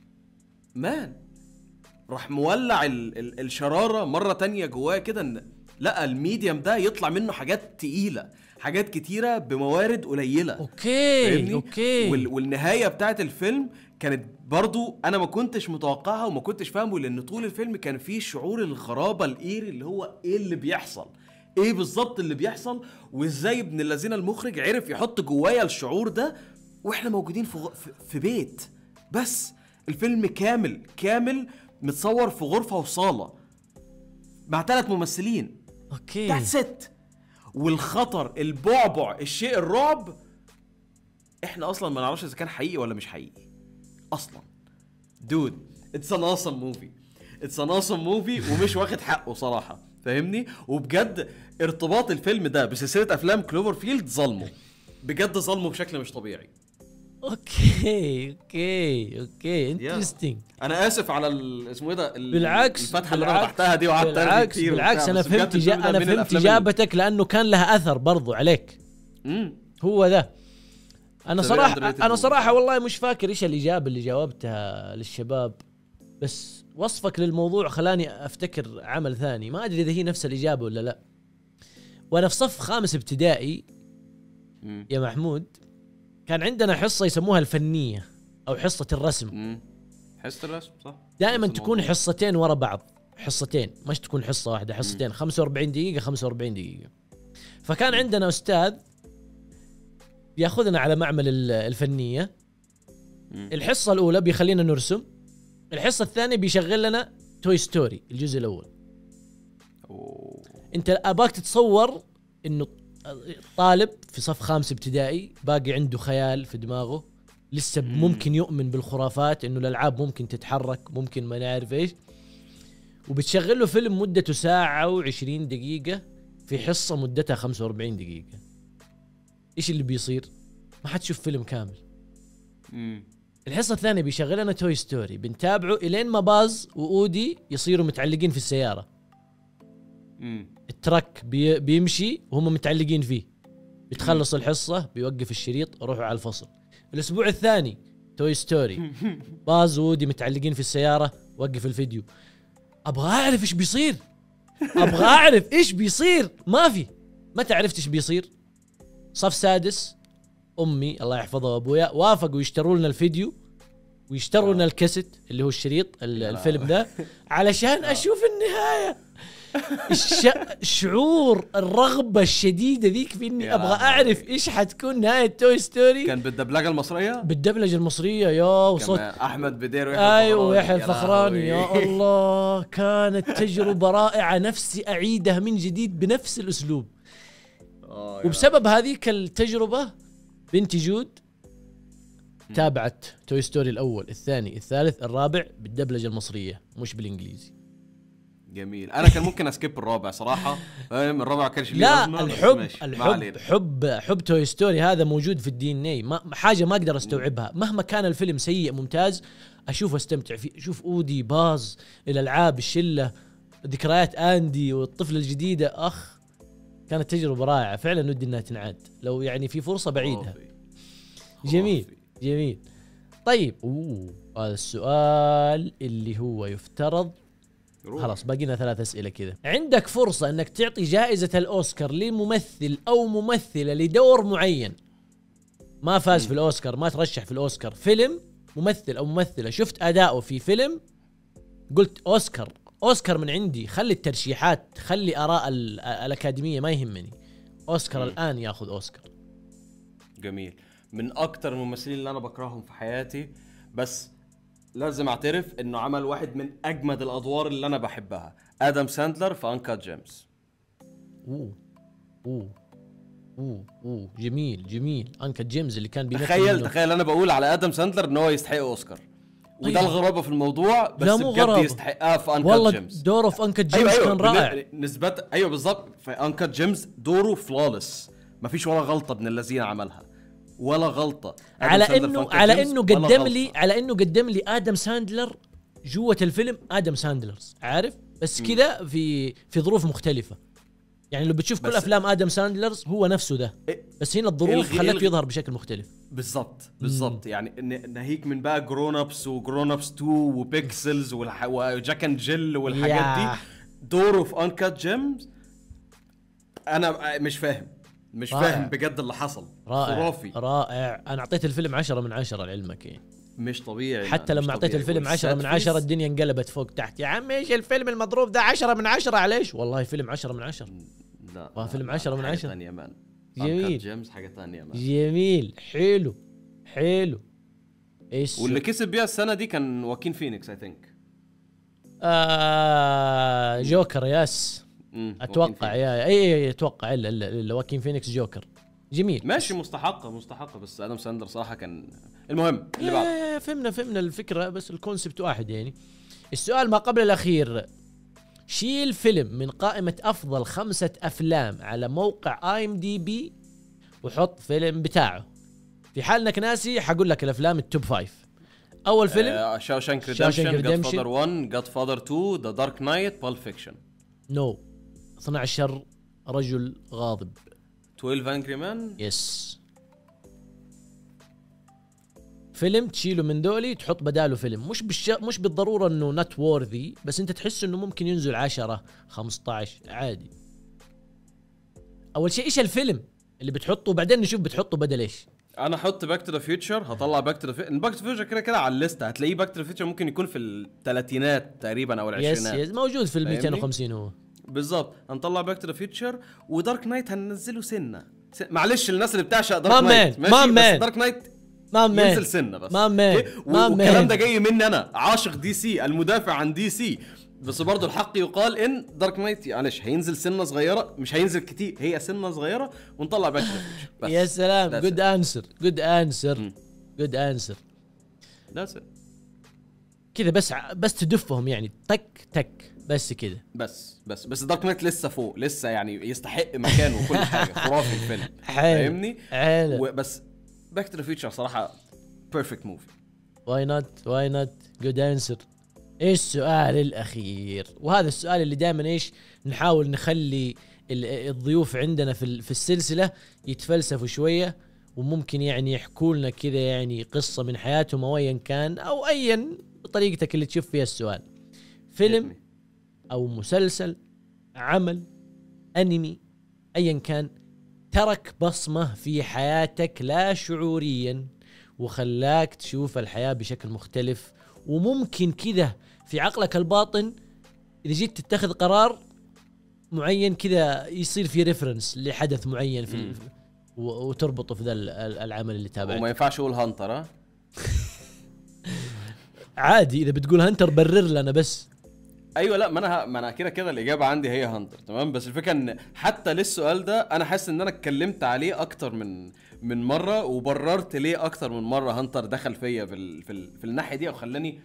مان راح مولع ال ال الشرارة مرة تانية جواه كده ان لا الميديم ده يطلع منه حاجات تقيله حاجات كتيره بموارد قليله اوكي فاهمني؟ اوكي وال... والنهايه بتاعت الفيلم كانت برضو انا ما كنتش متوقعها وما كنتش فاهمه لان طول الفيلم كان فيه شعور الغرابه الايري اللي هو ايه اللي بيحصل ايه بالظبط اللي بيحصل وازاي ابن الذين المخرج عرف يحط جوايا الشعور ده واحنا موجودين في, غ... في- في بيت بس الفيلم كامل كامل متصور في غرفه وصاله مع ثلاث ممثلين اوكي ذاتس ات والخطر البعبع الشيء الرعب احنا اصلا ما نعرفش اذا كان حقيقي ولا مش حقيقي اصلا دود اتس ان اوسم موفي اتس ان اوسم موفي ومش واخد حقه صراحه فاهمني وبجد ارتباط الفيلم ده بسلسله افلام كلوفر فيلد ظلمه بجد ظلمه بشكل مش طبيعي اوكي اوكي اوكي انترستنج انا اسف على ال- اسمه ايه ده ال- بالعكس الفتحه اللي انا بالعكس- فتحتها دي وقعدت أرغي بالعكس كتير بالعكس وبتاع، انا بس بجد فهمت الفيلم جا... ده انا من فهمت الأفلام اللي- اجابتك لانه كان لها اثر برضو عليك مم. هو ذا انا It's a very صراحه underrated انا movie. صراحه والله مش فاكر ايش الاجابه اللي جاوبتها للشباب بس وصفك للموضوع خلاني افتكر عمل ثاني ما ادري اذا هي نفس الاجابه ولا لا وانا في صف خامس ابتدائي مم. يا محمود كان عندنا حصه يسموها الفنيه او حصه الرسم مم. حس الرسم صح دائما نفس تكون الموضوع. حصتين ورا بعض حصتين مش تكون حصه واحده حصتين 45 دقيقه 45 دقيقه فكان عندنا استاذ ياخذنا على معمل ال- الفنيه مم. الحصه الاولى بيخلينا نرسم الحصه الثانيه بيشغل لنا توي ستوري الجزء الاول أوه. انت اباك تتصور انه طالب في صف خامس ابتدائي باقي عنده خيال في دماغه لسه ممكن يؤمن بالخرافات انه الالعاب ممكن تتحرك ممكن ما نعرف ايش وبتشغل له فيلم مدته ساعة و20 دقيقة في حصة مدتها 45 دقيقة ايش اللي بيصير؟ ما حتشوف فيلم كامل مم. الحصة الثانية بيشغل لنا توي ستوري بنتابعه الين ما باز واودي يصيروا متعلقين في السيارة مم. التراك بي بيمشي وهم متعلقين فيه بتخلص الحصة بيوقف الشريط روحوا على الفصل الأسبوع الثاني توي ستوري باز وودي متعلقين في السيارة وقف الفيديو أبغى أعرف إيش بيصير أبغى أعرف إيش بيصير ما في متى عرفت إيش بيصير صف سادس أمي الله يحفظها وأبويا وافقوا يشتروا لنا الفيديو ويشتروا لنا الكاسيت اللي هو الشريط ال- يا الفيلم ده علشان أشوف النهاية الش... شعور الرغبة الشديدة ذيك في اني يا ابغى لهوي. اعرف ايش حتكون نهاية توي ستوري كان بالدبلجه المصريه بالدبلجة المصرية يا وصوت كان احمد بدير ويحيى ايوه الفخراني. يحيى الفخراني يا لهوي. الله كانت تجربة رائعة نفسي اعيدها من جديد بنفس الاسلوب آه يا وبسبب هذيك التجربة بنتي جود تابعت توي ستوري الاول الثاني الثالث الرابع بالدبلجة المصرية مش بالانجليزي جميل انا كان ممكن اسكيب الرابع صراحه فاهم الرابع ما كانش ليه لا لازمة، بس الحب ماشي، ما الحب علينا. حب حب توي ستوري هذا موجود في الدي ان اي ما حاجه ما اقدر استوعبها مهما كان الفيلم سيء ممتاز اشوف استمتع فيه اشوف اودي باز الالعاب الشله ذكريات اندي والطفله الجديده اخ كانت تجربه رائعه فعلا ودي انها تنعاد لو يعني في فرصه بعيدها خرافي. جميل خرافي. جميل طيب اوه هذا السؤال اللي هو يفترض روح. خلاص باقي لنا ثلاث اسئله كذا عندك فرصه انك تعطي جائزه الاوسكار لممثل او ممثله لدور معين ما فاز في الاوسكار ما ترشح في الاوسكار فيلم ممثل او ممثله شفت اداؤه في فيلم قلت اوسكار اوسكار من عندي خلي الترشيحات خلي اراء ال- الاكاديميه ما يهمني اوسكار مم. الان ياخذ اوسكار جميل من اكتر الممثلين اللي انا بكرههم في حياتي بس لازم اعترف انه عمل واحد من اجمد الادوار اللي انا بحبها ادم ساندلر في انكا جيمس اوه اوه اوه اوه جميل جميل انكا جيمز اللي كان بيمثل تخيل منه. تخيل انا بقول على ادم ساندلر ان هو يستحق اوسكار وده أيوة. الغرابه في الموضوع بس لا، مو بجد غرابة. يستحقها في انكا والله جيمس دوره في انكا جيمز كان رائع نسبة ايوه بالظبط في انكا جيمز دوره فلالس مفيش ولا غلطه ابن الذين عملها ولا غلطه آدم على ساندلر في انه أنكا على جيمس انه ولا قدم غلطة. لي على انه قدم لي ادم ساندلر جوة الفيلم ادم ساندلرز عارف بس كذا في في ظروف مختلفة يعني لو بتشوف كل بس- افلام ادم ساندلرز هو نفسه ده إيه، بس هنا الظروف الغي- خلته الغي- يظهر بشكل مختلف بالظبط بالظبط يعني ن- ناهيك من بقى جرون ابس وجرون ابس 2 وبيكسلز والح... وجاك اند جيل والحاجات ياه. دي دوره في انكات جيمز انا مش فاهم مش رائع. فاهم بجد اللي حصل رائع خرافي رائع انا اعطيت الفيلم عشرة من عشرة لعلمك يعني مش طبيعي حتى لا، مش لما اعطيت طبيعي. الفيلم عشرة من والset عشرة piece- الدنيا انقلبت فوق تحت يا عم ايش الفيلم المضروب ده عشرة من عشرة على ايش والله فيلم عشرة من عشرة لا والله فيلم لا، عشرة من حاجة عشرة. ثانية مان جميل. جيمس حاجة ثانية مان جميل حلو حلو ايش واللي كسب بيها السنة دي كان واكين فينيكس اي ثينك آه جوكر يس اتوقع يا اي اي اتوقع الا الا الا واكين فينيكس جوكر جميل ماشي مستحقة مستحقة بس ادم ساندر صراحة كان المهم اللي بعده يا- فهمنا فهمنا الفكره بس الكونسبت واحد يعني السؤال ما قبل الاخير شيل فيلم من قائمه افضل خمسه افلام على موقع اي ام دي بي وحط فيلم بتاعه في حال انك ناسي حقول لك الافلام التوب فايف اول فيلم شاوشانك Shawshank ريدمشن جاد Redemption. فادر 1 جاد فادر 2 ذا دارك نايت بول فيكشن نو 12 رجل غاضب 12 انجري مان يس فيلم تشيله من دولي تحط بداله فيلم مش بالش... مش بالضروره انه نت وورثي بس انت تحس انه ممكن ينزل 10 15 عادي اول شيء ايش الفيلم اللي بتحطه وبعدين نشوف بتحطه بدل ايش انا احط باك تو ذا فيوتشر هطلع باك تو ذا فيوتشر باك تو ذا فيوتشر كده كده على الليسته هتلاقيه باك تو ذا فيوتشر ممكن يكون في الثلاثينات تقريبا او يس العشرينات يس موجود في ال فاهمني؟ 250 هو بالظبط هنطلع باك تو ذا فيوتشر ودارك نايت هننزله سنه س... معلش الناس اللي بتعشق My دارك نايت man, my بس man. دارك نايت ما مان ينزل سنه بس ما مان أوكي؟ و- ما والكلام مان ده جاي مني انا عاشق دي سي المدافع عن دي سي بس برضه الحق يقال ان دارك نايت معلش هينزل سنه صغيره مش هينزل كتير هي سنه صغيره ونطلع باك تو ذا فيوتشر بس يا سلام That's جود it. انسر جود انسر مم. جود انسر That's it. كذا بس ع- بس تدفهم يعني تك تك بس كذا بس بس بس دارك نايت لسه فوق لسه يعني يستحق مكانه وكل حاجه خرافي الفيلم حلو فاهمني حلو بس باك تو ذا فيوتشر صراحه بيرفكت موفي واي نوت واي نوت جود انسر ايش السؤال الاخير وهذا السؤال اللي دائما ايش نحاول نخلي ال- الضيوف عندنا في ال- في السلسله يتفلسفوا شويه وممكن يعني يحكوا لنا كذا يعني قصه من حياتهم او ايا كان او ايا طريقتك اللي تشوف فيها السؤال فيلم او مسلسل عمل انمي ايا كان ترك بصمه في حياتك لا شعوريا وخلاك تشوف الحياه بشكل مختلف وممكن كذا في عقلك الباطن اذا جيت تتخذ قرار معين كذا يصير في ريفرنس لحدث معين في ال- و- وتربطه في ذا ال- ال- العمل اللي تابعته وما ينفعش اقول هانتر ها عادي اذا بتقول هنتر برر لنا بس ايوه لا ما انا ه- ما انا كده كده الاجابه عندي هي هانتر تمام بس الفكره ان حتى للسؤال ده انا حاسس ان انا اتكلمت عليه اكتر من من مره وبررت ليه اكتر من مره هانتر دخل فيا في ال... في, ال... في الناحيه دي او خلاني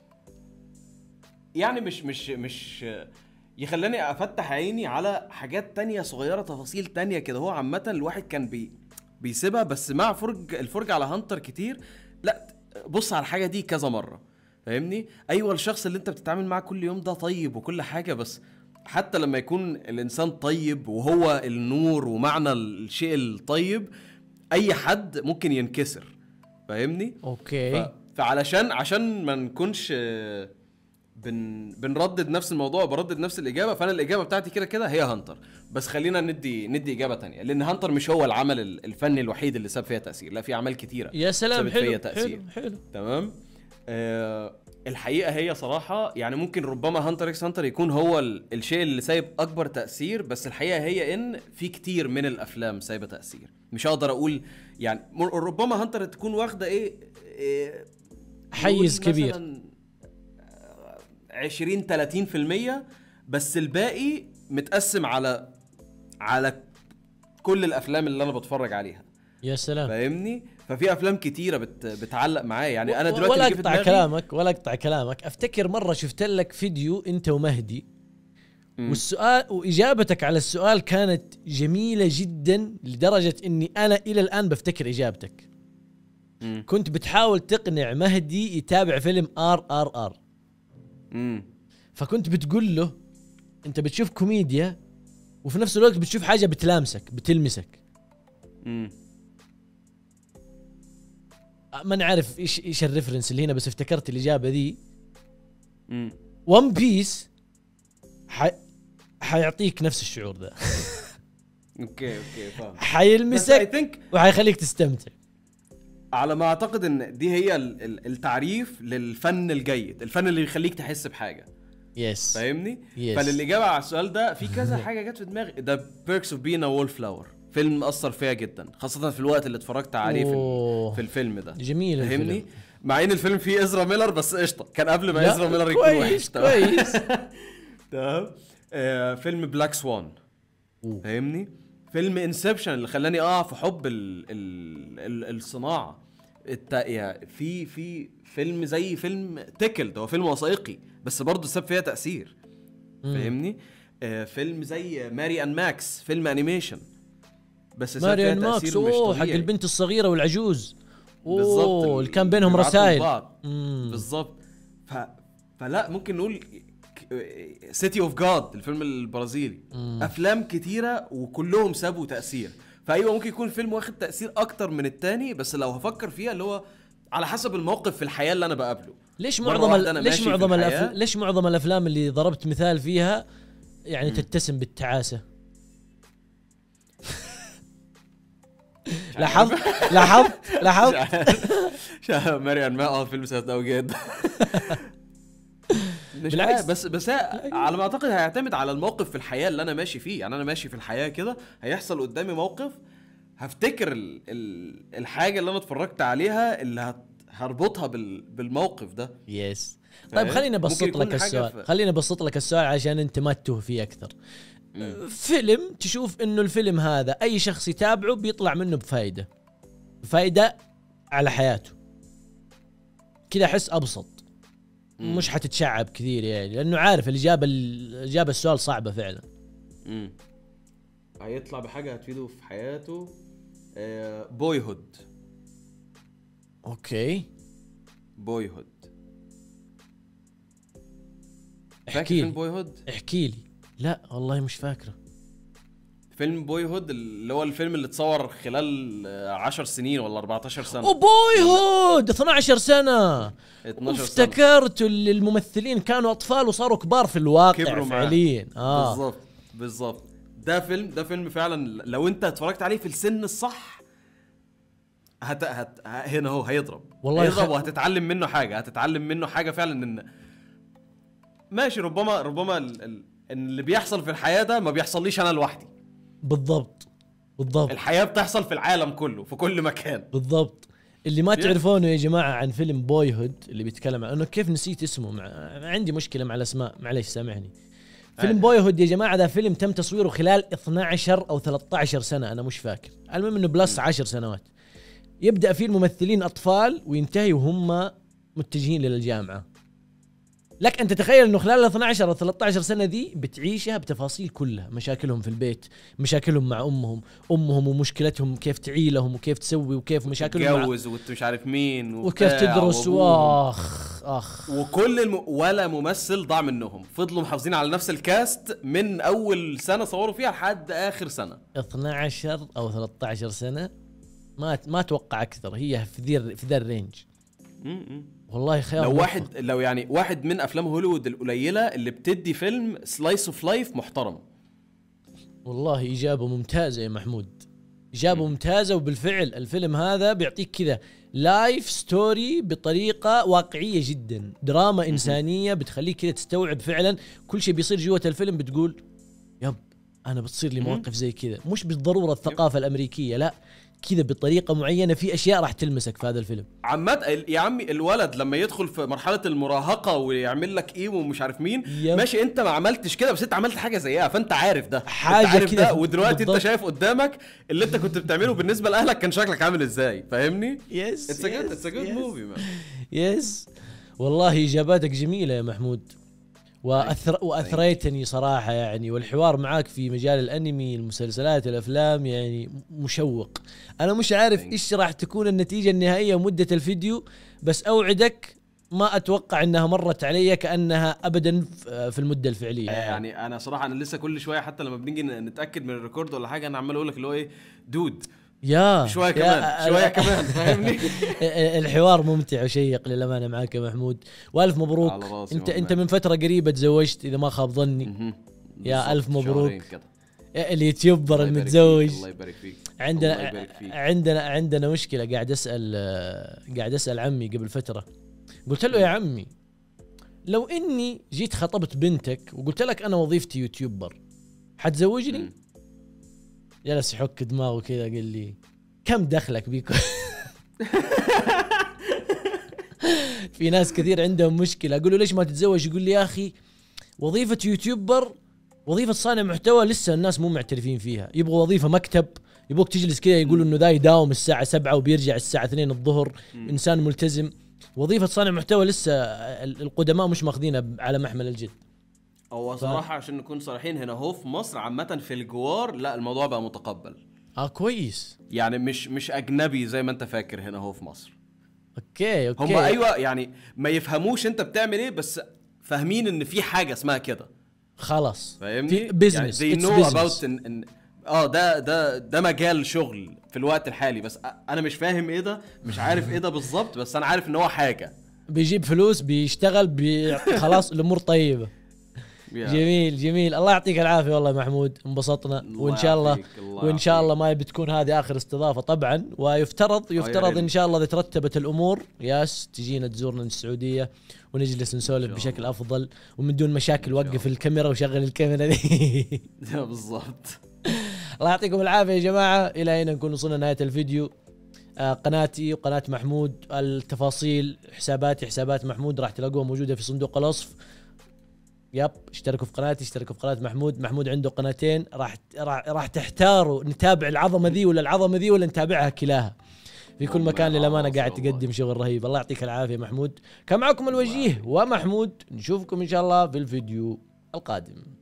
يعني مش مش مش يخلاني افتح عيني على حاجات تانية صغيره تفاصيل تانية كده هو عامه الواحد كان بي بيسيبها بس مع فرج الفرجه على هانتر كتير لا بص على الحاجه دي كذا مره فاهمني ايوه الشخص اللي انت بتتعامل معاه كل يوم ده طيب وكل حاجه بس حتى لما يكون الانسان طيب وهو النور ومعنى الشيء الطيب اي حد ممكن ينكسر فاهمني اوكي ف... فعلشان عشان ما نكونش آه، بن... بنردد نفس الموضوع بردد نفس الاجابه فانا الاجابه بتاعتي كده كده هي هانتر بس خلينا ندي ندي اجابه تانية لان هانتر مش هو العمل ال- الفني الوحيد اللي ساب فيها تاثير لا في اعمال كتيره يا سلام سابت فيا حلو تأثير. حلو حلو تمام آه الحقيقه هي صراحه يعني ممكن ربما هانتر اكس هانتر يكون هو ال... الشيء اللي سايب اكبر تاثير بس الحقيقه هي ان في كتير من الافلام سايبه تاثير مش هقدر اقول يعني م- ربما هانتر تكون واخده ايه, إيه حيز نقول كبير. مثلاً، آه، 20 30% بس الباقي متقسم على على كل الافلام اللي انا بتفرج عليها يا سلام فاهمني ففي افلام كتيره بت... بتعلق معايا يعني انا و- دلوقتي ولا اللي جه في اقطع دماغي- كلامك ولا اقطع كلامك افتكر مره شفت لك فيديو انت ومهدي مم. والسؤال واجابتك على السؤال كانت جميله جدا لدرجه اني انا الى الان بفتكر اجابتك مم. كنت بتحاول تقنع مهدي يتابع فيلم ار ار ار مم. فكنت بتقول له انت بتشوف كوميديا وفي نفس الوقت بتشوف حاجه بتلامسك بتلمسك مم. ما نعرف ايش ايش الريفرنس اللي هنا بس افتكرت الاجابه ذي مم. ون بيس ح... حيعطيك نفس الشعور ذا اوكي اوكي فاهم بس اي حيلمسك ثينك وحيخليك تستمتع على ما اعتقد ان دي هي ال- ال- التعريف للفن الجيد الفن اللي يخليك تحس بحاجه يس فاهمني Yes. فللاجابه على السؤال ده في كذا حاجه جت في دماغي ده بيركس اوف بينا وول فلاور فيلم اثر فيا جدا خاصه في الوقت اللي اتفرجت عليه في, أوه. ال- في الفيلم ده جميل فاهمني الفيلم. مع ان الفيلم فيه ازرا ميلر بس قشطه كان قبل ما لا، ازرا ميلر يكون وحش كويس تمام كويس تمام آه، فيلم بلاك سوان أوه. فاهمني فيلم انسبشن اللي خلاني اقع في حب ال ال ال الصناعه الت... يعني في في فيلم زي فيلم تيكلد هو فيلم وثائقي بس برضه ساب فيها تاثير فاهمني آه فيلم زي ماري ان ماكس فيلم انيميشن بس ساب فيها ماريان ماكس تاثير مش اوه حق طبيعي البنت الصغيره والعجوز بالظبط اوه ال- اللي كان بينهم بيبعتوا رسائل لبعض. مم. بالظبط ف... فلا ممكن نقول سيتي اوف جاد الفيلم البرازيلي افلام كتيره وكلهم سابوا تاثير فايوه ممكن يكون فيلم واخد تاثير اكتر من التاني بس لو هفكر فيها اللي هو على حسب الموقف في الحياه اللي انا بقابله ليش مرة معظم واحدة ال... أنا ليش ماشي في معظم الحياة. الأفلام ليش معظم الافلام اللي ضربت مثال فيها يعني تتسم بالتعاسه لاحظت لاحظت لاحظت ماريان ما اه فيلم سيء قوي جدا مش بالعكس. عارف بس بس هي على ما اعتقد هيعتمد على الموقف في الحياه اللي انا ماشي فيه يعني انا ماشي في الحياه كده هيحصل قدامي موقف هفتكر ال ال الحاجه اللي انا اتفرجت عليها اللي هت هربطها بال بالموقف ده يس فاهم؟ طيب خليني ممكن ابسط يكون لك حاجة السؤال في- خليني ابسط لك السؤال عشان انت ما تتوه فيه اكثر فيلم تشوف انه الفيلم هذا اي شخص يتابعه بيطلع منه بفائده فائده على حياته كذا احس ابسط مم. مش حتتشعب كثير يعني لانه عارف الاجابه الاجابه السؤال صعبه فعلا امم هيطلع بحاجه هتفيده في حياته بوي هود اوكي بوي هود فاكر احكي فيلم لي بوي هود احكي لي لا والله مش فاكره فيلم بوي هود اللي هو الفيلم اللي اتصور خلال آه، 10 سنين ولا 14 سنه او بوي هود 12 سنه 12 سنه افتكرت اللي الممثلين كانوا اطفال وصاروا كبار في الواقع كبروا معاه. فعليا اه بالظبط بالظبط ده فيلم ده فيلم فعلا لو انت اتفرجت عليه في السن الصح هت... هت... ه- هنا هو هيضرب والله هيضرب خ- وهتتعلم منه حاجه هتتعلم منه حاجه فعلا ان ماشي ربما ربما ال... ال... ان اللي بيحصل في الحياه ده ما بيحصليش انا لوحدي بالضبط بالضبط الحياه بتحصل في العالم كله في كل مكان بالضبط اللي ما Yes. تعرفونه يا جماعه عن فيلم بوي هود اللي بيتكلم عن انه كيف نسيت اسمه مع... عندي مشكله مع الاسماء معليش سامحني فيلم عادي. بوي هود يا جماعه ده فيلم تم تصويره خلال 12 او 13 سنه انا مش فاكر المهم انه بلس 10 سنوات يبدا فيه الممثلين اطفال وينتهي وهم متجهين للجامعه لك ان تتخيل انه خلال ال 12 او 13 سنه دي بتعيشها بتفاصيل كلها مشاكلهم في البيت مشاكلهم مع امهم امهم ومشكلتهم كيف تعيلهم وكيف تسوي وكيف مشاكلهم مع تتجوز وانت مش عارف مين وكيف وبتاع تدرس وأبوهم. واخ اخ وكل الم... ولا ممثل ضاع منهم فضلوا محافظين على نفس الكاست من اول سنه صوروا فيها لحد اخر سنه 12 او 13 سنه ما ما اتوقع اكثر هي في ذي في ذا الرينج والله خيار لو موفق. واحد لو يعني واحد من افلام هوليوود القليله اللي بتدي فيلم سلايس اوف لايف محترم والله اجابه ممتازه يا محمود اجابه ممتازه وبالفعل الفيلم هذا بيعطيك كذا لايف ستوري بطريقه واقعيه جدا دراما انسانيه بتخليك كذا تستوعب فعلا كل شيء بيصير جوه الفيلم بتقول يب انا بتصير لي مم. مواقف زي كذا مش بالضروره الثقافه الامريكيه لا كذا بطريقه معينه في اشياء راح تلمسك في هذا الفيلم عامة يا عمي الولد لما يدخل في مرحلة المراهقة ويعمل لك ايه ومش عارف مين يب. ماشي انت ما عملتش كده بس انت عملت حاجة زيها فانت عارف ده حاجة انت عارف كده ده ودلوقتي بالضبط. انت شايف قدامك اللي انت كنت بتعمله بالنسبة لأهلك كان شكلك عامل ازاي فاهمني؟ يس It's a good, it's a good movie man. يس والله اجاباتك جميله يا محمود وأثر واثريتني صراحه يعني والحوار معاك في مجال الانمي المسلسلات الافلام يعني مشوق انا مش عارف Thanks. ايش راح تكون النتيجه النهائيه ومده الفيديو بس اوعدك ما اتوقع انها مرت علي كانها ابدا في المده الفعليه يعني انا صراحة انا لسه كل شوية حتى لما بنيجي نتأكد من الريكورد ولا حاجة انا عمال اقول لك اللي هو ايه دود يا شوية يا- كمان شوية كمان فاهمني؟ الحوار ممتع وشيق للامانه معك يا محمود والف مبروك على راسي انت والله. انت من فتره قريبه تزوجت اذا ما خاب ظني مهم. يا بالظبط، ألف مبروك. شهرين كده. اليوتيوبر الله يبارك المتزوج فيك، الله يبارك فيك الله عندنا يبارك فيك. عندنا عندنا مشكله قاعد اسال آه، قاعد اسال عمي قبل فتره قلت له يا عمي لو اني جيت خطبت بنتك وقلت لك انا وظيفتي يوتيوبر حتزوجني؟ مم. جلس يحك دماغه كذا قال لي كم دخلك بيكون في ناس كثير عندهم مشكله اقول له ليش ما تتزوج يقول لي يا اخي وظيفه يوتيوبر وظيفه صانع محتوى لسه الناس مو معترفين فيها يبغوا وظيفه مكتب يبغوك تجلس كذا يقولوا انه ذا يداوم الساعه 7 وبيرجع الساعه 2 الظهر مم. انسان ملتزم وظيفه صانع محتوى لسه ال- القدماء مش ماخذينها على محمل الجد هو صراحه عشان نكون صريحين هنا هو في مصر عامه في الجوار لا الموضوع بقى متقبل اه كويس يعني مش مش اجنبي زي ما انت فاكر هنا هو في مصر اوكي اوكي هم ايوه يعني ما يفهموش انت بتعمل ايه بس فاهمين ان في حاجه اسمها كده خلاص فاهمني في بزنس يعني they know about ان, إن اه ده ده ده مجال شغل في الوقت الحالي بس أ- انا مش فاهم ايه ده مش عارف ايه ده بالظبط بس انا عارف ان هو حاجه بيجيب فلوس بيشتغل بي... خلاص الامور طيبه يا. جميل جميل الله يعطيك العافيه والله يا محمود انبسطنا الله وان شاء الله يعافيك، الله وان شاء يعافيك. الله ما بتكون هذه اخر استضافه طبعا ويفترض يفترض ريت. ان شاء الله اذا ترتبت الامور ياس تجينا تزورنا من السعوديه ونجلس نسولف شاء بشكل الله. افضل ومن دون مشاكل إن شاء وقف الله. الكاميرا وشغل الكاميرا دي بالضبط الله يعطيكم العافيه يا جماعه الى هنا نكون وصلنا نهايه الفيديو آه قناتي وقناه محمود التفاصيل حساباتي حسابات محمود راح تلاقوها موجوده في صندوق الوصف يب اشتركوا في قناتي اشتركوا في قناه محمود محمود عنده قناتين راح راح راح تحتاروا نتابع العظمه ذي ولا العظمه ذي ولا نتابعها كلاها في كل هم مكان للامانه عظمة قاعد والله. تقدم شغل رهيب الله يعطيك العافيه محمود كان معكم الوجيه ومحمود نشوفكم ان شاء الله في الفيديو القادم